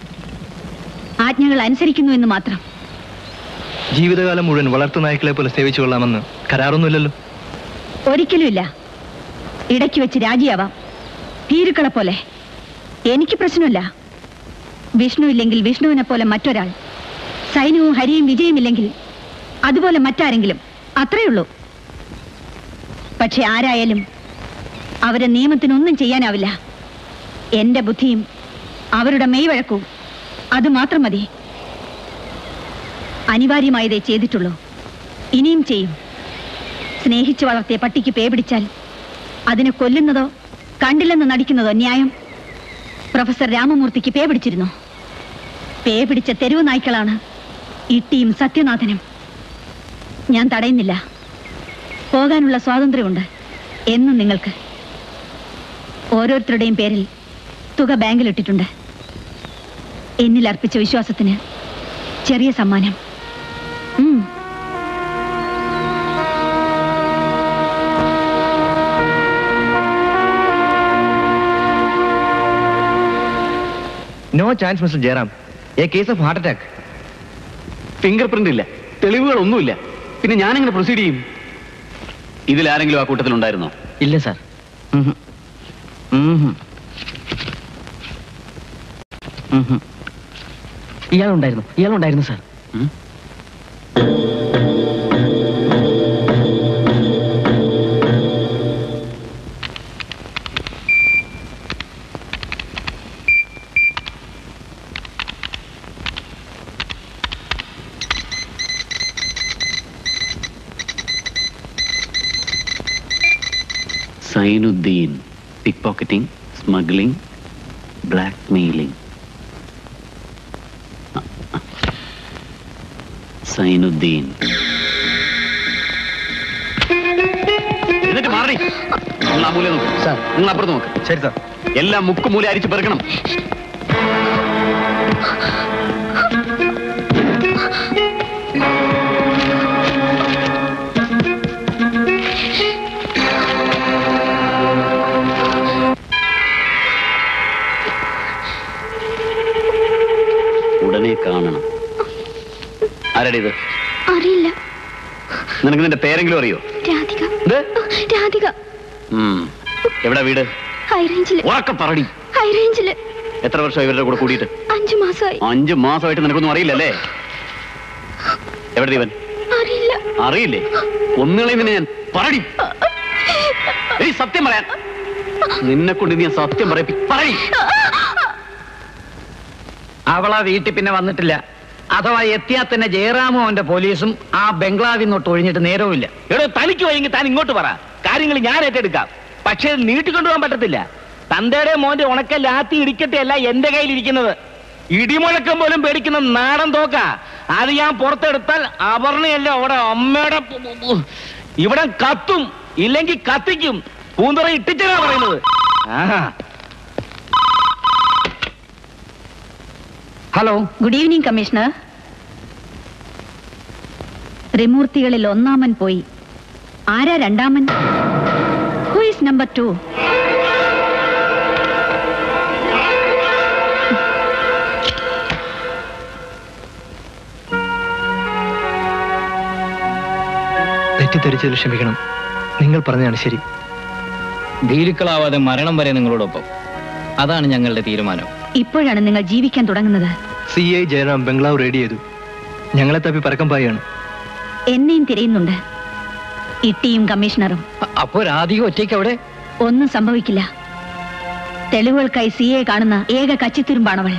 ആജ്ഞകൾ അനുസരിക്കുന്നു എന്ന് മാത്രം ജീവിതകാലം മുഴുവൻ വളർത്തു നായ്ക്കളെ പോലെ സേവിച്ചു കൊള്ളാമെന്ന് കരാറൊന്നുമില്ലല്ലോ ഒരിക്കലുമില്ല ഇടയ്ക്ക് വെച്ച് രാജിയാവാം ഭീരുക്കളെ പോലെ എനിക്ക് പ്രശ്നമില്ല വിഷ്ണു ഇല്ലെങ്കിൽ വിഷ്ണുവിനെ പോലെ മറ്റൊരാൾ സൈന്യവും ഹരിയും വിജയമില്ലെങ്കിൽ അതുപോലെ മറ്റാരെങ്കിലും അത്രേ ഉള്ളൂ പക്ഷെ ആരായാലും അവരെ നിയമത്തിനൊന്നും ചെയ്യാനാവില്ല എന്റെ ബുദ്ധിയും അവരുടെ മെയ്വഴക്കവും അത് മാത്രം മതി അനിവാര്യമായതേ ചെയ്തിട്ടുള്ളൂ ഇനിയും ചെയ്യും സ്നേഹിച്ചു വളർത്തിയ പട്ടിക്ക് പേ പിടിച്ചാൽ അതിനെ കൊല്ലുന്നതോ കണ്ടില്ലെന്ന് നടിക്കുന്നതോ ന്യായം പ്രൊഫസർ രാമമൂർത്തിക്ക് പേ പിടിച്ചിരുന്നു പേ പിടിച്ച തെരുവ് നായ്ക്കളാണ് ഇട്ടിയും സത്യനാഥനും ഞാൻ തടയുന്നില്ല പോകാനുള്ള സ്വാതന്ത്ര്യമുണ്ട് എന്നും നിങ്ങൾക്ക് ഓരോരുത്തരുടെയും പേരിൽ തുക ബാങ്കിലിട്ടിട്ടുണ്ട് എന്നിൽ അർപ്പിച്ച വിശ്വാസത്തിന് ചെറിയ സമ്മാനം ഉം. No chance mister Jayaram a case of heart attack finger print ഇല്ല തെളിവുകളൊന്നുമില്ല പിന്നെ ഞാനെങ്ങനെ പ്രൊസീഡ് ചെയ്യും ഇതിലാരെങ്കിലും ആ കൂട്ടത്തിൽ ഉണ്ടായിരുന്നോ ഇല്ല സാർ ഇയാളുണ്ടായിരുന്നു ഇയാളുണ്ടായിരുന്നു sir Zainuddin pickpocketing smuggling blackmailing Zainuddin എന്നിട്ട് മാറി നിങ്ങൾ ആ മൂല നോക്ക് സാർ നിങ്ങൾ അപ്പുറത്ത് നോക്ക് ശരി സാർ എല്ലാം മുക്ക് മൂല അരിച്ച് പെറുക്കണം ഉടനെ കാണണം ആരടി ഇത് അറിയില്ല നിനക്ക് നിന്റെ പേരെങ്കിലും അറിയോ രാധിക രാധിക ഉം. എവിടാ വീട് ഹൈറേഞ്ചില് ഉറക്കം പറടി ഹൈറേഞ്ചില് എത്ര വർഷം ഇവരുടെ കൂടെ കൂടിയിട്ട് അഞ്ചു മാസമായി അഞ്ചു മാസമായിട്ട് നിനക്കൊന്നും അറിയില്ലല്ലേ എവിടെ ഇവൻ അറിയില്ല അറിയില്ലേ ഒന്നുകളെ നിന്നെ ഞാൻ പറടി എടി സത്യം പറയാൻ നിന്നെ കൊണ്ട് നീ സത്യം പറയപ്പി പറയി അവളാ വീട്ടിൽ പിന്നെ വന്നിട്ടില്ല അഥവാ എത്തിയാൽ തന്നെ ജയറാമും അവന്റെ പോലീസും ആ ബംഗ്ലാവിൽ നിന്നോട്ട് ഒഴിഞ്ഞിട്ട് നേരവുമില്ല എടോ തനിക്ക് വയ്യെങ്കിൽ താൻ ഇങ്ങോട്ട് പറ കാര്യങ്ങൾ ഞാൻ ഏറ്റെടുക്കാം പക്ഷേ ഇത് നീട്ടിക്കൊണ്ടുപോകാൻ പറ്റത്തില്ല തന്തയുടെ മോന്റെ ഉണക്ക ലാത്തി ഇടിക്കട്ടെ അല്ല എന്റെ കയ്യിൽ ഇരിക്കുന്നത് ഇടിമുഴക്കം പോലും പേടിക്കുന്ന നാടൻ തോക്ക അത് ഞാൻ പുറത്തെടുത്താൽ അപർണയല്ല അവിടെ അമ്മയുടെ പു- പു- പു- ഇവിടെ കത്തും ഇല്ലെങ്കിൽ കത്തിക്കും പൂന്തറ ഇട്ടിച്ചാ പറയുന്നത് ആഹാ ഹലോ ഗുഡ് ഈവനിങ് കമ്മീഷണർ ത്രിമൂർത്തികളിൽ ഒന്നാമൻ പോയി ആരാ രണ്ടാമൻ ഹു ഈസ് നമ്പർ ടു തെറ്റിദ്ധരിച്ചതിൽ ക്ഷമിക്കണം നിങ്ങൾ പറഞ്ഞതാണ് ശരി ഭീരുക്കളാവാതെ മരണം വരെ നിങ്ങളോടൊപ്പം അതാണ് ഞങ്ങളുടെ തീരുമാനം ഇപ്പോഴാണ് നിങ്ങൾ ജീവിക്കാൻ തുടങ്ങുന്നത് സി ഐ ജയറാം ബംഗ്ലാവ് റെഡി ചെയ്തു ഞങ്ങളെ തപ്പി പരക്കം പായാണ് എന്നെയും തിരയുന്നുണ്ട് ഇട്ടിയും കമ്മീഷണറും അപ്പോ രാധിക ഒറ്റയ്ക്ക് അവിടെ ഒന്നും സംഭവിക്കില്ല തെളിവുകൾക്കായി സി എ കാണുന്ന ഏക കച്ചിത്തുരുമ്പാണവൾ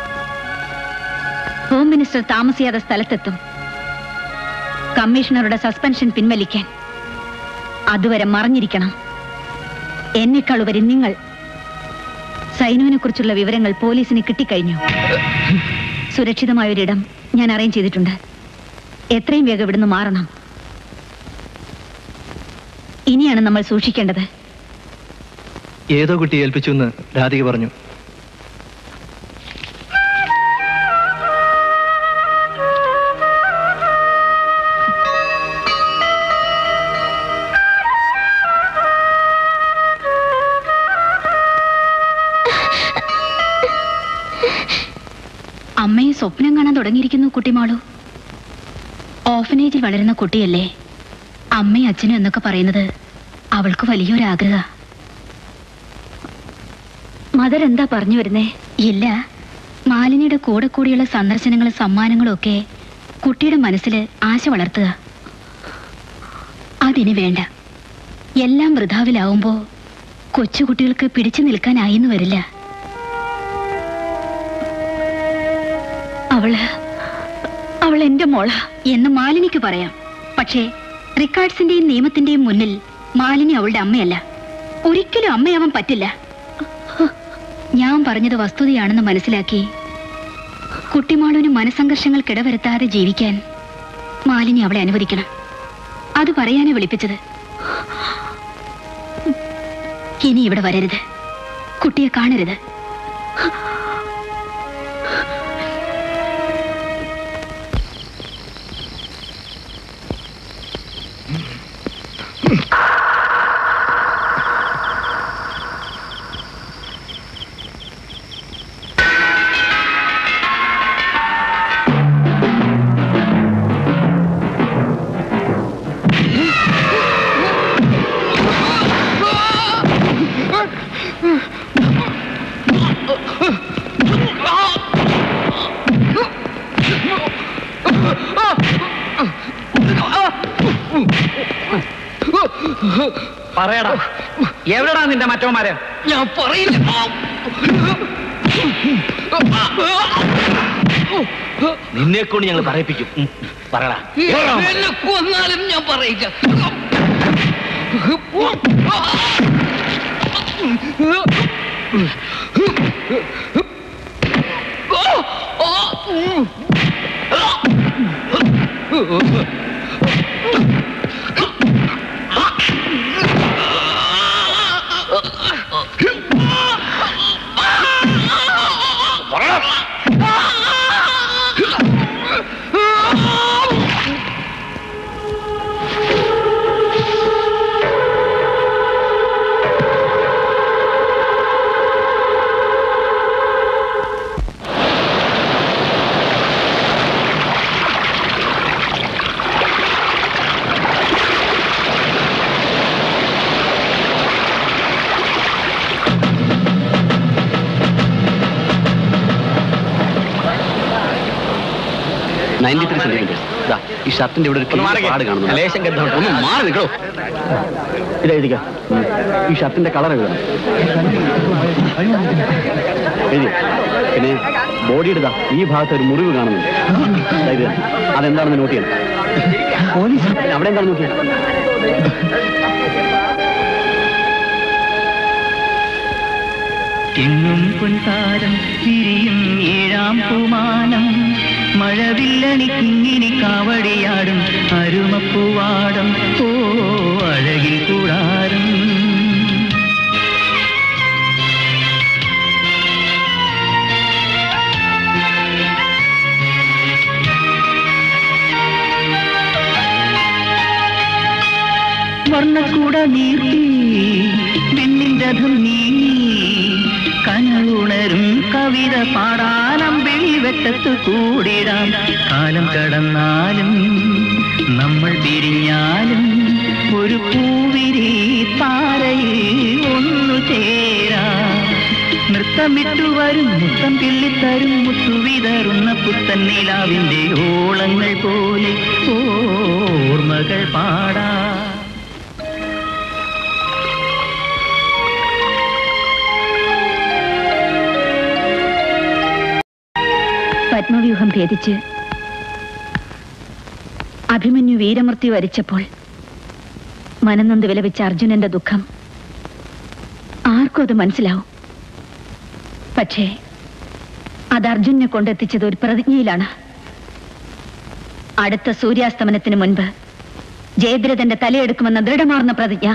ഹോം മിനിസ്റ്റർ താമസിയാതെ സ്ഥലത്തെത്തും കമ്മീഷണറുടെ സസ്പെൻഷൻ പിൻവലിക്കാൻ അതുവരെ മറഞ്ഞിരിക്കണം എന്നെക്കാൾ ഉപരി നിങ്ങൾ സൈനുവിനെ കുറിച്ചുള്ള വിവരങ്ങൾ പോലീസിന് കിട്ടിക്കഴിഞ്ഞു സുരക്ഷിതമായ ഒരിടം ഞാൻ അറേഞ്ച് ചെയ്തിട്ടുണ്ട് എത്രയും വേഗം ഇവിടുന്ന് മാറണം ഇനിയാണ് നമ്മൾ സൂക്ഷിക്കേണ്ടത് ഏതോ കുട്ടി ഏൽപ്പിച്ചു എന്ന് രാധിക പറഞ്ഞു അമ്മയെ സ്വപ്നം കാണാൻ തുടങ്ങിയിരിക്കുന്നു കുട്ടിമാളു ഓഫനേജിൽ വളരുന്ന കുട്ടിയല്ലേ അമ്മയും അച്ഛനും എന്നൊക്കെ പറയുന്നത് അവൾക്ക് വലിയൊരാഗ്രഹ മദർ എന്താ പറഞ്ഞു വരുന്നേ ഇല്ല മാലിനിയുടെ കൂടെ കൂടിയുള്ള സന്ദർശനങ്ങളും സമ്മാനങ്ങളും ഒക്കെ കുട്ടിയുടെ മനസ്സിൽ ആശ വളർത്തുക അതിന് വേണ്ട എല്ലാം വൃഥാവിലാവുമ്പോ കൊച്ചുകുട്ടികൾക്ക് പിടിച്ചു നിൽക്കാനായിന്ന് വരില്ല അവള് അവൾ എന്റെ മോള എന്ന് മാലിനിക്ക് പറയാം പക്ഷേ റിക്കാർഡ്സിന്റെയും നിയമത്തിന്റെയും മുന്നിൽ മാലിനി അവളുടെ അമ്മയല്ല ഒരിക്കലും അമ്മയാവാൻ പറ്റില്ല ഞാൻ പറഞ്ഞത് വസ്തുതയാണെന്ന് മനസ്സിലാക്കി കുട്ടിമാളുവിന് മനസംഘർഷങ്ങൾക്കിടവരുത്താതെ ജീവിക്കാൻ മാലിനി അവളെ അനുവദിക്കണം അത് പറയാനേ വിളിപ്പിച്ചത് ഇനി ഇവിടെ വരരുത് കുട്ടിയെ കാണരുത് പറയടാ എവിടെടാ നിന്റെ മറ്റവന്മാര് ഞാൻ പറയില്ല നിന്നെ കൊണ്ട് ഞങ്ങൾ പറയിപ്പിക്കും ഉം, പറയടാ എന്നെ കൊന്നാലും ഞാൻ പറയില്ല നയൻറ്റി ത്രീ സെന്റിമീറ്റേഴ്സ് ഈ ഷർട്ടിന്റെ ഇവിടെ ഒരു ഒന്ന് മാറിക്കേ. പാട് കാണുന്നു ലേശം ഗന്ധമുണ്ട്. ഒന്ന് മാറി നിൽക്കോ ഇത് എഴുതിക്കോ ഈ ഷർട്ടിന്റെ കളർ എഴുതണം എഴുതി പിന്നെ ബോഡിയുടെ ഇതാ ഈ ഭാഗത്ത് ഒരു മുറിവ് കാണുന്നുണ്ട് ദാ ഇത് അതെന്താണെന്ന് നോട്ട് ചെയ്യണം പോലീസ് അവിടെ എന്താണ് നോക്കിയത് എങ്ങും പൊൻതാരം തിരിയും ഏഴാം പൂമാനം മഴവില്ലണിക്കിങ്ങിനി കാവടിയാടും അരുമപ്പൂവാടം ഓ അഴകിൽ കൂടാരം വർണ്ണക്കൂട നീർത്തി വെണ്ണിൻ രഥം നീങ്ങി കനവുണരും കവിത പാടാനമ്പിളി വെട്ടത്തു കൂടിടാം കാലം കടന്നാലും നമ്മൾ പിരിഞ്ഞാലും ഒരു പൂവിരി പാറയിൽ ഒന്നു ചേരാം നൃത്തമിട്ടു വരും മുത്തം പിള്ളിത്തരും മുത്തുവിതറുന്ന പുത്തൻ നിലാവിന്റെ ഓളങ്ങൾ പോലെ ഓർമ്മകൾ പാടാ പത്മവ്യൂഹം ഭേദിച്ച് അഭിമന്യു വീരമൃത്യു വരിച്ചപ്പോൾ മനനൊന്ത് വിലപിച്ച അർജുനന്റെ ദുഃഖം ആർക്കും അത് മനസ്സിലാവും പക്ഷേ അത് അർജുനെ കൊണ്ടെത്തിച്ചത് ഒരു പ്രതിജ്ഞയിലാണ് അടുത്ത സൂര്യാസ്തമനത്തിന് മുൻപ് ജയദ്രഥന്റെ തലയെടുക്കുമെന്ന ദൃഢമാർന്ന പ്രതിജ്ഞ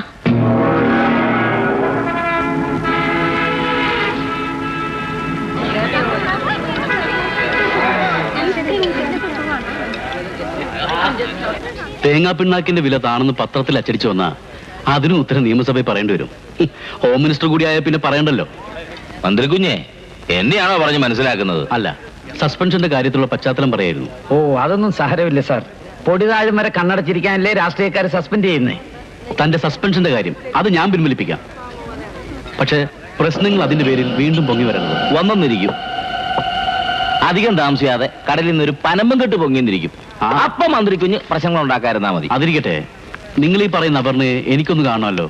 തേങ്ങാ പിണ്ണാക്കിന്റെ വില താണെന്ന് പത്രത്തിൽ അച്ചടിച്ചു വന്നാ അതിനും ഉത്തരം നിയമസഭയിൽ പറയേണ്ടി വരും ഹും, ഹോം മിനിസ്റ്റർ കൂടിയായ പിന്നെ പറയണ്ടല്ലോ മന്ത്രി കുഞ്ഞെ എന്നെയാണോ പറഞ്ഞ് മനസ്സിലാക്കുന്നത് അല്ല സസ്പെൻഷന്റെ കാര്യത്തിലുള്ള പശ്ചാത്തലം പറയായിരുന്നു ഓ അതൊന്നും സഹരമില്ല സാർ പൊടിതാഴും വരെ കണ്ണടച്ചിരിക്കാനല്ലേ രാഷ്ട്രീയക്കാരെ സസ്പെൻഡ് ചെയ്യുന്നേ തന്റെ സസ്പെൻഷന്റെ കാര്യം അത് ഞാൻ പിൻവലിപ്പിക്കാം പക്ഷേ പ്രശ്നങ്ങൾ അതിന്റെ പേരിൽ വീണ്ടും പൊങ്ങി വരരുത് വന്നെന്നിരിക്കും അധികം താമസിയാതെ കടലിൽ നിന്ന് ഒരു പനമ്പം കെട്ട് പൊങ്ങിന്നിരിക്കും അപ്പൊ മന്ത്രി കുഞ്ഞ് പ്രശ്നങ്ങൾ ഉണ്ടാക്കാതിരുന്നാ മതി അതിരിക്കട്ടെ നിങ്ങൾ ഈ പറയുന്ന അപർണയെ എനിക്കൊന്ന് കാണാമല്ലോ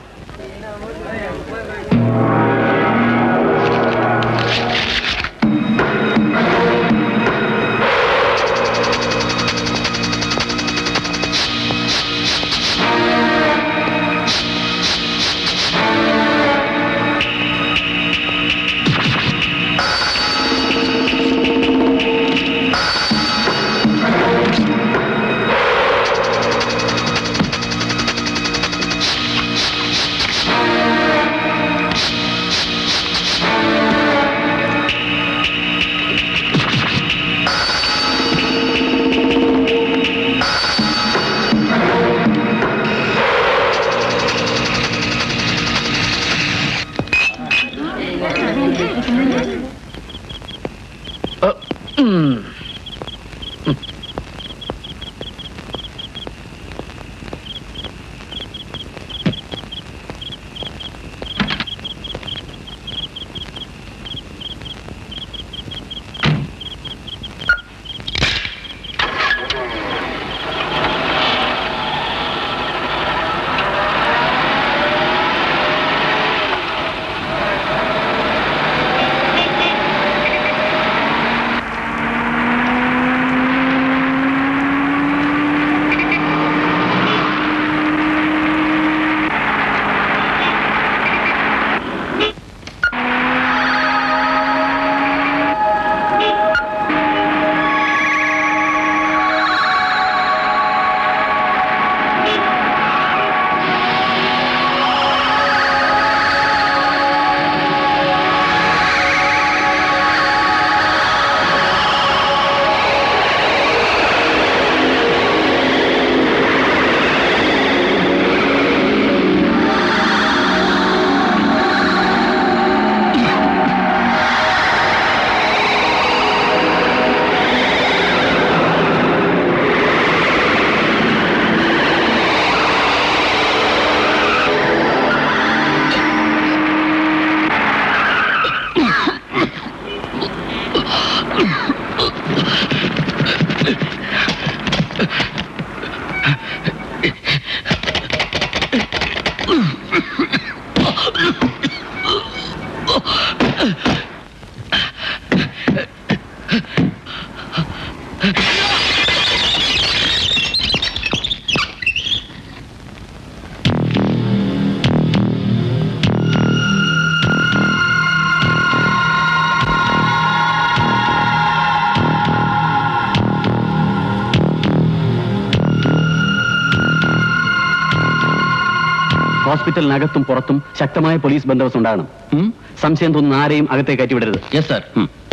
ഹോസ്പിറ്റലിനകത്തും പുറത്തും ശക്തമായ പോലീസ് ബന്ദോബസ്ത് ഉണ്ടാകണം ഉം? സംശയം തോന്നുന്ന ആരെയും അകത്തേക്ക് കയറ്റി വിടരുത് യെസ് സാർ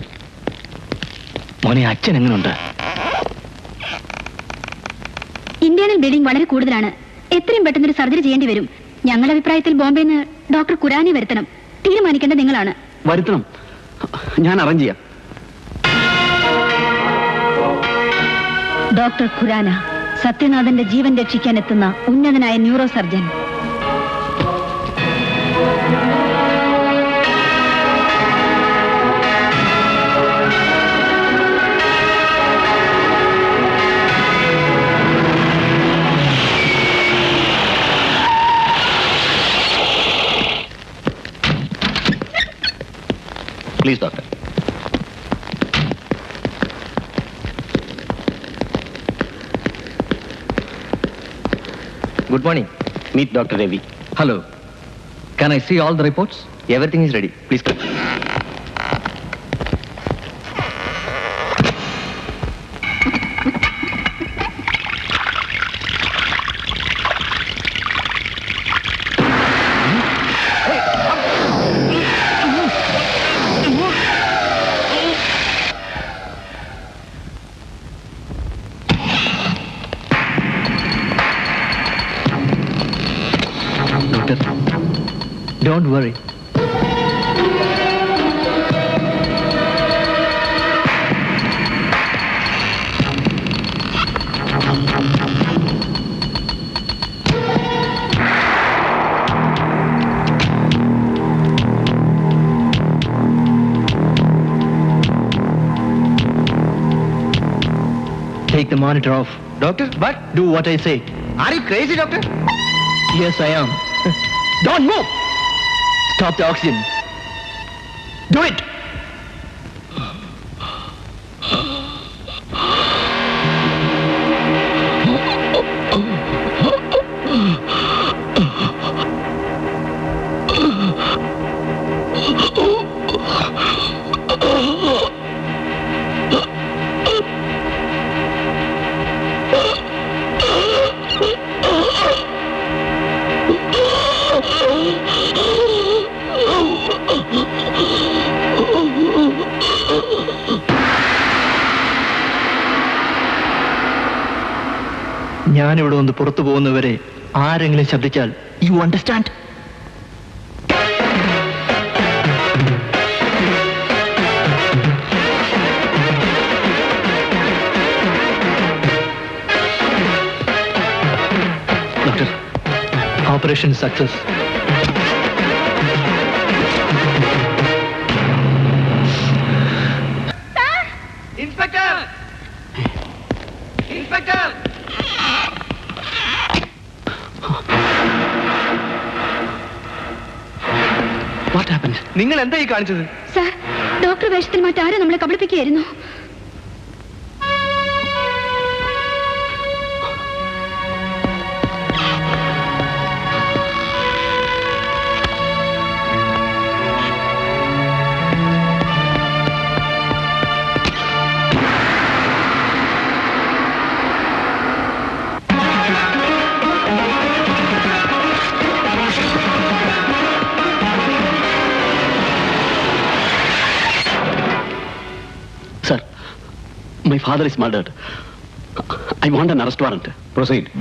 മോനെ അച്ഛൻ എങ്ങനെയുണ്ട് ഇന്റേണൽ ബ്ലീഡിംഗ് വളരെ കൂടുതലാണ് എത്രയും പെട്ടെന്ന് ഒരു സർജറി ചെയ്യേണ്ടി വരും ഞങ്ങളുടെ അഭിപ്രായത്തിൽ ബോംബെന്ന് ഡോക്ടർ കുരാനി വരുത്തണം തീരുമാനിക്കേണ്ടത് നിങ്ങളാണ് വരുത്തണം ഞാൻ അറേഞ്ച് ചെയ്യാം ഡോക്ടർ ഖുരാന സത്യനാഥന്റെ ജീവൻ രക്ഷിക്കാൻ എത്തുന്ന ഉന്നതനായ neurosurgeon please doctor good morning meet doctor Ravi hello can I see all the reports everything is ready please come doctor don't worry Take the monitor off. Doctor, but do what I say. Are you crazy, doctor? Yes, I am. Don't move! Stop the oxygen. Do it! ഞാനിവിടെ ഒന്ന് പുറത്തു പോകുന്നവരെ ആരെങ്കിലും ശബ്ദിച്ചാൽ you understand doctor operation success inspector inspector what happen നിങ്ങൾ എന്താ ഈ കാണിച്ചത് സാർ ഡോക്ടർ വേഷത്തിൽ മറ്റാരും നമ്മളെ കബളിപ്പിക്കുകയായിരുന്നു Sir, my father is murdered. I want an arrest warrant. Proceed.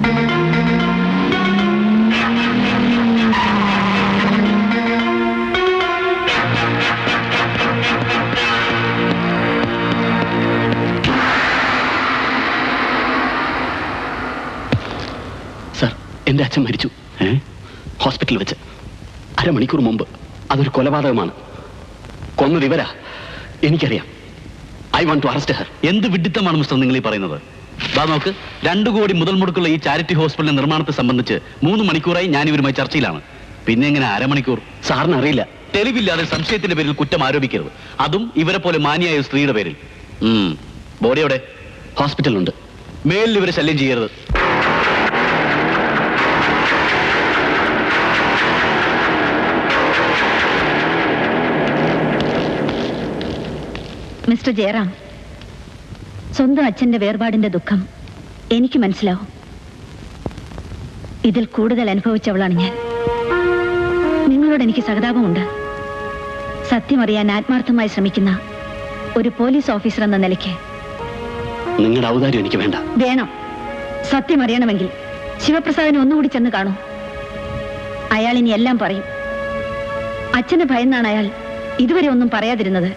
Sir എന്റെ അച്ഛൻ മരിച്ചു ഏ ഹോസ്പിറ്റലിൽ വെച്ച് അരമണിക്കൂർ മുമ്പ് അതൊരു കൊലപാതകമാണ് കൊന്നത് ഇവരാ എനിക്കറിയാം I want to arrest her എന്ത് വിഡിത്തമാണ് മിസ്റ്റർ നിങ്ങൾ ഈ പറയുന്നത് ബാ നോക്ക് രണ്ടു കോടി മുതൽ മുടക്കുള്ള ഈ ചാരിറ്റി ഹോസ്പിറ്റലിന്റെ നിർമ്മാണത്തെ സംബന്ധിച്ച് മൂന്ന് മണിക്കൂറായി ഞാൻ ഇവരുമായി ചർച്ചയിലാണ് പിന്നെ എങ്ങനെ അരമണിക്കൂർ സാറിന് അറിയില്ല തെളിവില്ലാതെ സംശയത്തിന്റെ പേരിൽ കുറ്റം ആരോപിക്കരുത് അതും ഇവരെ പോലെ മാനിയായ ഒരു സ്ത്രീയുടെ പേരിൽ ഉം. ബോഡി എവിടെ ഹോസ്പിറ്റലുണ്ട് മേലിൽ ഇവരെ ശല്യം ചെയ്യരുത് മിസ്റ്റർ ജയറാം സ്വന്തം അച്ഛന്റെ വേർപാടിന്റെ ദുഃഖം എനിക്ക് മനസ്സിലാവും ഇതിൽ കൂടുതൽ അനുഭവിച്ചവളാണ് ഞാൻ അച്ഛനോട് എനിക്ക് സഹതാപമുണ്ട് സത്യമറിയാൻ ആത്മാർത്ഥമായി ശ്രമിക്കുന്ന ഒരു പോലീസ് ഓഫീസർ എന്ന നിലയ്ക്ക് നിങ്ങളുടെ ഔദാര്യം എനിക്ക് വേണ്ട വേണം സത്യമറിയണമെങ്കിൽ ശിവപ്രസാദിനെ ഒന്നുകൂടി ചെന്ന് കാണൂ അയാൾ ഇനി എല്ലാം പറയും അച്ഛന് ഭയന്നാണ് അയാൾ ഇതുവരെ ഒന്നും പറയാതിരുന്നത്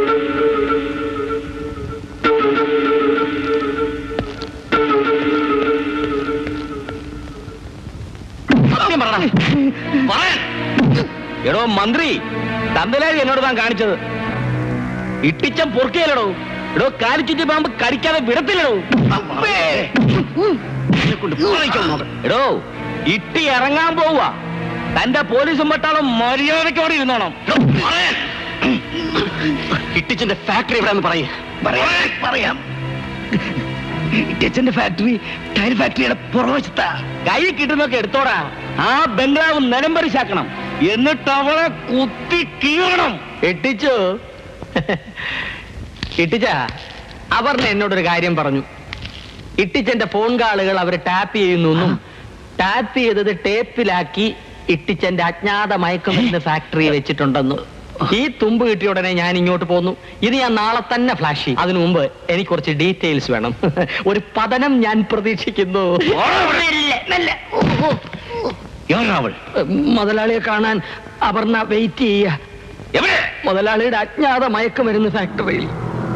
സത്യം പറയണം പറയാൻ എടോ മന്ത്രി തന്തലാരി എന്നോട് താൻ കാണിച്ചത് ഇട്ടിച്ചം പൊറുക്കിയല്ലടോ എടോ കാലിച്ചുറ്റി പാമ്പ് കടിക്കാതെ വിടത്തില്ലടോ അപ്പേ. എന്നെക്കൊണ്ട് പറയിക്കാൻ നോക്ക്. എടോ ഇട്ടി ഇറങ്ങാൻ പോവുക തന്റെ പോലീസും പട്ടാളം മര്യാദയ്ക്കോടെ ഇരുന്നോണം എടോ, പറയാൻ. ഇട്ടിച്ചന്റെ ഫാക്ടറി എവിടെയെന്ന് പറയേ പറയാൻ പറയാം ടച്ചന്റെ ഫാക്ടറി ടയർ ഫാക്ടറിയുടെ പുറവശത്താ കൈ കിട്ടുന്നൊക്കെ എടുത്തോടാ ആ ബംഗ്ലാവ് നിലംപരിശാക്കണം എന്നിട്ട് അവളെ കുത്തി കീറണം എട്ടിച്ചു ഇട്ടിച്ച അപർണ എന്നോടൊരു കാര്യം പറഞ്ഞു ഇട്ടിച്ചന്റെ ഫോൺ കാളുകൾ അവർ ടാപ്പ് ചെയ്യുന്നു ടാപ്പ് ചെയ്തത് ടേപ്പിലാക്കി ഇട്ടിച്ചന്റെ അജ്ഞാത മയക്കുമരുന്ന് ഫാക്ടറി വെച്ചിട്ടുണ്ടെന്നു ഈ തുമ്പ് കിട്ടിയ ഉടനെ ഞാൻ ഇങ്ങോട്ട് പോന്നു ഇത് ഞാൻ നാളെ തന്നെ ഫ്ലാഷ് ചെയ്യും അതിനു മുമ്പ് എനിക്ക് കുറച്ച് ഡീറ്റെയിൽസ് വേണം ഒരു പതനം ഞാൻ പ്രതീക്ഷിക്കുന്നു അവൾ മുതലാളിയെ കാണാൻ അപർണ വെയിറ്റ് ചെയ്യ മുതലാളിയുടെ അജ്ഞാത മയക്കുമരുന്ന് ഫാക്ടറിയിൽ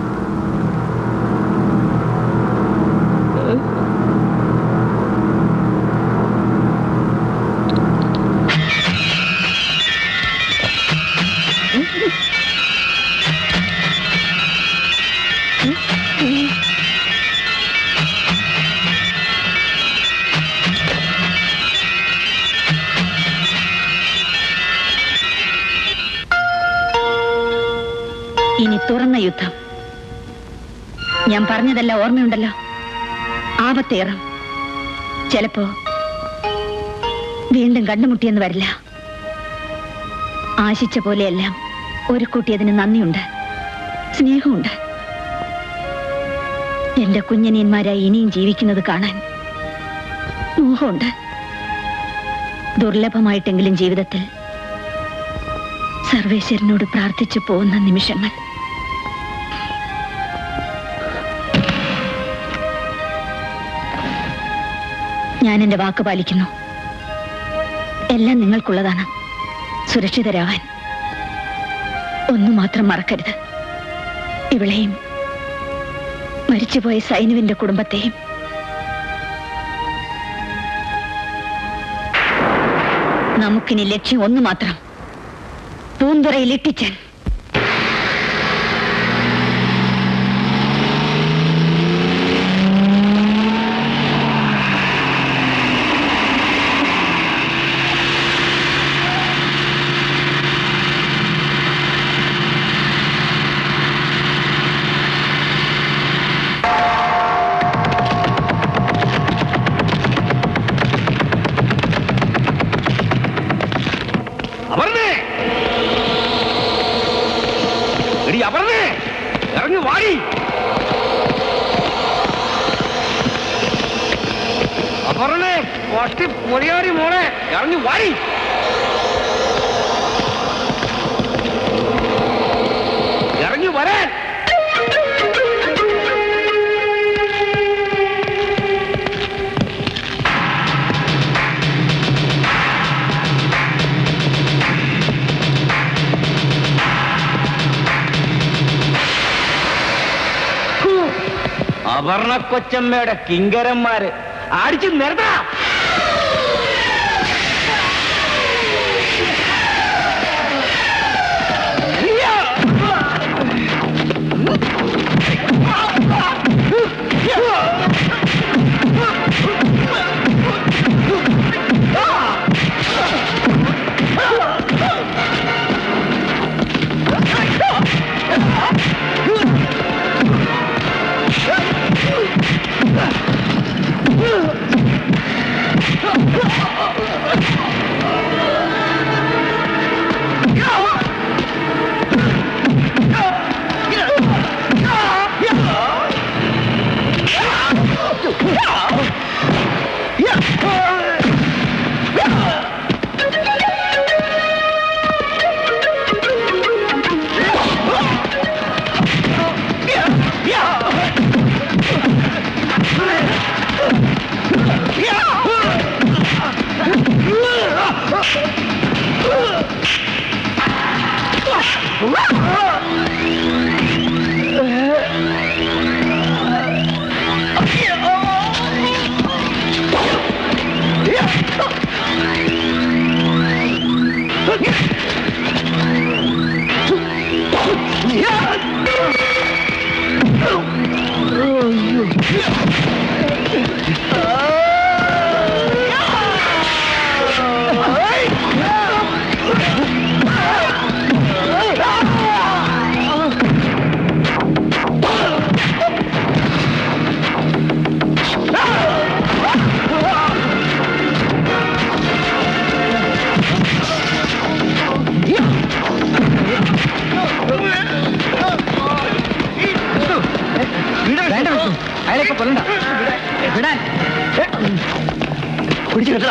ഇനി തുറന്ന യുദ്ധം ഞാൻ പറഞ്ഞതെല്ലാം ഓർമ്മയുണ്ടല്ലോ ആപത്തേറും ചിലപ്പോ വീണ്ടും കണ്ടുമുട്ടിയെന്ന് വരില്ല ആശിച്ച പോലെയെല്ലാം ഒരു കൂട്ടിയതിന് നന്ദിയുണ്ട് സ്നേഹമുണ്ട് എന്റെ കുഞ്ഞനിയന്മാരായി ഇനിയും ജീവിക്കുന്നത് കാണാൻ മോഹമുണ്ട് ദുർലഭമായിട്ടെങ്കിലും ജീവിതത്തിൽ സർവേശ്വരനോട് പ്രാർത്ഥിച്ചു പോകുന്ന നിമിഷങ്ങൾ ഞാൻ എന്റെ വാക്ക് പാലിക്കുന്നു എല്ലാം നിങ്ങൾക്കുള്ളതാണ് സുരക്ഷിതരാവാൻ ഒന്നു മാത്രം മറക്കരുത് ഇവളെയും മരിച്ചുപോയ സൈനുവിന്റെ കുടുംബത്തെയും നമുക്കിനി ലക്ഷ്യം ഒന്നു മാത്രം പൂന്തുറയിൽ ഇട്ടിച്ചാൻ അപർണേ എടി അപർണേ ഇറങ്ങി വാടി അപർണേ പട്ടി പൊളിയാടി മോളെ ഇറങ്ങി വാടി ഇറങ്ങി വരാൻ അപർണ കൊച്ചമ്മയുടെ കിങ്കരന്മാര് അടിച്ചു നിരത്താ വേണ്ട വിഷ്ണു അയാളൊക്കെ കൊല്ലണ്ട വിടാൻ പിടിച്ചു കെട്ടടാ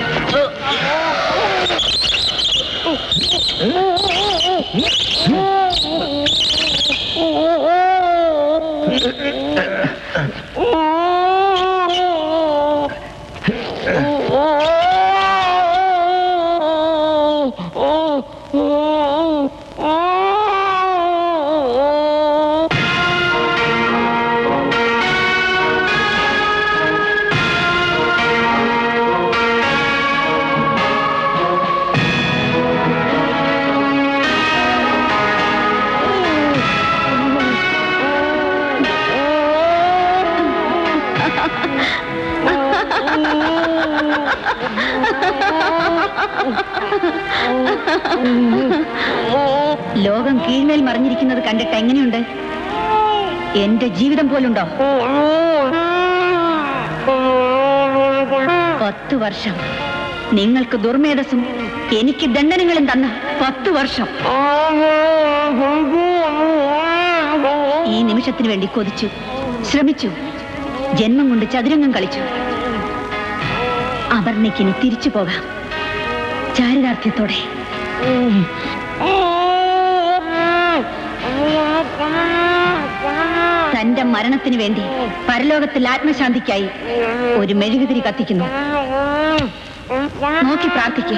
ലോകം കീഴ്മേൽ മറിഞ്ഞിരിക്കുന്നത് കണ്ടിട്ട് എങ്ങനെയുണ്ട് എന്റെ ജീവിതം പോലുണ്ടോ പത്ത് വർഷം നിങ്ങൾക്ക് ദുർമേധസ്സും എനിക്ക് ദണ്ഡനങ്ങളും തന്ന പത്ത് വർഷം ഈ നിമിഷത്തിന് വേണ്ടി കൊതിച്ചു ശ്രമിച്ചു ജന്മം കൊണ്ട് ചതുരംഗം കളിച്ചു അപർണയ്ക്കിനി തിരിച്ചു പോകാം ചാരിതാർത്ഥ്യത്തോടെ തന്റെ മരണത്തിന് വേണ്ടി പരലോകത്തിൽ ആത്മശാന്തിക്കായി ഒരു മെഴുകുതിരി കത്തിക്കുന്നു നോക്കി പ്രാർത്ഥിക്കുക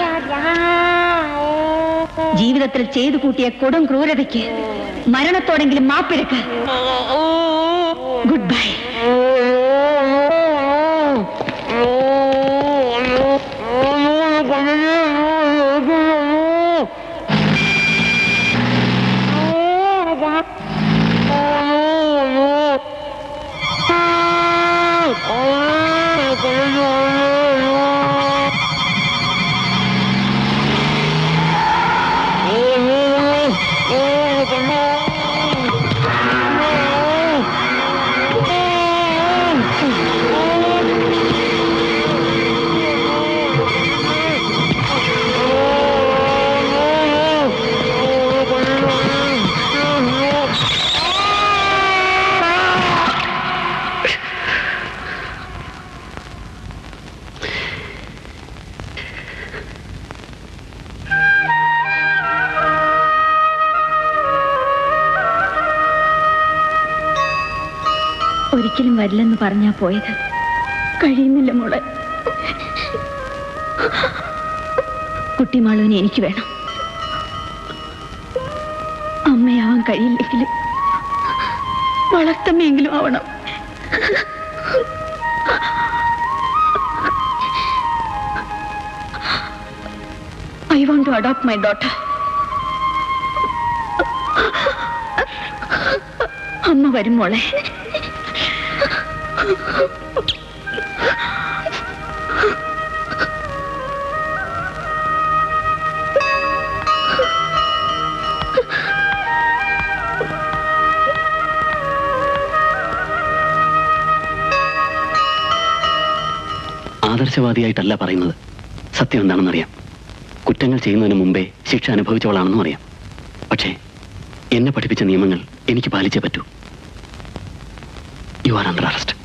ജീവിതത്തിൽ ചെയ്തു കൂട്ടിയ കൊടും ക്രൂരതയ്ക്ക് മരണത്തോടെങ്കിലും മാപ്പിഴക്ക് ഗുഡ് ബൈ ഒരിക്കലും വരില്ലെന്ന് പറഞ്ഞാ പോയത് കഴിയുന്നില്ല മോളെ കുട്ടിമാളുവിനെ എനിക്ക് വേണം അമ്മയാവാൻ കഴിയില്ലെങ്കിലും വളർത്തമ്മയെങ്കിലും ആവണം I want to adopt my daughter അമ്മ വരും മോളെ ആദർശവാദിയായിട്ടല്ല പറയുന്നത് സത്യം എന്താണെന്നറിയാം കുറ്റങ്ങൾ ചെയ്യുന്നതിന് മുമ്പേ ശിക്ഷ അനുഭവിച്ചവളാണെന്നും അറിയാം പക്ഷേ എന്നെ പഠിപ്പിച്ച നിയമങ്ങൾ എനിക്ക് പാലിച്ചേ പറ്റൂ യു ആർ അണ്ടർ അറസ്റ്റ്